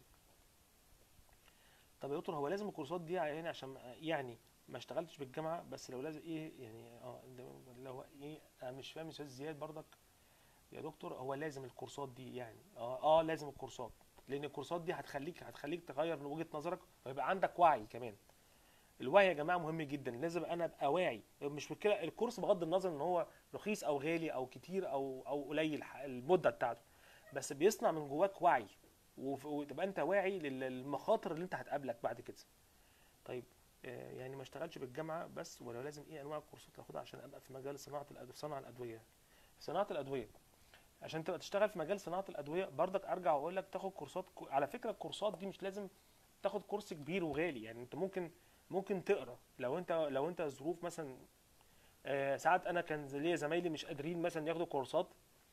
طب يا دكتور هو لازم الكورسات دي يعني عشان يعني ما اشتغلتش بالجامعه بس لو لازم ايه يعني اه ده- لو ايه انا مش فاهم استاذ زياد برضك يا دكتور هو لازم الكورسات دي يعني اه اه لازم الكورسات لان الكورسات دي هتخليك هتخليك تغير من وجهة نظرك ويبقى عندك وعي كمان الوعي يا جماعه مهم جدا لازم انا ابقى واعي مش مشكله الكورس بغض النظر ان هو رخيص او غالي او كتير او او قليل ح- المده بتاعته بس بيصنع من جواك وعي وف- وتبقى انت واعي لل- للمخاطر اللي انت هتقابلك بعد كده طيب آه، يعني ما اشتغلش بالجامعه بس ولو لازم ايه انواع الكورسات اللي اخدها عشان ابقى في مجال صناعه الأد- صنع الادويه صناعه الادويه عشان تبقى تشتغل في مجال صناعه الادويه برضك ارجع واقول لك تاخد كورسات كو- على فكره الكورسات دي مش لازم تاخد كورس كبير وغالي يعني انت ممكن ممكن تقرا لو انت لو انت ظروف مثلا آه، ساعات انا كان ليا زمايلي مش قادرين مثلا ياخدوا كورسات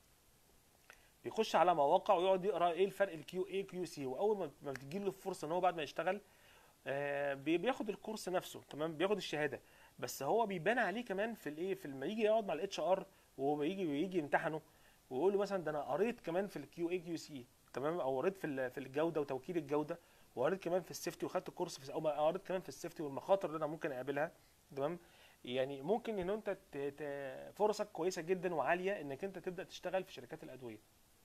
بيخش على مواقع ويقعد يقرا ايه الفرق الكيو اي كيو سي واول ما ما بتجي له الفرصه ان هو بعد ما يشتغل آه، بي- بياخد الكورس نفسه تمام بياخد الشهاده بس هو بيبان عليه كمان في الايه في لما يجي يقعد مع الاتش ار ويجي ويجي يمتحنه ويقول له مثلا ده انا قريت كمان في الكيو اي كيو سي تمام او قريت في ال- في الجوده وتوكيل الجوده وقريت كمان في السيفتي وخدت كورس في او ما قريت كمان في السيفتي والمخاطر اللي انا ممكن اقابلها تمام يعني ممكن ان انت ت- ت- فرصك كويسه جدا وعاليه انك انت تبدا تشتغل في شركات الادويه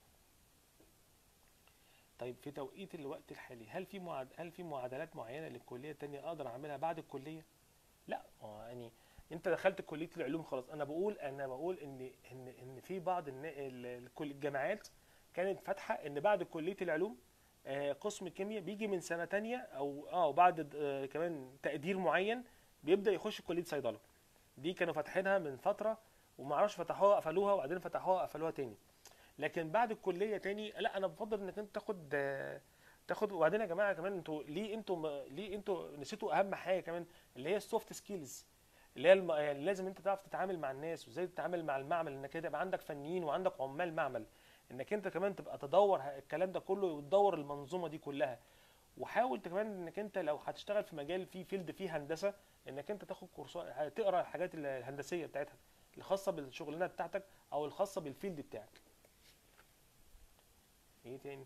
طيب في توقيت الوقت الحالي هل في معاد... هل في معادلات معينه للكليه التانية اقدر اعملها بعد الكليه لا هو يعني انت دخلت كليه العلوم خلاص انا بقول انا بقول ان ان ان في بعض النا- ال- الكل- الجامعات كانت فاتحه ان بعد كليه العلوم آه، قسم كيمياء بيجي من سنه تانية او اه وبعد آه، كمان تقدير معين بيبدا يخش كليه صيدله دي كانوا فاتحينها من فتره وما اعرفش فتحوها قفلوها وبعدين فتحوها قفلوها تاني لكن بعد الكليه تاني لا انا بفضل انك انت تاخد آه، تاخد وبعدين يا جماعه كمان انتوا ليه انتوا ما- ليه انتوا نسيتوا اهم حاجه كمان اللي هي السوفت سكيلز اللي هي الم... يعني لازم انت تعرف تتعامل مع الناس وازاي تتعامل مع المعمل انك انت يبقى عندك فنيين وعندك عمال معمل انك انت كمان تبقى تدور ه- الكلام ده كله وتدور المنظومه دي كلها وحاول كمان انك انت لو هتشتغل في مجال فيه فيلد فيه هندسه انك انت تاخد كورسات تقرا الحاجات ال- الهندسيه بتاعتها الخاصه بالشغلانه بتاعتك او الخاصه بالفيلد بتاعك ايه تاني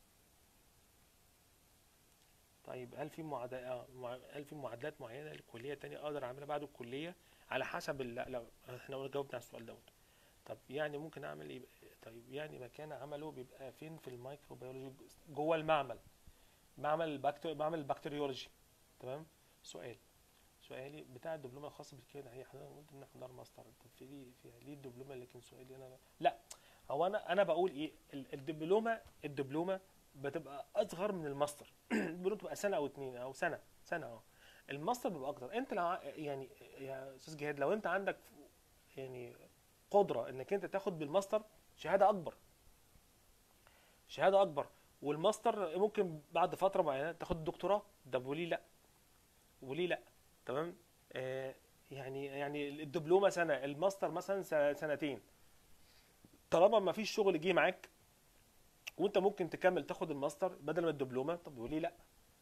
طيب هل في معادلة هل في معادلات معينة للكلية تانية أقدر أعملها بعد الكلية على حسب ال... لا احنا قلنا جاوبنا على السؤال دوت طب يعني ممكن أعمل إيه طيب يعني مكان عمله بيبقى فين في الميكروبيولوجي جوه المعمل معمل البكتير معمل البكتيريولوجي تمام سؤال سؤالي بتاع الدبلومه الخاصه بالكيمياء هي حضرتك قلت ان احنا ماستر طب في ليه في ليه الدبلومه لكن سؤالي انا لا هو انا انا بقول ايه ال- الدبلومه الدبلومه بتبقى اصغر من الماستر الدبلومه بتبقى سنه او اتنين او سنه سنه اه الماستر بيبقى اكتر انت لو ع- يعني يا استاذ جهاد لو انت عندك يعني قدره انك انت تاخد بالماستر شهاده اكبر شهاده اكبر والماستر ممكن بعد فتره معينه تاخد الدكتوراه ده وليه لا وليه لا تمام آه يعني يعني الدبلومه سنه الماستر مثلا س- سنتين طالما ما فيش شغل جه معاك وانت ممكن تكمل تاخد الماستر بدل ما الدبلومه طب وليه لا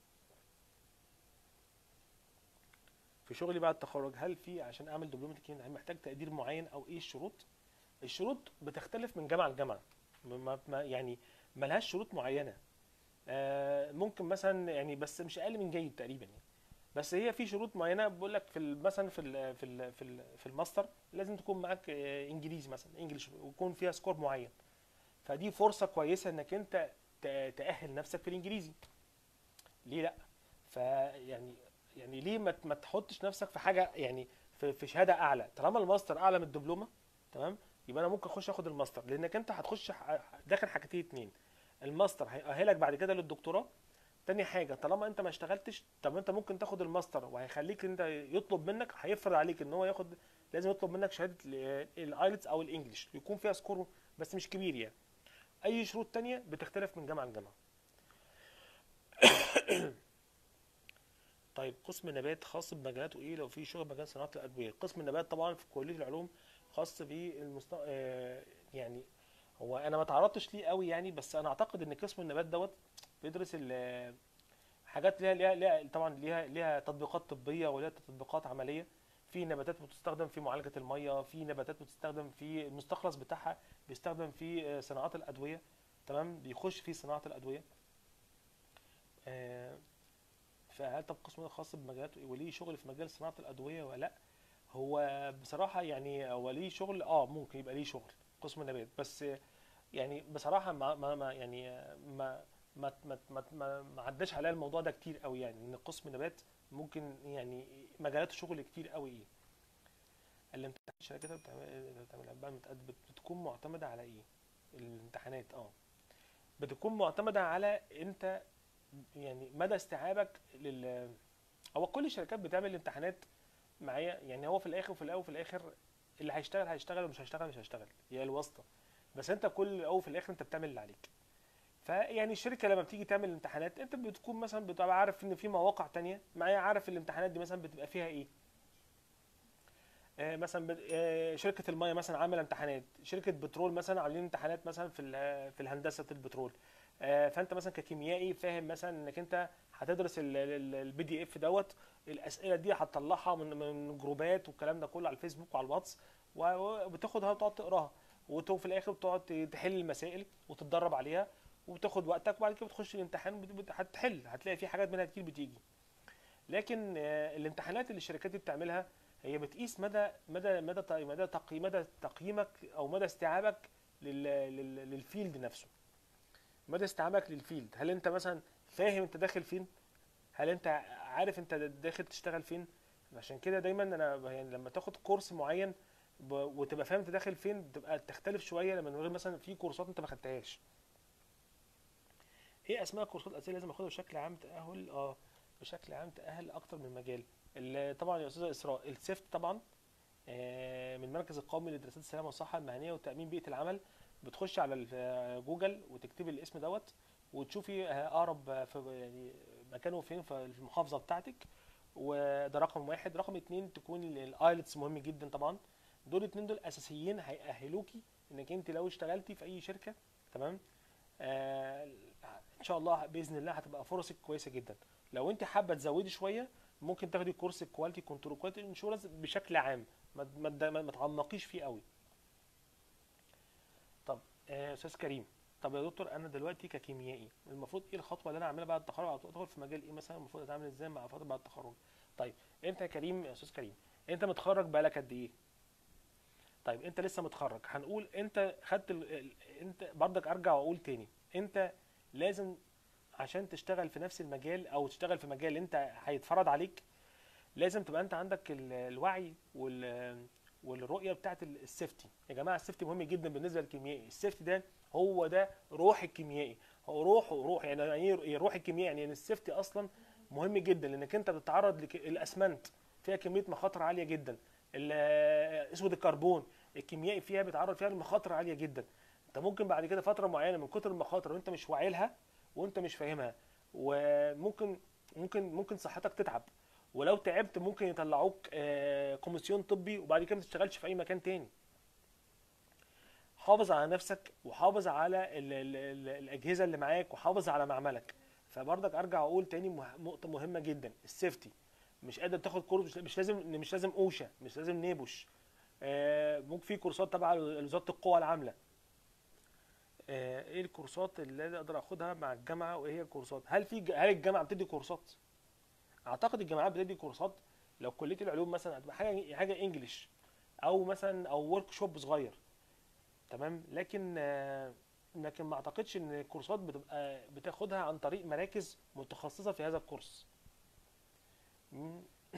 في شغلي بعد التخرج هل في عشان اعمل دبلومه الكيمياء هل محتاج تقدير معين او ايه الشروط الشروط بتختلف من جامعه لجامعه ما ما- يعني ملهاش شروط معينه آه، ممكن مثلا يعني بس مش اقل من جيد تقريبا يعني بس هي في شروط معينه بقول لك في ال- مثلا في ال في ال في ال في الماستر لازم تكون معاك آه، انجليزي مثلا انجلش ويكون فيها سكور معين فدي فرصه كويسه انك انت ت- تاهل نفسك في الانجليزي ليه لا فيعني يعني ليه ما ت- ما تحطش نفسك في حاجه يعني في, في شهاده اعلى طالما الماستر اعلى من الدبلومه تمام يبقى انا ممكن اخش اخد الماستر لانك انت هتخش ح- داخل حاجتين اتنين الماستر هيأهلك بعد كده للدكتوراه تاني حاجة طالما انت ما اشتغلتش طب انت ممكن تاخد الماستر وهيخليك انت يطلب منك هيفرض عليك ان هو ياخد لازم يطلب منك شهادة الايلتس او الانجليش يكون فيها سكور بس مش كبير يعني اي شروط تانية بتختلف من جامعة لجامعة طيب قسم النبات خاص بمجالاته ايه لو في شغل مجال صناعة الادوية قسم النبات طبعا في كلية العلوم خاص بالمست آه، يعني هو انا ما تعرضتش ليه قوي يعني بس انا اعتقد ان قسم النبات دوت بيدرس ال حاجات ليها ليها ليها طبعا ليها ليها تطبيقات طبيه وليها تطبيقات عمليه في نباتات بتستخدم في معالجه الميه في نباتات بتستخدم في المستخلص بتاعها بيستخدم في آه، صناعات الادويه تمام بيخش في صناعه الادويه آه، فهل طب القسم ده خاص بمجالاته ايه وليه شغل في مجال صناعه الادويه ولا لا هو بصراحه يعني هو ليه شغل اه ممكن يبقى ليه شغل قسم النبات بس آه، يعني بصراحه ما ما ما يعني آه، ما ما ما ما ما ما عداش عليا الموضوع ده كتير قوي يعني ان قسم النبات ممكن يعني مجالاته شغل كتير قوي ايه الامتحانات الشركات اللي بتعمل- بتعملها بقى متقد- بت- بتكون معتمده على ايه الامتحانات اه بتكون معتمده على انت يعني مدى استيعابك لل هو كل الشركات بتعمل امتحانات معايا يعني هو في الاخر وفي الاول وفي الاخر اللي هيشتغل هيشتغل ومش هيشتغل مش هيشتغل هي الواسطه بس انت كل الاول وفي الاخر انت بتعمل اللي عليك فيعني الشركه لما بتيجي تعمل الامتحانات انت بتكون مثلا بتبقى عارف ان في مواقع تانية معايا عارف الامتحانات دي مثلا بتبقى فيها ايه آه، مثلا بت- آه، شركه الميه مثلا عامله امتحانات شركه بترول مثلا عاملين امتحانات مثلا في ال- في الهندسه البترول آه، فانت مثلا ككيميائي فاهم مثلا انك انت هتدرس البي دي اف دوت الاسئله دي هتطلعها من من جروبات والكلام ده كله على الفيسبوك وعلى الواتس و- وبتاخدها وتقعد تقراها وفي الاخر بتقعد تحل المسائل وتتدرب عليها وبتاخد وقتك وبعد كده بتخش الامتحان وبت- بت- هتحل هتلاقي في حاجات منها كتير بتيجي لكن آه، الامتحانات اللي الشركات دي بتعملها هي بتقيس مدى مدى مدى ت- مدى تقييم مدى تقييمك او مدى استيعابك لل لل للفيلد نفسه مدى استيعابك للفيلد هل انت مثلا فاهم انت داخل فين هل انت عارف انت داخل تشتغل فين عشان كده دايما انا ب- يعني لما تاخد كورس معين ب- وتبقى فاهم انت داخل فين تبقى تختلف شويه لما من غير مثلا في كورسات انت ما خدتهاش ايه اسماء الكورسات الاساسيه اللي لازم اخدها بشكل عام تاهل اه بشكل عام تاهل اكتر من مجال ال- طبعا يا استاذه اسراء السيفت طبعا آه، من المركز القومي لدراسات السلامه والصحه المهنيه وتامين بيئه العمل بتخشي على ال- آه، جوجل وتكتبي الاسم دوت وتشوفي آه، اقرب آه، في يعني مكانه فين في المحافظه بتاعتك وده رقم واحد رقم اتنين تكون الايلتس مهم جدا طبعا دول اتنين دول اساسيين هيأهلوكي انك انت لو اشتغلتي في اي شركه تمام آه ان شاء الله باذن الله هتبقى فرصك كويسه جدا لو انت حابه تزودي شويه ممكن تاخدي كورس الكواليتي كنترول كواليتي انشورنس بشكل عام ما ما ما ما تعمقيش فيه قوي طب آه، استاذ كريم طب يا دكتور انا دلوقتي ككيميائي المفروض ايه الخطوه اللي انا اعملها بعد التخرج او ادخل في مجال ايه مثلا المفروض اتعامل ازاي مع فتره بعد التخرج طيب انت يا كريم يا استاذ كريم انت متخرج بقالك قد ايه طيب انت لسه متخرج هنقول انت خدت ال... ال- انت برضك ارجع واقول تاني انت لازم عشان تشتغل في نفس المجال او تشتغل في مجال انت هيتفرض عليك لازم تبقى انت عندك ال- الوعي وال والرؤيه بتاعت ال- السيفتي يا جماعه السيفتي مهم جدا بالنسبه للكيميائي السيفتي ده هو ده روح الكيميائي هو روحه روح يعني يعني ايه روح الكيميائي يعني ان السيفتي اصلا مهم جدا لانك انت بتتعرض للاسمنت فيها كميه مخاطر عاليه جدا ال- اسود الكربون الكيميائي فيها بيتعرض فيها لمخاطر عاليه جدا انت ممكن بعد كده فتره معينه من كتر المخاطر وانت مش واعي لها وانت مش فاهمها وممكن ممكن ممكن صحتك تتعب ولو تعبت ممكن يطلعوك آه، كوميسيون طبي وبعد كده ما تشتغلش في اي مكان تاني حافظ على نفسك وحافظ على ال ال ال الاجهزه اللي معاك وحافظ على معملك فبرضك ارجع اقول تاني مه- نقطه مهمه جدا السيفتي مش قادر تاخد كورس مش- مش لازم مش لازم اوشا مش لازم نيبوش آه، ممكن في كورسات تبع وزاره القوى العامله آه، ايه الكورسات اللي أنا اقدر اخدها مع الجامعه وايه هي الكورسات هل في ج- هل الجامعه بتدي كورسات اعتقد الجامعات بتدي كورسات لو كليه العلوم مثلا هتبقى حاجه حاجه انجليش او مثلا او ورك شوب صغير تمام لكن آه، لكن ما اعتقدش ان الكورسات بتبقى بتاخدها عن طريق مراكز متخصصه في هذا الكورس مم.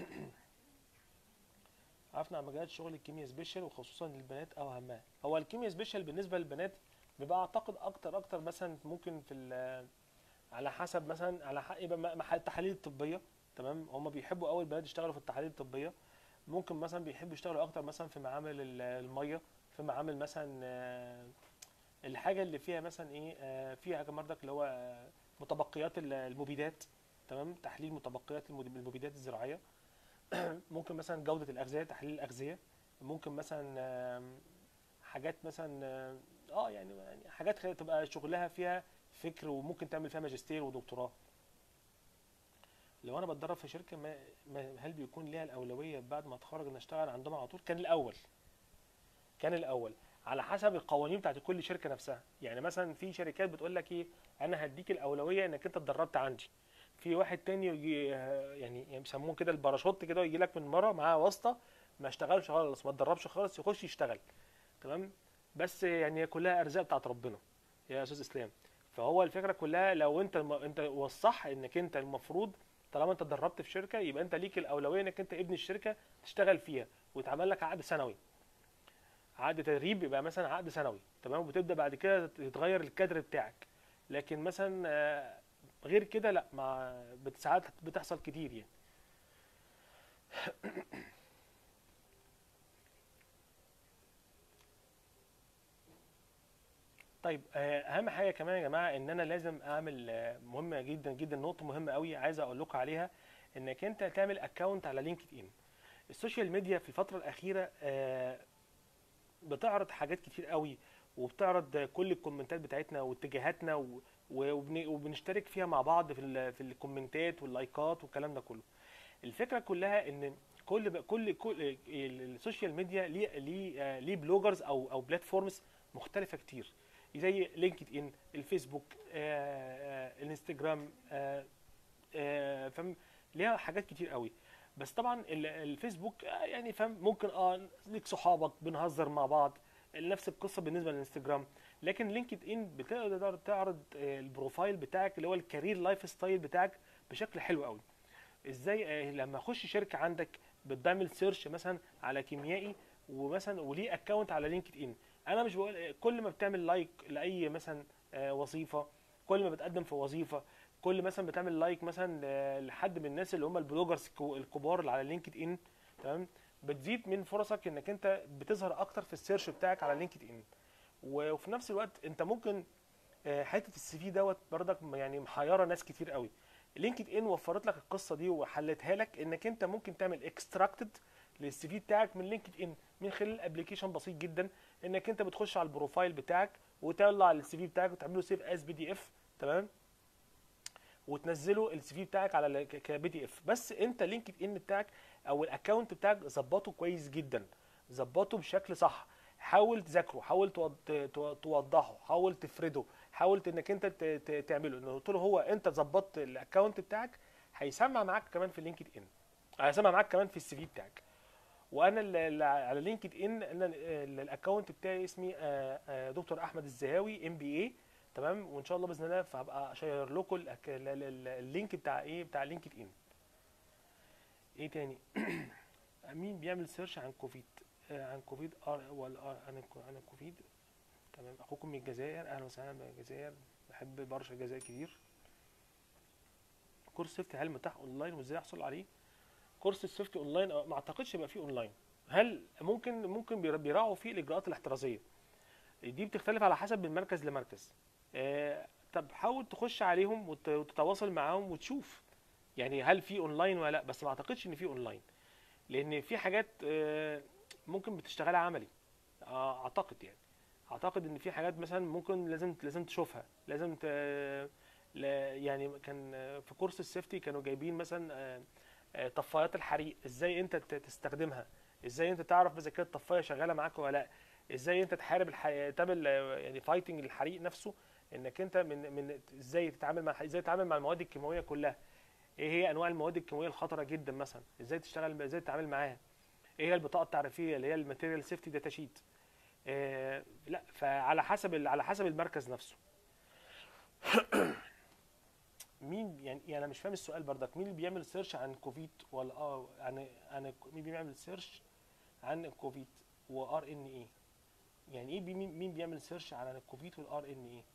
عرفنا عن مجالات شغل الكيمياء سبيشال وخصوصا للبنات او اهمها هو الكيمياء سبيشال بالنسبه للبنات بيبقى اعتقد اكتر اكتر مثلا ممكن في ال- على حسب مثلا على حق يبقى م- مح- التحاليل الطبيه تمام هم بيحبوا قوي البنات يشتغلوا في التحاليل الطبيه ممكن مثلا بيحبوا يشتغلوا اكتر مثلا في معامل ال- الميه في معامل مثلا آه، الحاجه اللي فيها مثلا ايه آه، فيها حاجه برضك اللي هو آه، متبقيات ال- المبيدات تمام تحليل متبقيات المد- المبيدات الزراعيه ممكن مثلا جوده الاغذيه تحليل الاغذيه ممكن مثلا آم، حاجات مثلا اه آه، يعني يعني حاجات خ- تبقى شغلها فيها فكر وممكن تعمل فيها ماجستير ودكتوراه لو انا بتدرب في شركه ما ما- هل بيكون ليها الاولويه بعد ما اتخرج ان اشتغل عندهم على طول كان الاول كان الاول على حسب القوانين بتاعت كل شركه نفسها يعني مثلا في شركات بتقول لك ايه انا هديك الاولويه انك انت اتدربت عندي في واحد تاني يجي يعني يعني بيسموه كده الباراشوت كده يجي لك من مره معاه واسطه ما اشتغلش خالص ما اتدربش خالص يخش يشتغل تمام بس يعني هي كلها ارزاق بتاعت ربنا يا استاذ اسلام فهو الفكره كلها لو انت الم... انت والصح انك انت المفروض طالما انت اتدربت في شركه يبقى انت ليك الاولويه انك انت ابن الشركه تشتغل فيها ويتعمل لك عقد سنوي عقد تدريب يبقى مثلا عقد سنوي تمام وبتبدا بعد كده يتغير الكادر بتاعك لكن مثلا آه، غير كده لا ما بت- ساعات بتحصل كتير يعني طيب آه، اهم حاجه كمان يا جماعه ان انا لازم اعمل آه، مهمه جدا جدا نقطه مهمه قوي عايز اقول لكم عليها انك انت تعمل اكونت على لينكد ان السوشيال ميديا في الفتره الاخيره آه، بتعرض حاجات كتير قوي وبتعرض كل الكومنتات بتاعتنا واتجاهاتنا و- وبن- وبنشترك فيها مع بعض في ال- في الكومنتات واللايكات والكلام ده كله الفكره كلها ان كل كل كل ال- السوشيال ميديا ليه ليه آه، ليه بلوجرز او او بلاتفورمز مختلفه كتير زي لينكد ان الفيسبوك آه، آه، الانستجرام آه، آه، فاهم ليها حاجات كتير قوي بس طبعا ال- الفيسبوك آه، يعني فاهم ممكن اه ليك صحابك بنهزر مع بعض نفس القصه بالنسبه للانستجرام لكن لينكد ان بتقدر تعرض آه، البروفايل بتاعك اللي هو الكارير لايف ستايل بتاعك بشكل حلو قوي ازاي آه، لما اخش شركه عندك بتعمل سيرش مثلا على كيميائي ومثلا وليه اكونت على لينكد ان انا مش بقول آه، كل ما بتعمل لايك لاي مثلا آه، وظيفه كل ما بتقدم في وظيفه كل مثلا بتعمل لايك مثلا ل- لحد من الناس اللي هم البلوجرز الكو- الكبار اللي على لينكد ان تمام بتزيد من فرصك انك انت بتظهر اكتر في السيرش بتاعك على لينكد ان وفي نفس الوقت انت ممكن آه، حته السي في دوت برضك يعني محيره ناس كتير قوي لينكد ان وفرت لك القصه دي وحلتها لك انك انت ممكن تعمل اكستراكتد للسي في بتاعك من لينكد ان من خلال ابلكيشن بسيط جدا انك انت بتخش على البروفايل بتاعك وتطلع السي في بتاعك وتعمله سيف از بي دي اف تمام وتنزله السي في بتاعك على كبي دي اف بس انت لينكد ان بتاعك او الاكونت بتاعك ظبطه كويس جدا ظبطه بشكل صح حاول تذاكره حاول توض- تو- توضحه حاول تفرده حاول انك انت ت- ت- تعمله لان قلت له هو انت ظبطت الاكونت بتاعك هيسمع معاك كمان في لينكد ان هيسمع معاك كمان في السي في بتاعك وانا ال- ال- على لينكد ان انا ال- الاكونت بتاعي اسمي آه، آه، دكتور احمد الزهاوي ام بي اي تمام وان شاء الله باذن الله فهبقى اشير لكم الأك- ال- ال- ال- اللينك بتاع ايه بتاع لينكد ان ايه تاني مين بيعمل سيرش عن كوفيد آه، عن كوفيد ار ولا آر عن الكو- عن الكوفيد تمام اخوكم من الجزائر اهلا وسهلا بالجزائر بحب برشا الجزائر كتير كورس سيفتي هل متاح اونلاين وازاي احصل عليه كورس السيفتي اونلاين آه، ما اعتقدش يبقى فيه اونلاين هل ممكن ممكن بيرا- بيراعوا فيه الاجراءات الاحترازيه دي بتختلف على حسب من مركز لمركز آه، طب حاول تخش عليهم وت- وتتواصل معاهم وتشوف يعني هل في اونلاين ولا لا بس ما اعتقدش ان في اونلاين لان في حاجات آه، ممكن بتشتغلها عملي آه، اعتقد يعني اعتقد ان في حاجات مثلا ممكن لازم لازم تشوفها لازم ت... لا- يعني كان آه، في كورس السيفتي كانوا جايبين مثلا آه، آه، طفايات الحريق ازاي انت ت- تستخدمها ازاي انت تعرف اذا كانت الطفايه شغاله معاك ولا لا ازاي انت تحارب الح... تعمل آه، يعني فايتنج الحريق نفسه انك انت من من ازاي تتعامل مع ازاي تتعامل مع المواد الكيماويه كلها ايه هي انواع المواد الكيماويه الخطره جدا مثلا ازاي تشتغل ازاي تتعامل معاها ايه هي البطاقه التعريفيه اللي هي الماتيريال سيفتي داتا شيت آه لا فعلى حسب ال- على حسب المركز نفسه مين يعني يعني انا مش فاهم السؤال برضك مين اللي بيعمل سيرش عن كوفيد ولا اه عن عن مين بيعمل سيرش عن الكوفيد وار ان ايه يعني ايه بي- مين مين بيعمل سيرش عن الكوفيد والار ان ايه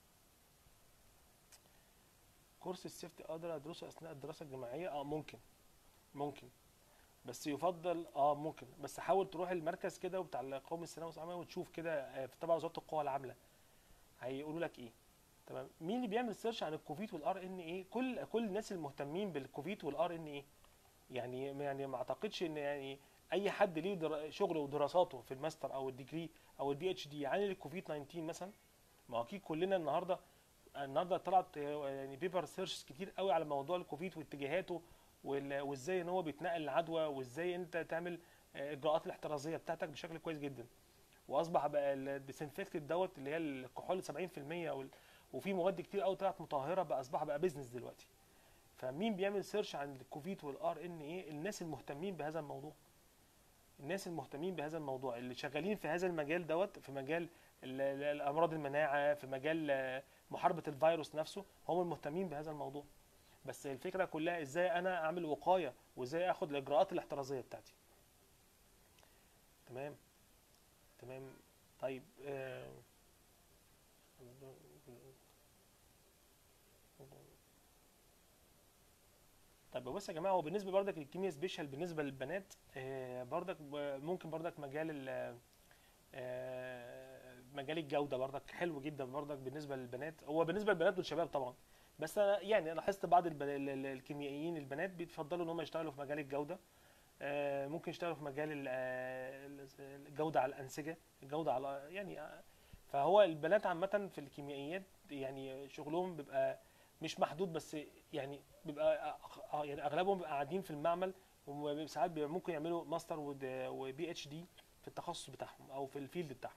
كورس السيفتي اقدر ادرسه اثناء الدراسه الجامعيه اه ممكن ممكن بس يفضل اه ممكن بس حاول تروح المركز كده وبتاع قوم الثانويه العامه وتشوف كده آه، في تبع وزاره القوى العامله هيقولوا لك ايه تمام مين اللي بيعمل سيرش عن الكوفيد والار ان ايه كل كل الناس المهتمين بالكوفيد والار ان ايه يعني يعني ما اعتقدش ان يعني اي حد ليه در... شغله ودراساته في الماستر او الديجري او البي اتش دي عن الكوفيد 19 مثلا ما هو اكيد كلنا النهارده النهارده طلعت آه، يعني بيبر سيرش كتير قوي على موضوع الكوفيد واتجاهاته وال- وازاي ان هو بيتنقل العدوى وازاي انت تعمل آه، اجراءات الاحترازيه بتاعتك بشكل كويس جدا واصبح بقى الديسنفكتد دوت اللي هي الكحول 70% وال- وفي مواد كتير قوي طلعت مطهره بقى اصبح بقى بيزنس دلوقتي فمين بيعمل سيرش عن الكوفيد والار ان ايه الناس المهتمين بهذا الموضوع الناس المهتمين بهذا الموضوع اللي شغالين في هذا المجال دوت في مجال ال- ال- الامراض المناعه في مجال آه، محاربه الفيروس نفسه هم المهتمين بهذا الموضوع بس الفكره كلها ازاي انا اعمل وقايه وازاي اخد الاجراءات الاحترازيه بتاعتي تمام تمام طيب آه، طيب بص يا جماعه هو بالنسبه برضك للكيمياء سبيشال بالنسبه للبنات آه، برضك ب- ممكن برضك مجال ال آه، مجال الجوده برضك حلو جدا برضك بالنسبه للبنات هو بالنسبه للبنات والشباب طبعا بس أنا يعني انا لاحظت بعض الب- ال- ال- الكيميائيين البنات بيتفضلوا ان هم يشتغلوا في مجال الجوده آه، ممكن يشتغلوا في مجال ال- آه، الجوده على الانسجه الجوده على يعني آه، فهو البنات عامه في الكيميائيات يعني شغلهم بيبقى مش محدود بس يعني بيبقى أغ- آه، يعني اغلبهم بيبقى قاعدين في المعمل وساعات بيبقى ممكن يعملوا ماستر وبي اتش دي في التخصص بتاعهم او في الفيلد بتاعهم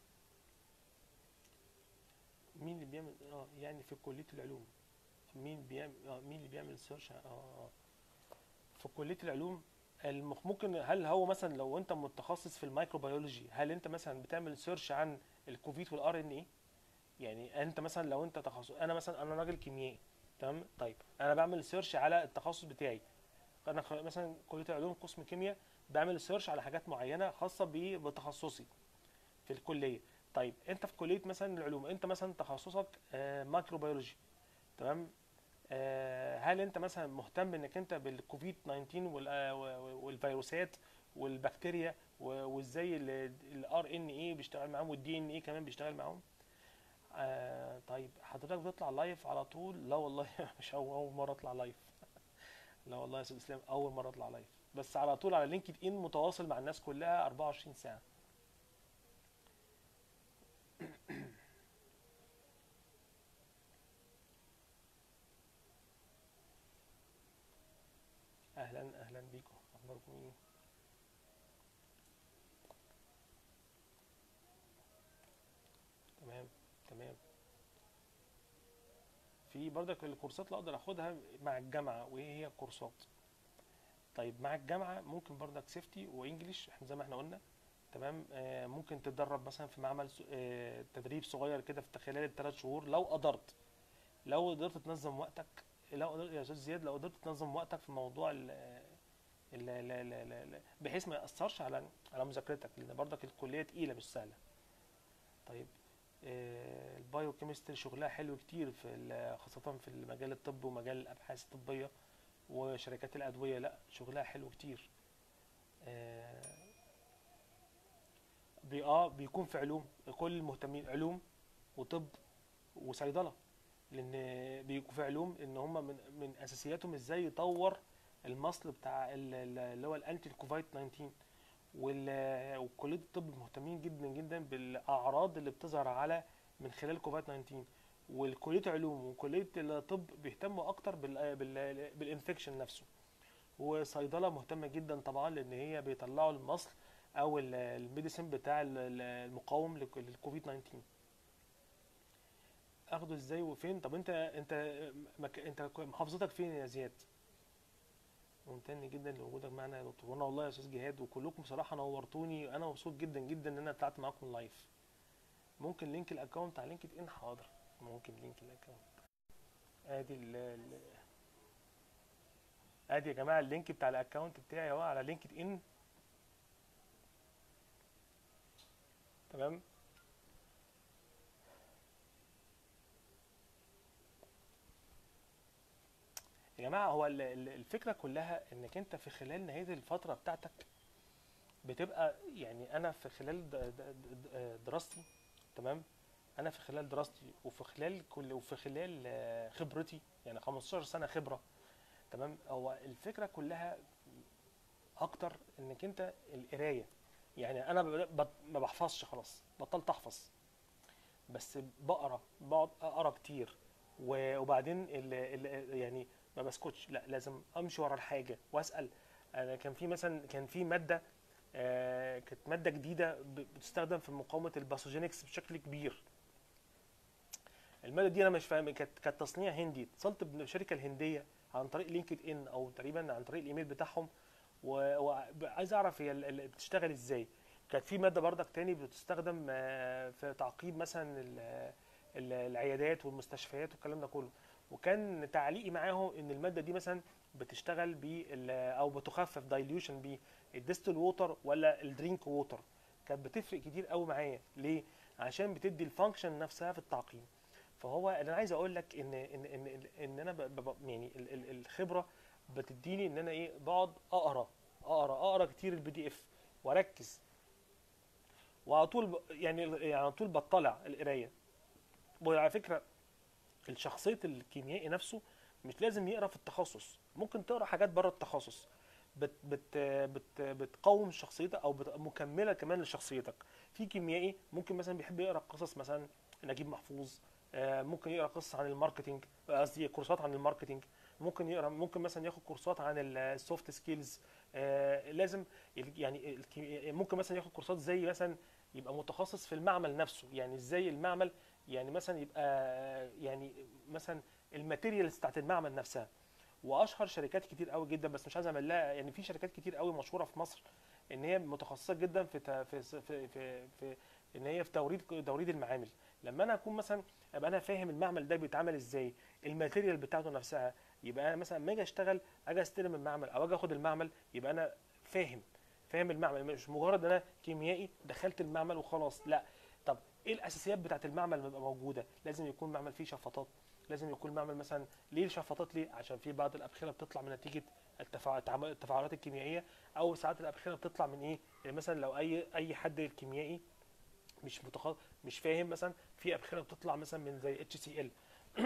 مين اللي بيعمل اه يعني في كليه العلوم مين بيعمل اه مين اللي بيعمل سيرش اه اه في كليه العلوم المخ ممكن هل هو مثلا لو انت متخصص في الميكروبيولوجي هل انت مثلا بتعمل سيرش عن الكوفيد والار ان ايه يعني انت مثلا لو انت تخصص انا مثلا انا راجل كيميائي تمام طيب انا بعمل سيرش على التخصص بتاعي انا خ- مثلا كليه العلوم قسم كيمياء بعمل سيرش على حاجات معينه خاصه ب- بتخصصي في الكليه طيب انت في كليه مثلا العلوم انت مثلا تخصصك آه، مايكروبيولوجي تمام آه، هل انت مثلا مهتم انك انت بالكوفيد 19 وال- آه، و- والفيروسات والبكتيريا و- وازاي الار ان ايه بيشتغل معاهم والدي ان ايه كمان بيشتغل معاهم آه طيب حضرتك بتطلع لايف على طول لا والله مش أول, اول مره اطلع لايف لا والله يا استاذ اسلام اول مره اطلع لايف بس على طول على لينكد ان متواصل مع الناس كلها 24 ساعه اهلا اهلا بيكم اخباركم ايه تمام تمام في برضك الكورسات اللي اقدر اخدها مع الجامعه وايه هي الكورسات طيب مع الجامعه ممكن برضك سيفتي وانجليش احنا زي ما احنا قلنا تمام آه ممكن تتدرب مثلا في معمل س- آه تدريب صغير كده في خلال الثلاث شهور لو قدرت لو قدرت تنظم وقتك لو قدرت يا استاذ زياد لو قدرت تنظم وقتك في موضوع ال ال ال ال ال ال بحيث ما ياثرش على على مذاكرتك لان برضك الكليه تقيله مش سهله طيب آه، البايو كيمستري شغلها حلو كتير في ال- خاصة في المجال الطب ومجال الأبحاث الطبية وشركات الأدوية لا شغلها حلو كتير آه، بي اه بيكون في علوم كل المهتمين علوم وطب وصيدلة لأن بيكون في علوم إن هم من من أساسياتهم إزاي يطور المصل بتاع ال- ال- اللي هو الأنتي الكوفيد 19 وال- وكليه الطب مهتمين جدا جدا بالاعراض اللي بتظهر على من خلال كوفيد 19 والكليه علوم وكليه الطب بيهتموا اكتر بال بال بالانفكشن نفسه وصيدله مهتمه جدا طبعا لان هي بيطلعوا المصل او ال- الميديسين بتاع ال- ال- المقاوم لك- للكوفيد 19 اخده ازاي وفين طب انت انت مك... انت محافظتك فين يا زياد ممتن جدا لوجودك معنا يا دكتور وانا والله يا استاذ جهاد وكلكم بصراحه نورتوني انا مبسوط جدا جدا ان انا طلعت معاكم لايف ممكن لينك الاكونت بتاع لينكد ان حاضر ممكن لينك الاكونت ادي ال ال- ادي يا جماعه اللينك بتاع الاكونت بتاعي اهو على لينكد ان تمام يا جماعه هو ال- ال- الفكره كلها انك انت في خلال نهايه الفتره بتاعتك بتبقى يعني انا في خلال د- د- د- دراستي تمام انا في خلال دراستي وفي خلال كل وفي خلال آه، خبرتي يعني 15 سنه خبره تمام هو الفكره كلها اكتر انك انت القرايه يعني انا ب- ب- ما بحفظش خلاص بطلت احفظ بس بقرا بقعد اقرا كتير و- وبعدين ال ال يعني ما بسكتش لا لازم امشي ورا الحاجه واسال انا كان في مثلا كان في ماده آه، كانت ماده جديده ب- بتستخدم في مقاومه الباثوجينكس بشكل كبير الماده دي انا مش فاهم كانت كانت تصنيع هندي اتصلت بالشركه الهنديه عن طريق لينكد ان او تقريبا عن طريق الايميل بتاعهم و- وعايز اعرف هي ال- ال- بتشتغل ازاي كانت في ماده بردك تاني بتستخدم آه، في تعقيم مثلا ال- ال- العيادات والمستشفيات والكلام ده كله وكان تعليقي معاهم ان الماده دي مثلا بتشتغل بال او بتخفف دايليوشن بالديستل ووتر ولا الدرينك ووتر كانت بتفرق كتير قوي معايا ليه عشان بتدي الفانكشن نفسها في التعقيم فهو انا عايز اقول لك ان ان ان ان انا ب- ب- يعني ال- ال- الخبره بتديني ان انا ايه بقعد اقرا اقرا اقرا كتير البي دي اف واركز وعلى طول ب- يعني يعني على طول بطلع القرايه وعلى فكره الشخصيه الكيميائي نفسه مش لازم يقرا في التخصص ممكن تقرا حاجات بره التخصص بت بت بت بتقوم شخصيتك او بت مكمله كمان لشخصيتك في كيميائي ممكن مثلا بيحب يقرا قصص مثلا نجيب محفوظ آه، ممكن يقرا قصص عن الماركتينج قصدي كورسات عن الماركتينج ممكن يقرا ممكن مثلا ياخد كورسات عن السوفت سكيلز لازم ال- يعني الكي- ممكن مثلا ياخد كورسات زي مثلا يبقى متخصص في المعمل نفسه يعني ازاي المعمل يعني مثلا يبقى يعني مثلا الماتيريالز بتاعت المعمل نفسها واشهر شركات كتير قوي جدا بس مش عايز اعمل لها يعني في شركات كتير قوي مشهوره في مصر ان هي متخصصه جدا في تا- في في في, في ان هي في توريد توريد المعامل لما انا اكون مثلا ابقى انا فاهم المعمل ده بيتعمل ازاي الماتيريال بتاعته نفسها يبقى انا مثلا لما اجي اشتغل اجي استلم المعمل او اجي اخد المعمل يبقى انا فاهم فاهم المعمل مش مجرد ان انا كيميائي دخلت المعمل وخلاص لا طب ايه الاساسيات بتاعت المعمل بتبقى موجوده لازم يكون المعمل فيه شفاطات لازم يكون المعمل مثلا ليه الشفاطات ليه عشان في بعض الابخره بتطلع من نتيجه التفاع- التعامل- التفاعلات الكيميائيه او ساعات الابخره بتطلع من ايه يعني مثلا لو اي اي حد كيميائي مش متخصص مش فاهم مثلا في ابخره بتطلع مثلا من زي اتش سي ال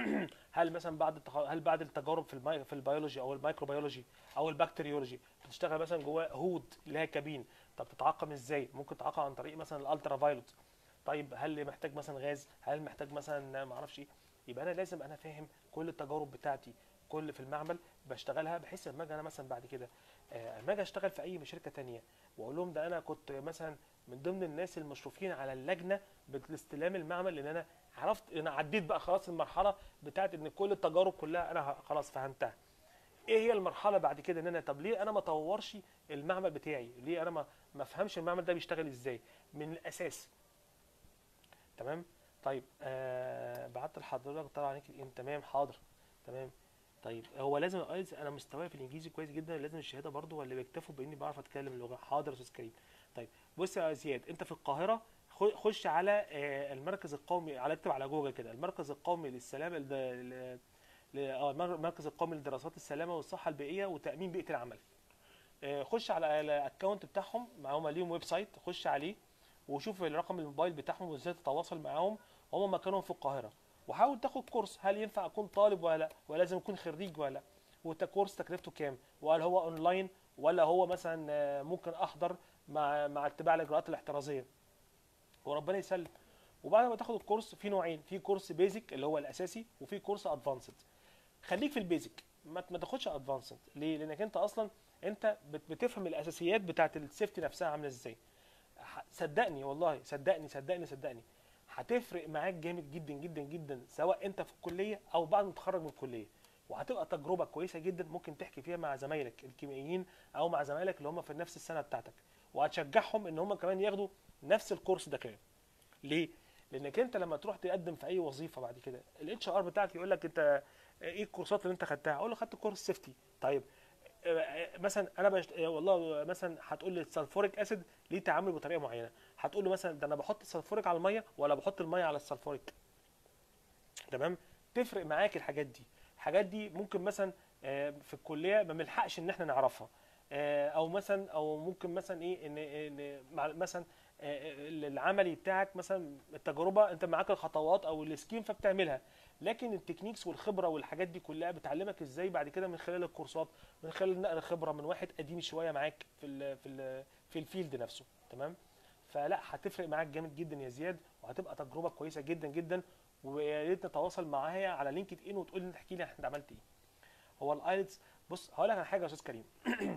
هل مثلا بعد التخ... هل بعد التجارب في المي... في البيولوجي او الميكروبيولوجي او البكتيريولوجي بتشتغل مثلا جواه هود اللي هي كابين طب تتعقم ازاي ممكن تتعقم عن طريق مثلا الالترا فايلوت طيب هل محتاج مثلا غاز هل محتاج مثلا ما اعرفش ايه يبقى انا لازم انا فاهم كل التجارب بتاعتي كل في المعمل بشتغلها بحيث لما اجي انا مثلا بعد كده آه، لما اجي اشتغل في اي شركه تانية واقول لهم ده انا كنت مثلا من ضمن الناس المشرفين على اللجنه باستلام المعمل لان انا عرفت انا عديت بقى خلاص المرحله بتاعت ان كل التجارب كلها انا ه- خلاص فهمتها ايه هي المرحله بعد كده ان انا طب ليه انا ما اطورش المعمل بتاعي ليه انا ما ما افهمش المعمل ده بيشتغل ازاي من الاساس تمام طيب آه بعت لحضرتك طبعا عليك إن تمام حاضر تمام طيب هو لازم الايلتس انا مستواي في الانجليزي كويس جدا لازم الشهاده برضو ولا بيكتفوا باني بعرف اتكلم اللغه حاضر يا استاذ كريم طيب بص يا زياد انت في القاهره خ- خش على آه، المركز القومي على اكتب على جوجل كده المركز القومي للسلامه الد- ل- ل- اه المر- المركز القومي لدراسات السلامه والصحه البيئيه وتامين بيئه العمل آه، خش على الاكونت بتاعهم معاهم ليهم ويب سايت خش عليه وشوف الرقم الموبايل بتاعهم وازاي تتواصل معاهم هم مكانهم في القاهره وحاول تاخد كورس هل ينفع اكون طالب ولا لا ولازم اكون خريج ولا لا والكورس تكلفته كام وهل هو اونلاين ولا هو مثلا آه، ممكن احضر مع مع اتباع الاجراءات الاحترازيه وربنا يسلم وبعد ما تاخد الكورس في نوعين في كورس بيزك اللي هو الاساسي وفي كورس ادفانسد خليك في البيزك ما ما تاخدش ادفانسد ليه لانك انت اصلا انت بت- بتفهم الاساسيات بتاعه السيفتي نفسها عامله ازاي ح- صدقني والله صدقني صدقني صدقني هتفرق معاك جامد جدا جدا جدا سواء انت في الكليه او بعد ما تتخرج من الكليه وهتبقى تجربه كويسه جدا ممكن تحكي فيها مع زمايلك الكيميائيين او مع زمايلك اللي هم في نفس السنه بتاعتك وهتشجعهم ان هم كمان ياخدوا نفس الكورس ده كمان ليه لانك انت لما تروح تقدم في اي وظيفه بعد كده الاتش ار بتاعك يقول لك انت ايه الكورسات اللي انت خدتها اقول له خدت كورس سيفتي طيب آه، مثلا انا بشت... آه، والله مثلا هتقول لي السلفوريك اسيد ليه تعامل بطريقه معينه هتقول له مثلا ده انا بحط السلفوريك على الميه ولا بحط الميه على السلفوريك تمام تفرق معاك الحاجات دي الحاجات دي ممكن مثلا آه، في الكليه ما بنلحقش ان احنا نعرفها آه، او مثلا او ممكن مثلا ايه ان إن مع- مثلا آه، العملي بتاعك مثلا التجربه انت معاك الخطوات او السكيم فبتعملها لكن التكنيكس والخبره والحاجات دي كلها بتعلمك ازاي بعد كده من خلال الكورسات من خلال نقل الخبره من واحد قديم شويه معاك في ال في ال في الفيلد نفسه تمام فلا هتفرق معاك جامد جدا يا زياد وهتبقى تجربه كويسه جدا جدا ويا ريت نتواصل معايا على لينكد ان وتقول لي تحكي لي انت عملت ايه هو الايلتس بص هقول لك على حاجه يا استاذ كريم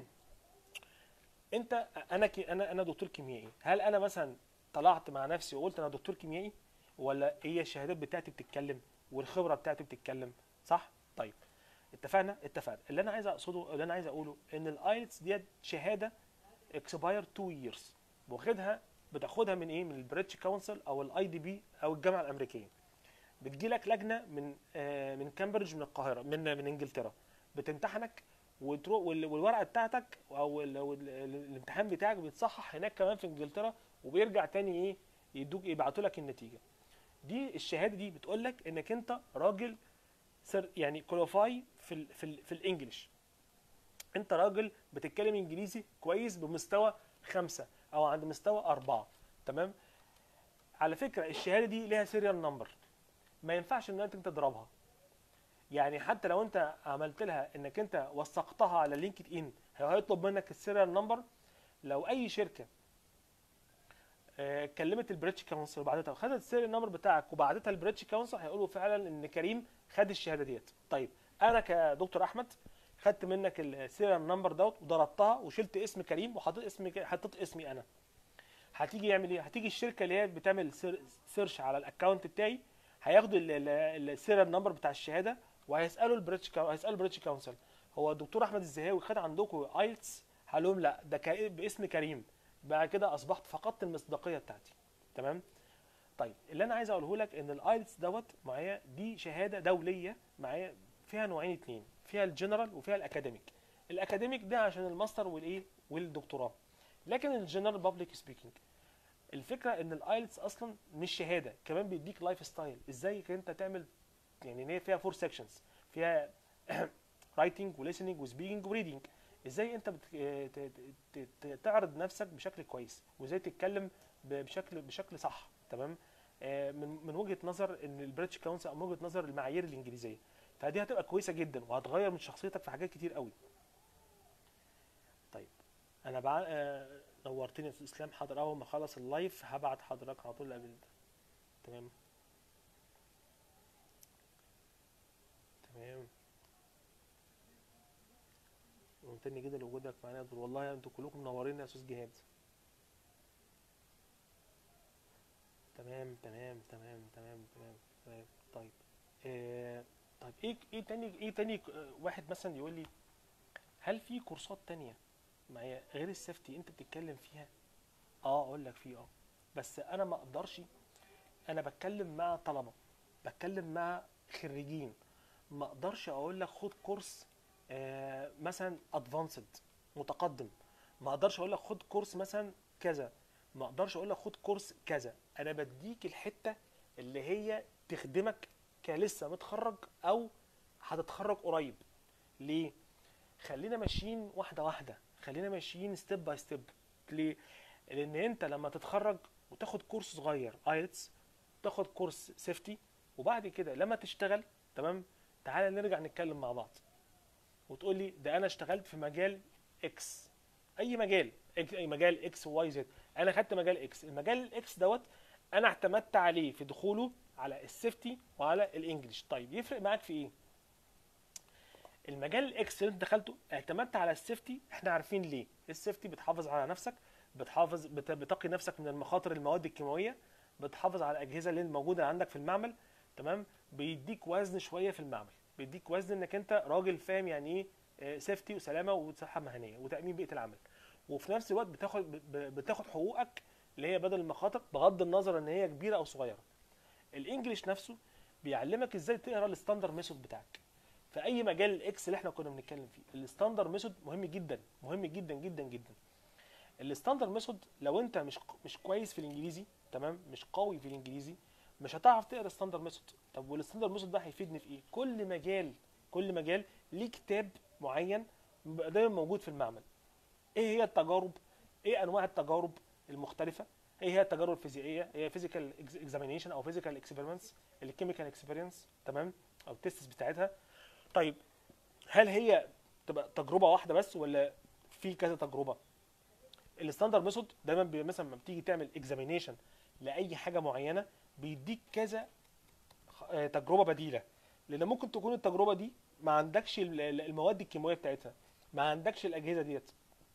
انت انا كي انا انا دكتور كيميائي هل انا مثلا طلعت مع نفسي وقلت انا دكتور كيميائي ولا هي الشهادات بتاعتي بتتكلم والخبره بتاعتي بتتكلم صح طيب اتفقنا اتفقنا اللي انا عايز اقصده اللي انا عايز اقوله ان الايلتس ديت شهاده اكسباير 2 years واخدها بتاخدها من ايه من البريتش كونسل او الاي دي بي او الجامعه الامريكيه بتجي لك لجنه من آه، من كامبريدج من القاهره من من انجلترا بتمتحنك وتروح وال- والورقه بتاعتك او ال- وال- الامتحان بتاعك بيتصحح هناك كمان في انجلترا وبيرجع تاني ايه يدوك يبعتوا لك النتيجه دي الشهاده دي بتقول لك انك انت راجل سر يعني كواليفاي في ال في ال في الانجليش انت راجل بتتكلم انجليزي كويس بمستوى خمسة او عند مستوى أربعة تمام على فكرة الشهادة دي ليها سيريال نمبر ما ينفعش ان انت تضربها يعني حتى لو انت عملت لها انك انت وثقتها على لينكد ان هيطلب منك السيريال نمبر لو اي شركه آه، كلمت البريتش كونسل وبعتتها وخدت السيريال نمبر بتاعك وبعتتها البريتش كونسل هيقولوا فعلا ان كريم خد الشهاده ديت طيب انا كدكتور احمد خدت منك السيريال نمبر دوت وضربتها وشلت اسم كريم وحطيت اسم حطيت اسمي انا هتيجي يعمل ايه هتيجي الشركه اللي هي بتعمل سير- سيرش على الاكونت بتاعي هياخدوا السيريال نمبر بتاع الشهاده وهيسالوا البريتش كاو- هيسالوا البريتش كونسل هو الدكتور احمد الزهاوي خد عندكم ايلتس هقول لهم لا ده كا- باسم كريم بعد كده اصبحت فقدت المصداقيه بتاعتي تمام طيب اللي انا عايز اقوله لك ان الايلتس دوت معايا دي شهاده دوليه معايا فيها نوعين اتنين فيها الجنرال وفيها الاكاديميك الاكاديميك ده عشان الماستر والايه والدكتوراه لكن الجنرال بابليك سبيكينج الفكره ان الايلتس اصلا مش شهاده كمان بيديك لايف ستايل ازاي انت تعمل يعني ان هي فيها فور سيكشنز فيها رايتنج وليسننج وسبيكينج وريدنج ازاي انت بت... ت- ت- ت- تعرض نفسك بشكل كويس وازاي تتكلم ب- بشكل بشكل صح تمام آه، من من وجهه نظر ان البريتش كونسل او من وجهه نظر المعايير الانجليزيه فدي هتبقى كويسه جدا وهتغير من شخصيتك في حاجات كتير قوي طيب انا بع... آه، نورتني يا استاذ اسلام حاضر اول ما اخلص اللايف هبعت حضرتك على طول قبل تمام تمام ممتن جدا لوجودك معانا يا دكتور والله انتوا كلكم منورين يا استاذ جهاد تمام تمام تمام تمام تمام تمام طيب آه طيب ايه ايه تاني ايه تاني آه، واحد مثلا يقول لي هل في كورسات تانية معايا غير السيفتي انت بتتكلم فيها اه اقول لك في اه بس انا ما اقدرش انا بتكلم مع طلبه بتكلم مع خريجين ما اقدرش اقول لك خد كورس آه مثلا ادفانسد متقدم ما اقدرش اقول لك خد كورس مثلا كذا ما اقدرش اقول لك خد كورس كذا انا بديك الحته اللي هي تخدمك كلسه متخرج او هتتخرج قريب ليه خلينا ماشيين واحده واحده خلينا ماشيين ستيب باي ستيب ليه لان انت لما تتخرج وتاخد كورس صغير ايلتس تاخد كورس سيفتي وبعد كده لما تشتغل تمام تعالى نرجع نتكلم مع بعض وتقول لي ده انا اشتغلت في مجال اكس اي مجال إك- اي مجال اكس واي زد انا خدت مجال اكس المجال الاكس دوت انا اعتمدت عليه في دخوله على السيفتي وعلى الانجليش طيب يفرق معاك في ايه المجال الاكس اللي انت دخلته اعتمدت على السيفتي احنا عارفين ليه السيفتي بتحافظ على نفسك بتحافظ بت- بتقي نفسك من المخاطر المواد الكيماويه بتحافظ على الاجهزه اللي موجوده عندك في المعمل تمام بيديك وزن شويه في المعمل بيديك وزن انك انت راجل فاهم يعني ايه سيفتي وسلامه وصحه مهنيه وتامين بيئه العمل وفي نفس الوقت بتاخد ب- بتاخد حقوقك اللي هي بدل المخاطر بغض النظر ان هي كبيره او صغيره الانجليش نفسه بيعلمك ازاي تقرا الستاندر ميثود بتاعك في اي مجال الاكس اللي احنا كنا بنتكلم فيه الستاندر ميثود مهم جدا مهم جدا جدا جدا الستاندر ميثود لو انت مش مش كويس في الانجليزي تمام مش قوي في الانجليزي مش هتعرف تقرا الستاندر ميثود طب والستاندر ميثود ده هيفيدني في ايه كل مجال كل مجال ليه كتاب معين بيبقى دايما موجود في المعمل ايه هي التجارب ايه انواع التجارب المختلفه ايه هي التجارب الفيزيائيه هي فيزيكال اكزامينيشن او فيزيكال اكسبيرمنتس الكيميكال اكسبيرينس تمام او التيستس بتاعتها طيب هل هي تبقى تجربه واحده بس ولا في كذا تجربه الستاندر ميثود دايما بي- مثلا لما بتيجي تعمل اكزامينيشن لاي حاجه معينه بيديك كذا خ- آه، تجربه بديله لان ممكن تكون التجربه دي ما عندكش ال- ال- المواد الكيماويه بتاعتها ما عندكش الاجهزه ديت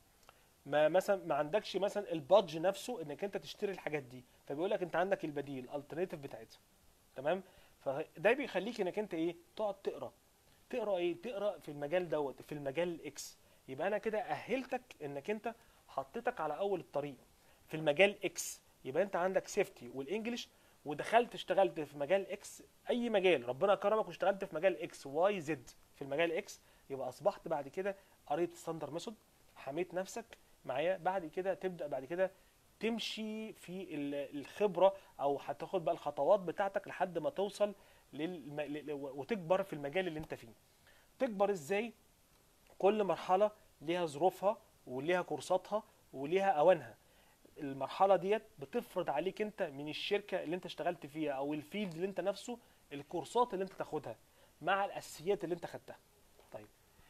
ما مثلا ما عندكش مثلا البادج نفسه انك انت تشتري الحاجات دي فبيقول لك انت عندك البديل الالترناتيف بتاعتها تمام فده بيخليك انك انت ايه تقعد تقرا تقرا ايه تقرا في المجال دوت في المجال الاكس يبقى انا كده اهلتك انك انت حطيتك على اول الطريق في المجال اكس يبقى انت عندك سيفتي والانجليش ودخلت اشتغلت في مجال اكس اي مجال ربنا كرمك واشتغلت في مجال اكس واي زد في المجال اكس يبقى اصبحت بعد كده قريت ستاندر ميثود حميت نفسك معايا بعد كده تبدا بعد كده تمشي في ال- الخبره او هتاخد بقى الخطوات بتاعتك لحد ما توصل للم... ل- وتكبر في المجال اللي انت فيه تكبر ازاي كل مرحله ليها ظروفها وليها كورساتها وليها اوانها المرحله ديت بتفرض عليك انت من الشركه اللي انت اشتغلت فيها او الفيلد اللي انت نفسه الكورسات اللي انت تاخدها مع الاساسيات اللي انت خدتها طيب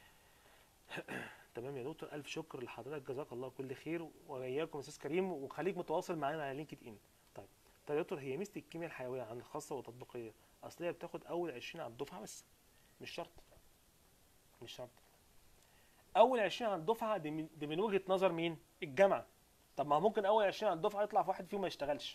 تمام يا دكتور الف شكر لحضرتك جزاك الله كل خير واياكم يا استاذ كريم وخليك متواصل معانا على لينكد ان طيب طيب يا دكتور هي ميزه الكيمياء الحيويه عن الخاصه والتطبيقيه اصل هي بتاخد اول 20 على الدفعه بس مش شرط مش شرط اول 20 على الدفعه دي من, دي من وجهه نظر مين الجامعه طب ما هو ممكن اول 20 على الدفعه يطلع في واحد فيهم ما يشتغلش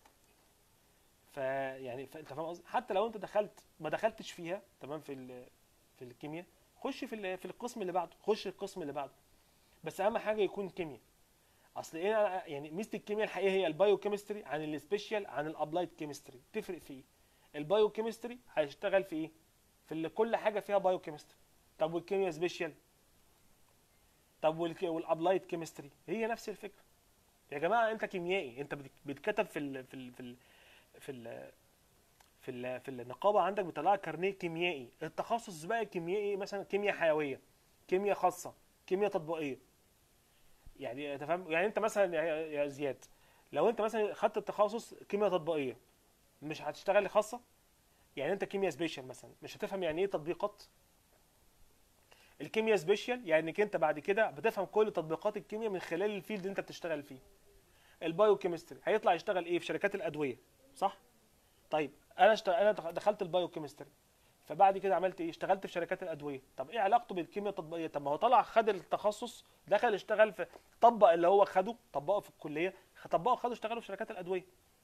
فيعني ف- انت فاهم قصدي حتى لو انت دخلت ما دخلتش فيها تمام في ال- في الكيمياء خش في ال- في القسم اللي بعده خش القسم اللي بعده بس اهم حاجه يكون كيمياء اصل ايه أنا- يعني ميزه الكيمياء الحقيقيه هي البايو كيمستري عن السبيشال عن الابلايد كيمستري تفرق في ايه البايو كيمستري هيشتغل في ايه في اللي كل حاجه فيها بايو كيمستري طب والكيمياء سبيشال طب والك- والابلايد كيمستري هي نفس الفكره يا جماعه انت كيميائي انت بت- بيتكتب في ال في ال في ال في ال في ال في النقابه عندك بيطلع لك كارنيه كيميائي التخصص بقى كيميائي مثلا كيمياء حيويه كيمياء خاصه كيمياء تطبيقيه يعني انت فاهم يعني انت مثلا يا يا زياد لو انت مثلا خدت التخصص كيمياء تطبيقيه مش هتشتغل خاصه يعني انت كيمياء سبيشال مثلا مش هتفهم يعني ايه تطبيقات الكيمياء سبيشال يعني انك انت بعد كده بتفهم كل تطبيقات الكيمياء من خلال الفيلد اللي انت بتشتغل فيه البايو كيمستري هيطلع يشتغل ايه في شركات الادويه صح طيب انا اشتغل انا دخلت البايو كيمستري فبعد كده عملت ايه اشتغلت في شركات الادويه طب ايه علاقته بالكيمياء التطبيقيه طب ما هو طلع خد التخصص دخل اشتغل في طبق اللي هو خده طبقه في الكليه طبقه خده اشتغلوا في شركات الادويه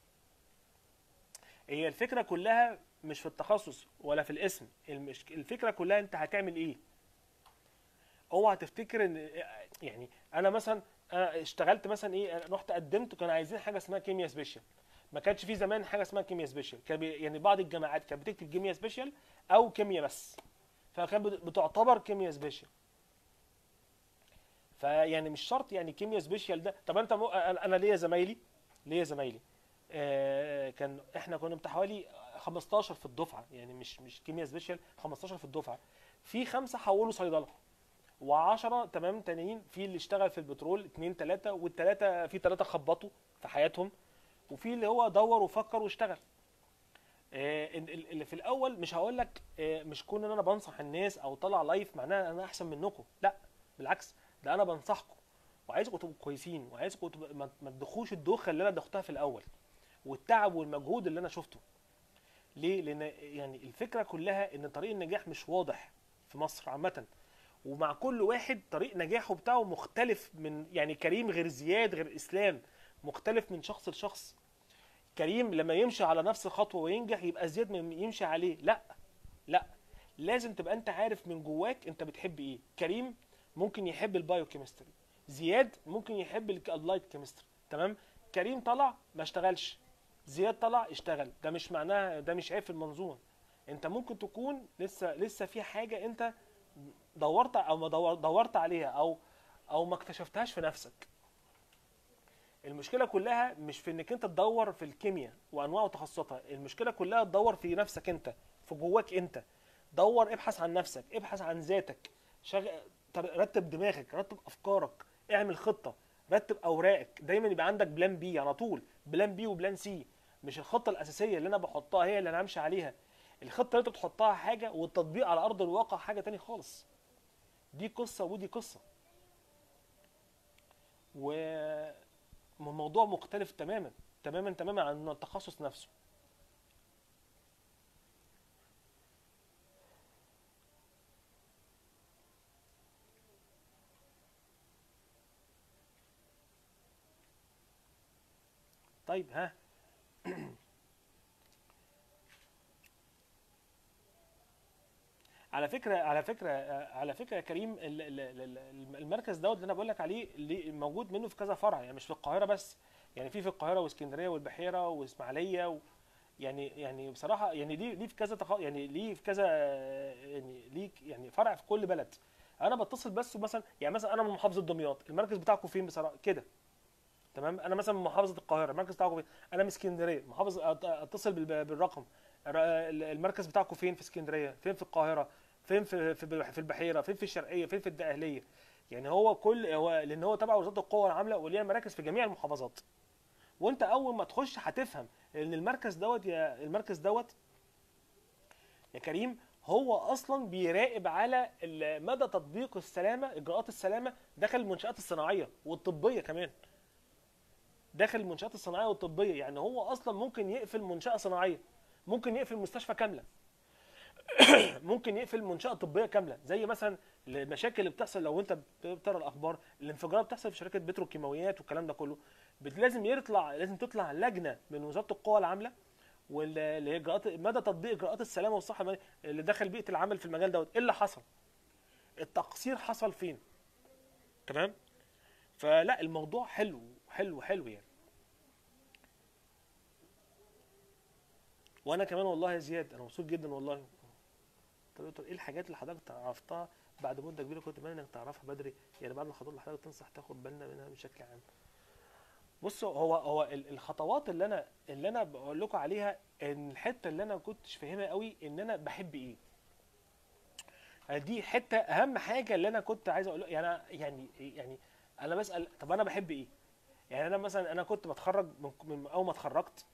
هي الفكره كلها مش في التخصص ولا في الاسم المش... الفكره كلها انت هتعمل ايه اوعى تفتكر ان يعني انا مثلا انا اشتغلت مثلا ايه أنا رحت قدمت كانوا عايزين حاجه اسمها كيمياء سبيشال ما كانش في زمان حاجه اسمها كيمياء سبيشال كان بي- يعني بعض الجامعات كانت بتكتب كيمياء سبيشال او كيمياء بس فكانت بت- بتعتبر كيمياء سبيشال فيعني مش شرط يعني كيمياء سبيشال ده طب انت مو... انا أنا ليا زمايلي ليا زمايلي آه كان احنا كنا بتاع حوالي 15 في الدفعه يعني مش مش كيمياء سبيشال 15 في الدفعه في خمسه حولوا صيدله و10 تمام تانيين في اللي اشتغل في البترول اتنين تلاته والتلاته في تلاته خبطوا في حياتهم وفي اللي هو دور وفكر واشتغل آه، ال- ال- اللي في الاول مش هقول لك آه، مش كون ان انا بنصح الناس او طلع لايف معناها ان انا احسن منكم لا بالعكس ده انا بنصحكم وعايزكم تبقوا كويسين وعايزكم تبقوا ما ما تدخوش الدوخه اللي انا دختها في الاول والتعب والمجهود اللي انا شفته ليه لان يعني الفكره كلها ان طريق النجاح مش واضح في مصر عامه ومع كل واحد طريق نجاحه بتاعه مختلف من يعني كريم غير زياد غير اسلام مختلف من شخص لشخص كريم لما يمشي على نفس الخطوه وينجح يبقى زياد ما يمشي عليه لا لا لازم تبقى انت عارف من جواك انت بتحب ايه كريم ممكن يحب البايو كيمستري زياد ممكن يحب ال- اللايت كيمستري تمام كريم طلع ما اشتغلش زياد طلع اشتغل ده مش معناها ده مش عيب في المنظومه انت ممكن تكون لسه لسه في حاجه انت دورت او ما دور- دورت عليها او او ما اكتشفتهاش في نفسك المشكله كلها مش في انك انت تدور في الكيمياء وانواع وتخصصاتها المشكله كلها تدور في نفسك انت في جواك انت دور ابحث عن نفسك ابحث عن ذاتك شغ... تر- رتب دماغك رتب افكارك اعمل خطه رتب اوراقك دايما يبقى عندك بلان بي على طول بلان بي وبلان سي مش الخطه الاساسيه اللي انا بحطها هي اللي انا همشي عليها الخطه اللي انت بتحطها حاجه والتطبيق على ارض الواقع حاجه تاني خالص دي قصه ودي قصه وموضوع مختلف تماما تماما تماما عن التخصص نفسه طيب ها على فكره على فكره على فكره يا كريم ال- ال- ال- ال- المركز دوت اللي انا بقول لك عليه اللي موجود منه في كذا فرع يعني مش في القاهره بس يعني في في القاهره واسكندريه والبحيره واسماعيليه و يعني يعني بصراحه يعني ليه ليه في كذا تخ... يعني ليه في كذا يعني ليه يعني فرع في كل بلد انا بتصل بس مثلا يعني مثلا انا من محافظه دمياط المركز بتاعكم فين بصراحه كده تمام انا مثلا من محافظه القاهره المركز بتاعكم فين انا من اسكندريه محافظ أت- اتصل بال- بالرقم الر- المركز بتاعكم فين في اسكندريه فين في القاهره فين في في البح- في البحيره فين في الشرقيه فين في الدقهليه يعني هو كل هو لان هو تبع وزاره القوى العامله وليها مراكز في جميع المحافظات وانت اول ما تخش هتفهم ان المركز دوت يا المركز دوت يا كريم هو اصلا بيراقب على ال- مدى تطبيق السلامه اجراءات السلامه داخل المنشات الصناعيه والطبيه كمان داخل المنشات الصناعيه والطبيه يعني هو اصلا ممكن يقفل منشاه صناعيه ممكن يقفل مستشفى كامله ممكن يقفل منشاه طبيه كامله زي مثلا المشاكل اللي بتحصل لو انت بتقرا الاخبار الانفجارات بتحصل في شركات بتروكيماويات والكلام ده كله بت- لازم يطلع لازم تطلع لجنه من وزاره القوى العامله واللي هي اجراءات مدى تطبيق اجراءات السلامه والصحه المدنية اللي دخل بيئه العمل في المجال دوت ايه اللي حصل التقصير حصل فين تمام فلا الموضوع حلو حلو حلو يعني وانا كمان والله يا زياد انا مبسوط جدا والله طب طب ايه الحاجات اللي حضرتك عرفتها بعد مده كبيره كنت اتمنى انك تعرفها بدري يعني بعد الخطوات اللي حضرتك تنصح تاخد بالنا منها بشكل عام بصوا هو هو ال- الخطوات اللي انا اللي انا بقول لكم عليها ان الحته اللي انا ما كنتش فاهمها قوي ان انا بحب ايه دي حته اهم حاجه اللي انا كنت عايز اقول يعني أنا- يعني يعني انا بسال طب انا بحب ايه يعني انا مثلا انا كنت بتخرج من من اول ما اتخرجت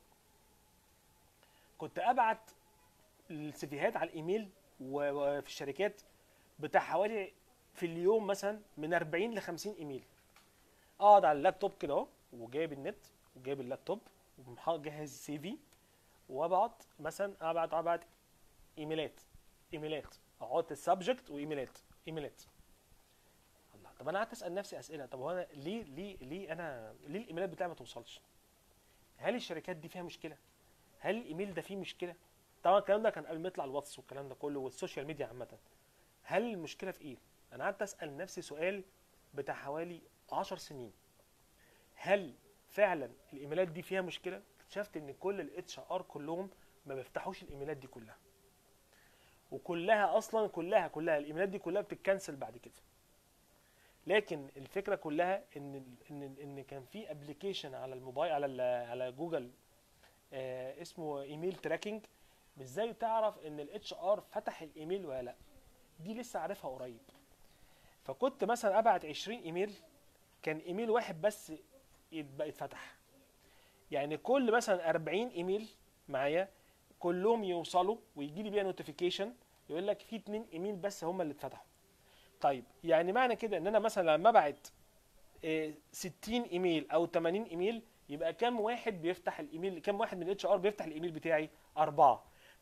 كنت ابعت السيفيهات على الايميل و- وفي الشركات بتاع حوالي في اليوم مثلا من 40 ل 50 ايميل اقعد على اللابتوب كده اهو وجايب النت وجايب اللابتوب ومجهز سي في وابعت مثلا ابعت ابعت ايميلات ايميلات احط السبجكت وايميلات ايميلات الله طب انا قعدت اسال نفسي اسئله طب هو انا ليه ليه ليه انا ليه الايميلات بتاعي ما توصلش هل الشركات دي فيها مشكله هل الايميل ده فيه مشكله طبعا الكلام ده كان قبل ما يطلع الواتس والكلام ده كله والسوشيال ميديا عامه هل المشكله في ايه انا قعدت اسال نفسي سؤال بتاع حوالي 10 سنين هل فعلا الايميلات دي فيها مشكله اكتشفت ان كل الاتش ار كلهم ما بيفتحوش الايميلات دي كلها وكلها اصلا كلها كلها الايميلات دي كلها بتتكنسل بعد كده لكن الفكره كلها ان ان ان كان في ابلكيشن على الموبايل على ال- على جوجل آه اسمه ايميل تراكنج ازاي تعرف ان الاتش ار فتح الايميل ولا لا دي لسه عارفها قريب فكنت مثلا ابعت 20 ايميل كان ايميل واحد بس يتبقى يتفتح يعني كل مثلا 40 ايميل معايا كلهم يوصلوا ويجي لي بيها نوتيفيكيشن يقول لك في اتنين ايميل بس هم اللي اتفتحوا طيب يعني معنى كده ان انا مثلا لما ابعت آه، 60 ايميل او 80 ايميل يبقى كام واحد بيفتح الايميل كام واحد من الاتش ار بيفتح الايميل بتاعي اربعه طيب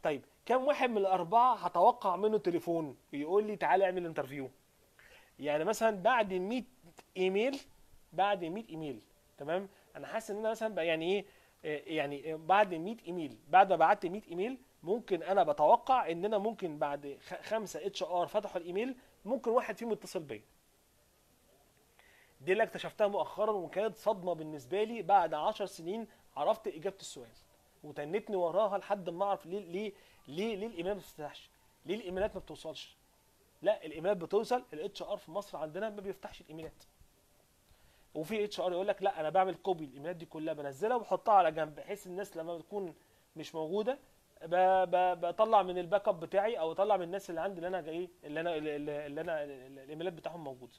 كم واحد من الاربعه هتوقع منه تليفون يقول لي تعالى اعمل انترفيو يعني مثلا بعد 100 ايميل بعد 100 ايميل تمام انا حاسس ان انا مثلا بقى يعني ايه آه، يعني بعد 100 ايميل بعد ما بعت 100 ايميل ممكن انا بتوقع ان انا ممكن بعد خ- خمسه اتش ار فتحوا الايميل ممكن واحد فيهم يتصل بيا دي اللي اكتشفتها مؤخرا وكانت صدمه بالنسبه لي بعد 10 سنين عرفت اجابه السؤال وتنتني وراها لحد ما اعرف ليه ليه ليه ليه الايميلات ما بتفتحش ليه الايميلات ما بتوصلش لا الايميلات بتوصل الاتش ار في مصر عندنا ما بيفتحش الايميلات وفي اتش ار يقول لك لا انا بعمل كوبي الايميلات دي كلها بنزلها وبحطها على جنب بحيث الناس لما بتكون مش موجوده ب- ب- بطلع من الباك اب بتاعي او اطلع من الناس اللي عندي اللي انا جاي اللي انا اللي اللي انا الايميلات بتاعهم موجوده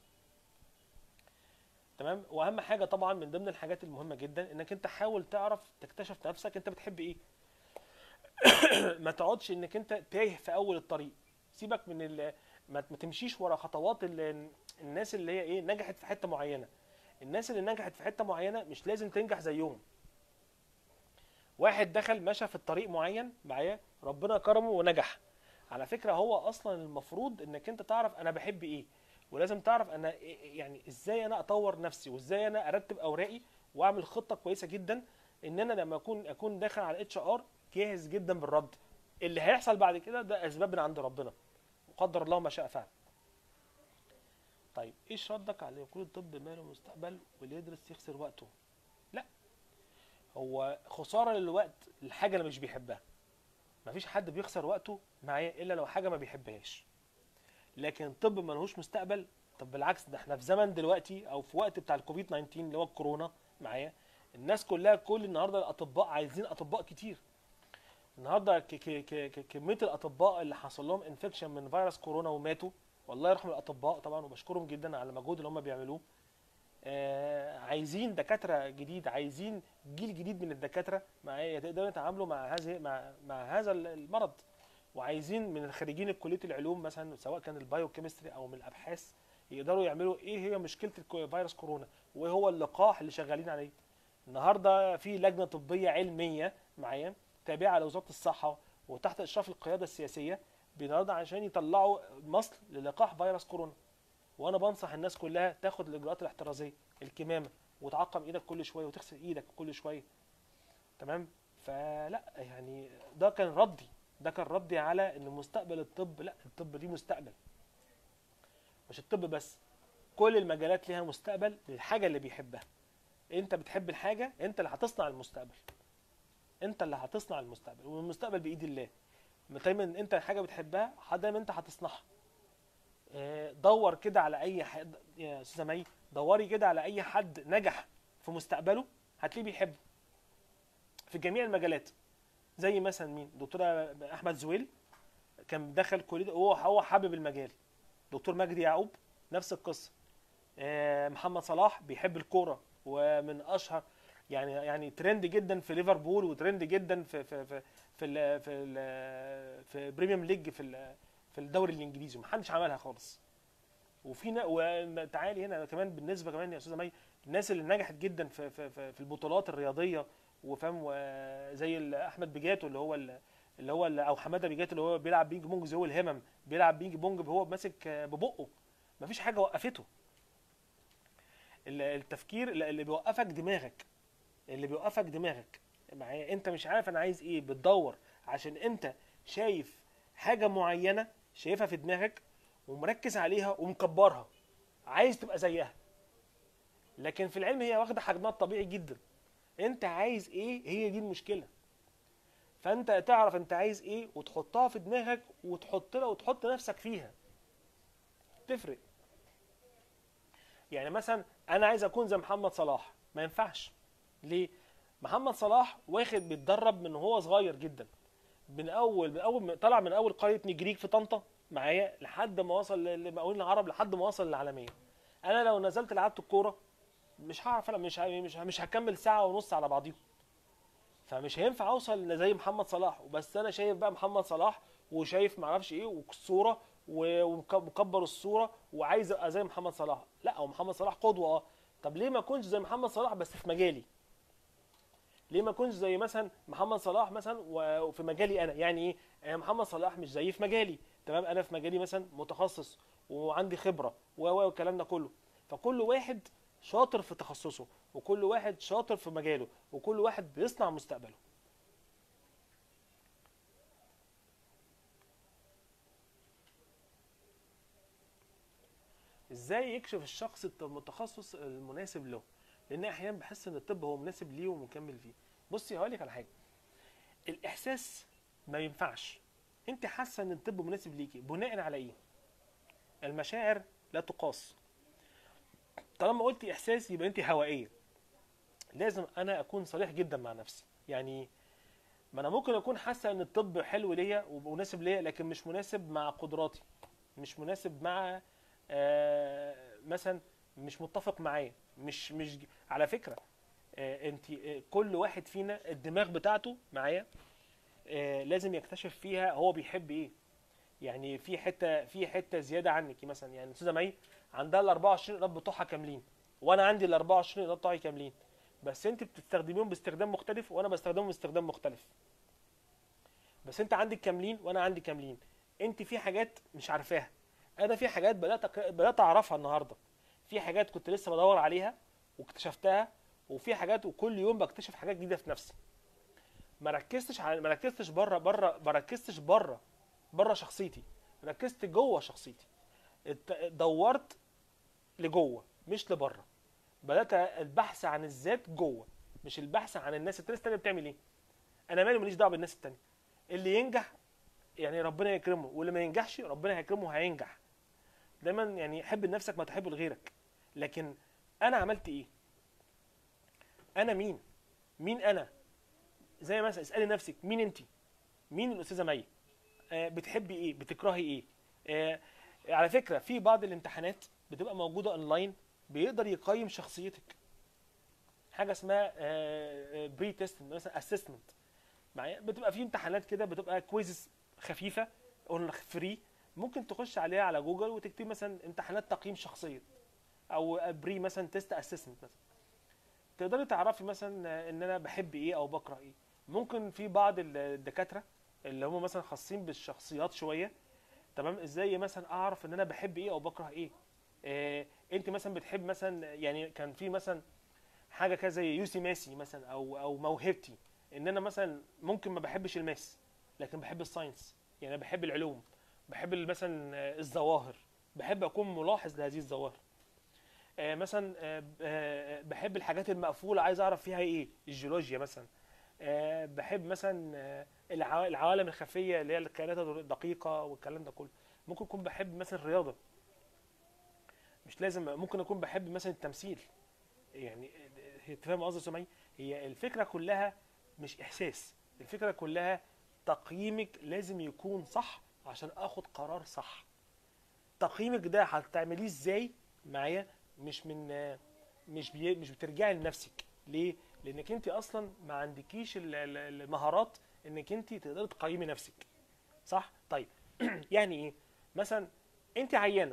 تمام واهم حاجه طبعا من ضمن الحاجات المهمه جدا انك انت حاول تعرف تكتشف نفسك انت بتحب ايه ما تقعدش انك انت تايه في اول الطريق سيبك من ال... ما ما تمشيش ورا خطوات ال... الناس اللي هي ايه نجحت في حته معينه الناس اللي نجحت في حته معينه مش لازم تنجح زيهم واحد دخل مشى في الطريق معين معايا ربنا كرمه ونجح على فكره هو اصلا المفروض انك انت تعرف انا بحب ايه ولازم تعرف انا إيه- يعني ازاي انا اطور نفسي وازاي انا ارتب اوراقي واعمل خطه كويسه جدا ان انا لما اكون اكون داخل على اتش ار جاهز جدا بالرد اللي هيحصل بعد كده ده اسباب من عند ربنا وقدر الله ما شاء فعل طيب ايش ردك على يكون الطب ماله مستقبل واللي يدرس يخسر وقته لا هو خساره للوقت الحاجه اللي مش بيحبها مفيش حد بيخسر وقته معايا الا لو حاجه ما بيحبهاش لكن الطب ملهوش مستقبل طب بالعكس ده احنا في زمن دلوقتي او في وقت بتاع الكوفيد 19 اللي هو الكورونا معايا الناس كلها كل النهارده الاطباء عايزين اطباء كتير النهارده ك- ك- ك- ك- كميه الاطباء اللي حصل لهم انفكشن من فيروس كورونا وماتوا والله يرحم الاطباء طبعا وبشكرهم جدا على المجهود اللي هم بيعملوه آه عايزين دكاتره جديد عايزين جيل جديد من الدكاتره معايا يقدروا يتعاملوا مع هذه مع مع هذا المرض وعايزين من خريجين كليه العلوم مثلا سواء كان البايو كيمستري او من الابحاث يقدروا يعملوا ايه هي مشكله الكو- فيروس كورونا وايه هو اللقاح اللي شغالين عليه النهارده في لجنه طبيه علميه معايا تابعه لوزاره الصحه وتحت اشراف القياده السياسيه النهارده عشان يطلعوا مصل للقاح فيروس كورونا وانا بنصح الناس كلها تاخد الاجراءات الاحترازيه الكمامه وتعقم ايدك كل شويه وتغسل ايدك كل شويه تمام فلا يعني ده كان ردي ده كان ردي على ان مستقبل الطب لا الطب ليه مستقبل مش الطب بس كل المجالات ليها مستقبل للحاجه اللي بيحبها انت بتحب الحاجه انت اللي هتصنع المستقبل انت اللي هتصنع المستقبل والمستقبل بايد الله دايما انت حاجه بتحبها دايما انت هتصنعها اه، دور كده على اي حد يا استاذه مي دوري كده على اي حد نجح في مستقبله هتلاقيه بيحبه في جميع المجالات زي مثلا مين دكتور احمد زويل كان دخل كليه هو هو حابب المجال دكتور مجدي يعقوب نفس القصه آه، محمد صلاح بيحب الكوره ومن اشهر يعني يعني ترند جدا في ليفربول وترند جدا في في في في ال في ال في بريميوم ليج في ال- في الدوري الانجليزي محدش عملها خالص وفي نا- وتعالي هنا كمان بالنسبه كمان يا استاذه مي الناس اللي نجحت جدا في في في, في البطولات الرياضيه وفاهم و- زي ال- احمد بيجاتو اللي هو ال- اللي هو ال- او حماده بيجاتو اللي هو بيلعب بينج بونج زي هو الهمم بيلعب بينج بونج هو ماسك ببقه مفيش حاجه وقفته ال- التفكير اللي بيوقفك دماغك اللي بيوقفك دماغك معايا انت مش عارف انا عايز ايه بتدور عشان انت شايف حاجه معينه شايفها في دماغك ومركز عليها ومكبرها عايز تبقى زيها لكن في العلم هي واخده حجمها الطبيعي جدا انت عايز ايه هي دي المشكله فانت تعرف انت عايز ايه وتحطها في دماغك وتحط لها وتحط نفسك فيها تفرق يعني مثلا انا عايز اكون زي محمد صلاح ما ينفعش ليه محمد صلاح واخد بيتدرب من هو صغير جدا من اول من اول ما طلع من اول قريه نجريك في طنطا معايا لحد ما وصل لمقاولين العرب لحد ما وصل للعالميه انا لو نزلت لعبت الكوره مش هعرف انا مش ه- مش ه- مش هكمل ساعه ونص على بعضيهم فمش هينفع اوصل زي محمد صلاح بس انا شايف بقى محمد صلاح وشايف معرفش ايه والصوره و- ومكبر الصوره وعايز ابقى زي محمد صلاح لا هو محمد صلاح قدوه اه طب ليه ما اكونش زي محمد صلاح بس في مجالي ليه ما اكونش زي مثلا محمد صلاح مثلا و- وفي مجالي انا يعني ايه آه، محمد صلاح مش زيي في مجالي تمام انا في مجالي مثلا متخصص وعندي خبره و و والكلام ده كله فكل واحد شاطر في تخصصه وكل واحد شاطر في مجاله وكل واحد بيصنع مستقبله ازاي يكشف الشخص الت- المتخصص المناسب له لان احيانا بحس ان الطب هو مناسب ليه ومكمل فيه بصي هقول لك على حاجه الاحساس ما ينفعش انت حاسه ان الطب مناسب ليكي بناء على ايه المشاعر لا تقاس طالما قلتي احساس يبقى انت هوائيه لازم انا اكون صريح جدا مع نفسي يعني ما انا ممكن اكون حاسه ان الطب حلو ليا ومناسب ليا لكن مش مناسب مع قدراتي مش مناسب مع آه، مثلا مش متفق معايا مش مش على فكره انت كل واحد فينا الدماغ بتاعته معايا آه، لازم يكتشف فيها هو بيحب ايه يعني في حته في حته زياده عنك مثلا يعني الاستاذه مي عندها ال 24 ايراد بتوعها كاملين وانا عندي ال 24 ايراد بتوعي كاملين بس انت بتستخدميهم باستخدام مختلف وانا بستخدمهم باستخدام مختلف بس انت عندك كاملين وانا عندي كاملين انت في حاجات مش عارفاها انا في حاجات بدات أك- بدات اعرفها النهارده في حاجات كنت لسه بدور عليها واكتشفتها وفي حاجات وكل يوم بكتشف حاجات جديده في نفسي ما ركزتش على ما ركزتش بره بره ما ركزتش بره بره شخصيتي ركزت جوه شخصيتي ات- دورت لجوه مش لبره بدات البحث عن الذات جوه مش البحث عن الناس الناس التانيه بتعمل ايه انا مالي ماليش دعوه بالناس التانيه اللي ينجح يعني ربنا يكرمه واللي ما ينجحش ربنا هيكرمه هينجح دايما يعني حب لنفسك ما تحب لغيرك لكن انا عملت ايه انا مين مين انا زي مثلا اسالي نفسك مين انت مين الاستاذه مي آه بتحبي ايه بتكرهي ايه آه على فكره في بعض الامتحانات بتبقى موجوده اونلاين بيقدر يقيم شخصيتك حاجه اسمها بري تيست مثلا اسسمنت معايا بتبقى في امتحانات كده بتبقى كويزز خفيفه اون فري ممكن تخش عليها على جوجل وتكتب مثلا امتحانات تقييم شخصيه او بري مثلا تيست اسسمنت مثلا تقدري تعرفي مثلا ان انا بحب ايه او بكره ايه ممكن في بعض الدكاتره اللي هم مثلا خاصين بالشخصيات شويه تمام ازاي مثلا اعرف ان انا بحب ايه او بكره ايه آه انت مثلا بتحب مثلا يعني كان في مثلا حاجه كده زي يوسي ماسي مثلا او او موهبتي ان انا مثلا ممكن ما بحبش الماس لكن بحب الساينس يعني انا بحب العلوم بحب مثلا الظواهر بحب اكون ملاحظ لهذه الظواهر آه مثلا آه آه بحب الحاجات المقفوله عايز اعرف فيها ايه الجيولوجيا مثلا آه بحب مثلا آه العوا- العوالم الخفيه اللي هي الكائنات الدقيقه والكلام ده كله ممكن اكون بحب مثلا الرياضه مش لازم ممكن اكون بحب مثلا التمثيل يعني هي فاهم قصدي يا سمي هي الفكره كلها مش احساس الفكره كلها تقييمك لازم يكون صح عشان اخد قرار صح تقييمك ده هتعمليه ازاي معايا مش من مش بي مش بترجعي لنفسك ليه لانك انت اصلا ما عندكيش ال- ال- المهارات انك انت تقدري تقيمي نفسك صح طيب يعني ايه مثلا انت عيانه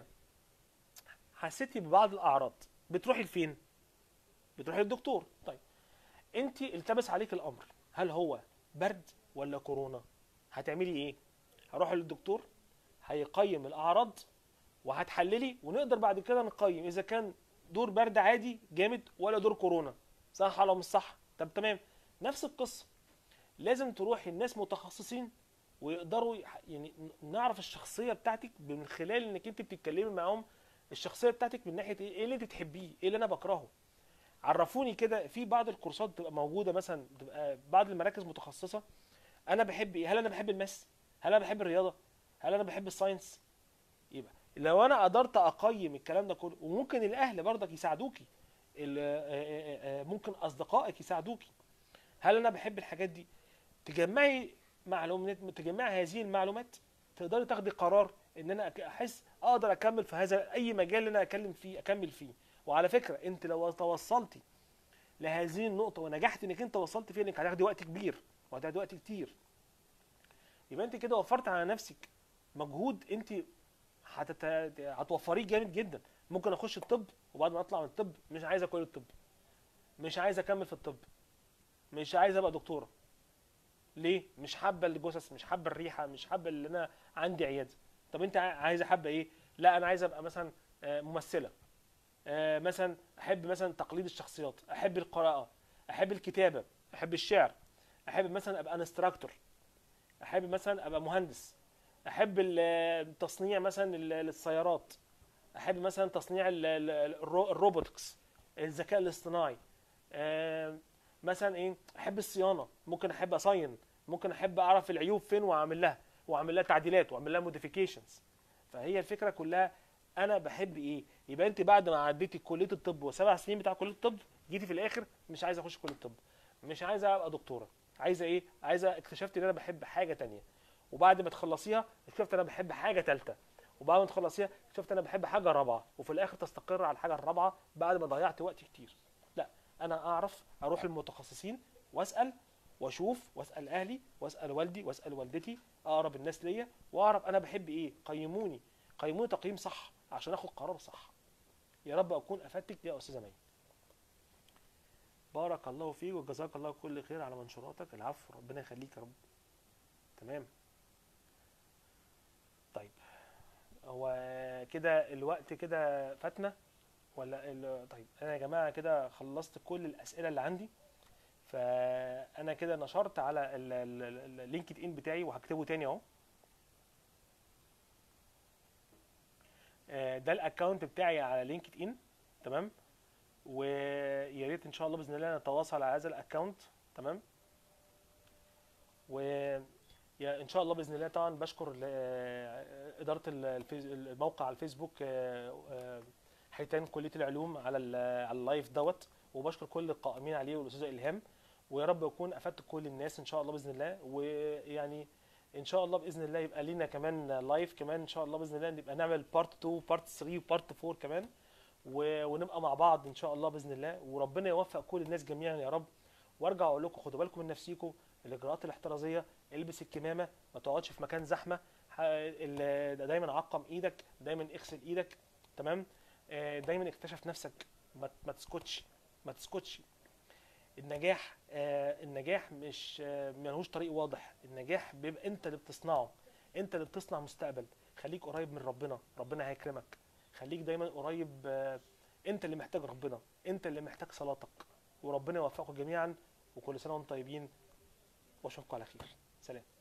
حسيتي ببعض الاعراض بتروحي لفين بتروحي للدكتور طيب انت التبس عليك الامر هل هو برد ولا كورونا هتعملي ايه هروح للدكتور هيقيم الاعراض وهتحللي ونقدر بعد كده نقيم اذا كان دور برد عادي جامد ولا دور كورونا صح ولا مش صح طب تمام نفس القصه لازم تروحي الناس متخصصين ويقدروا يح- يعني نعرف الشخصيه بتاعتك من خلال انك انت بتتكلمي معاهم الشخصيه بتاعتك من ناحيه ايه ايه اللي انت تحبيه ايه اللي انا بكرهه عرفوني كده في بعض الكورسات بتبقى موجوده مثلا بتبقى بعض المراكز متخصصه انا بحب ايه هل انا بحب الماس هل انا بحب الرياضه هل انا بحب الساينس يبقى لو انا قدرت اقيم الكلام ده كله وممكن الاهل برضك يساعدوكي ال- آه، آه، آه، ممكن اصدقائك يساعدوكي هل انا بحب الحاجات دي تجمعي معلومات تجمعي هذه المعلومات تقدري تاخدي قرار ان انا أك- احس اقدر اكمل في هذا اي مجال اللي انا اكلم فيه اكمل فيه وعلى فكره انت لو توصلتي لهذه النقطه ونجحت انك انت وصلت فيها انك هتاخدي وقت كبير وهتاخدي وقت كتير يبقى انت كده وفرت على نفسك مجهود انت هتت... هتوفريه جامد جدا ممكن اخش الطب وبعد ما اطلع من الطب مش عايز اكل الطب مش عايز اكمل في الطب مش عايز ابقى دكتوره ليه مش حابه الجثث مش حابه الريحه مش حابه اللي انا عندي عياده طب انت عاي- عايزه حابه ايه لا انا عايزه ابقى مثلا آه، ممثله آه، مثلا احب مثلا تقليد الشخصيات احب القراءه احب الكتابه احب الشعر احب مثلا ابقى انستراكتور احب مثلا ابقى مهندس احب ال- التصنيع مثلا ال- السيارات احب مثلا تصنيع ال- ال- الرو- الروبوتكس الذكاء الاصطناعي آه، مثلا ايه احب الصيانه ممكن احب اصين ممكن احب اعرف العيوب فين واعمل لها واعمل لها تعديلات واعمل لها موديفيكيشنز فهي الفكره كلها انا بحب ايه يبقى انت بعد ما عديتي كليه الطب وسبع سنين بتاع كليه الطب جيتي في الاخر مش عايزه اخش كليه الطب مش عايزه ابقى دكتوره عايزه ايه عايزه اكتشفت ان انا بحب حاجه تانية وبعد ما تخلصيها اكتشفت ان انا بحب حاجه ثالثه وبعد ما تخلصيها اكتشفت ان انا بحب حاجه رابعه وفي الاخر تستقر على الحاجه الرابعه بعد ما ضيعت وقت كتير لا انا اعرف اروح للمتخصصين واسال واشوف واسال اهلي واسال والدي واسال والدتي اقرب الناس ليا واعرف انا بحب ايه قيموني قيموني تقييم صح عشان اخد قرار صح يا رب اكون افدتك يا استاذه مي بارك الله فيك وجزاك الله كل خير على منشوراتك العفو ربنا يخليك يا رب تمام طيب هو كده الوقت كده فاتنا ولا ال... طيب انا يا جماعه كده خلصت كل الاسئله اللي عندي فانا كده نشرت على ال- ال- ال- اللينكد ان بتاعي وهكتبه تاني اهو آه، ده الاكونت بتاعي على لينكد ان تمام ويا ريت ان شاء الله باذن الله نتواصل على هذا الاكونت تمام و يا ان شاء الله باذن الله طبعا بشكر ل- آه، اداره ال- الفيس- الموقع على الفيسبوك آه، آه، حيتان كليه العلوم على ال- على اللايف دوت وبشكر كل القائمين عليه والاستاذه الهام ويا رب اكون افدت كل الناس ان شاء الله باذن الله ويعني ان شاء الله باذن الله يبقى لينا كمان لايف كمان ان شاء الله باذن الله نبقى نعمل بارت 2 بارت 3 وبارت 4 كمان و- ونبقى مع بعض ان شاء الله باذن الله وربنا يوفق كل الناس جميعا يا رب وارجع اقول لكم خدوا بالكم من نفسيكم الاجراءات الاحترازيه البس الكمامه ما تقعدش في مكان زحمه ح- ال- دايما عقم ايدك دايما اغسل ايدك تمام آه، دايما اكتشف نفسك ما ما تسكتش ما تسكتش النجاح آه، النجاح مش آه، ملهوش طريق واضح النجاح بيبقى انت اللي بتصنعه انت اللي بتصنع مستقبل خليك قريب من ربنا ربنا هيكرمك خليك دايما قريب آه، انت اللي محتاج ربنا انت اللي محتاج صلاتك وربنا يوفقكم جميعا وكل سنه وانتم طيبين واشوفكم على خير سلام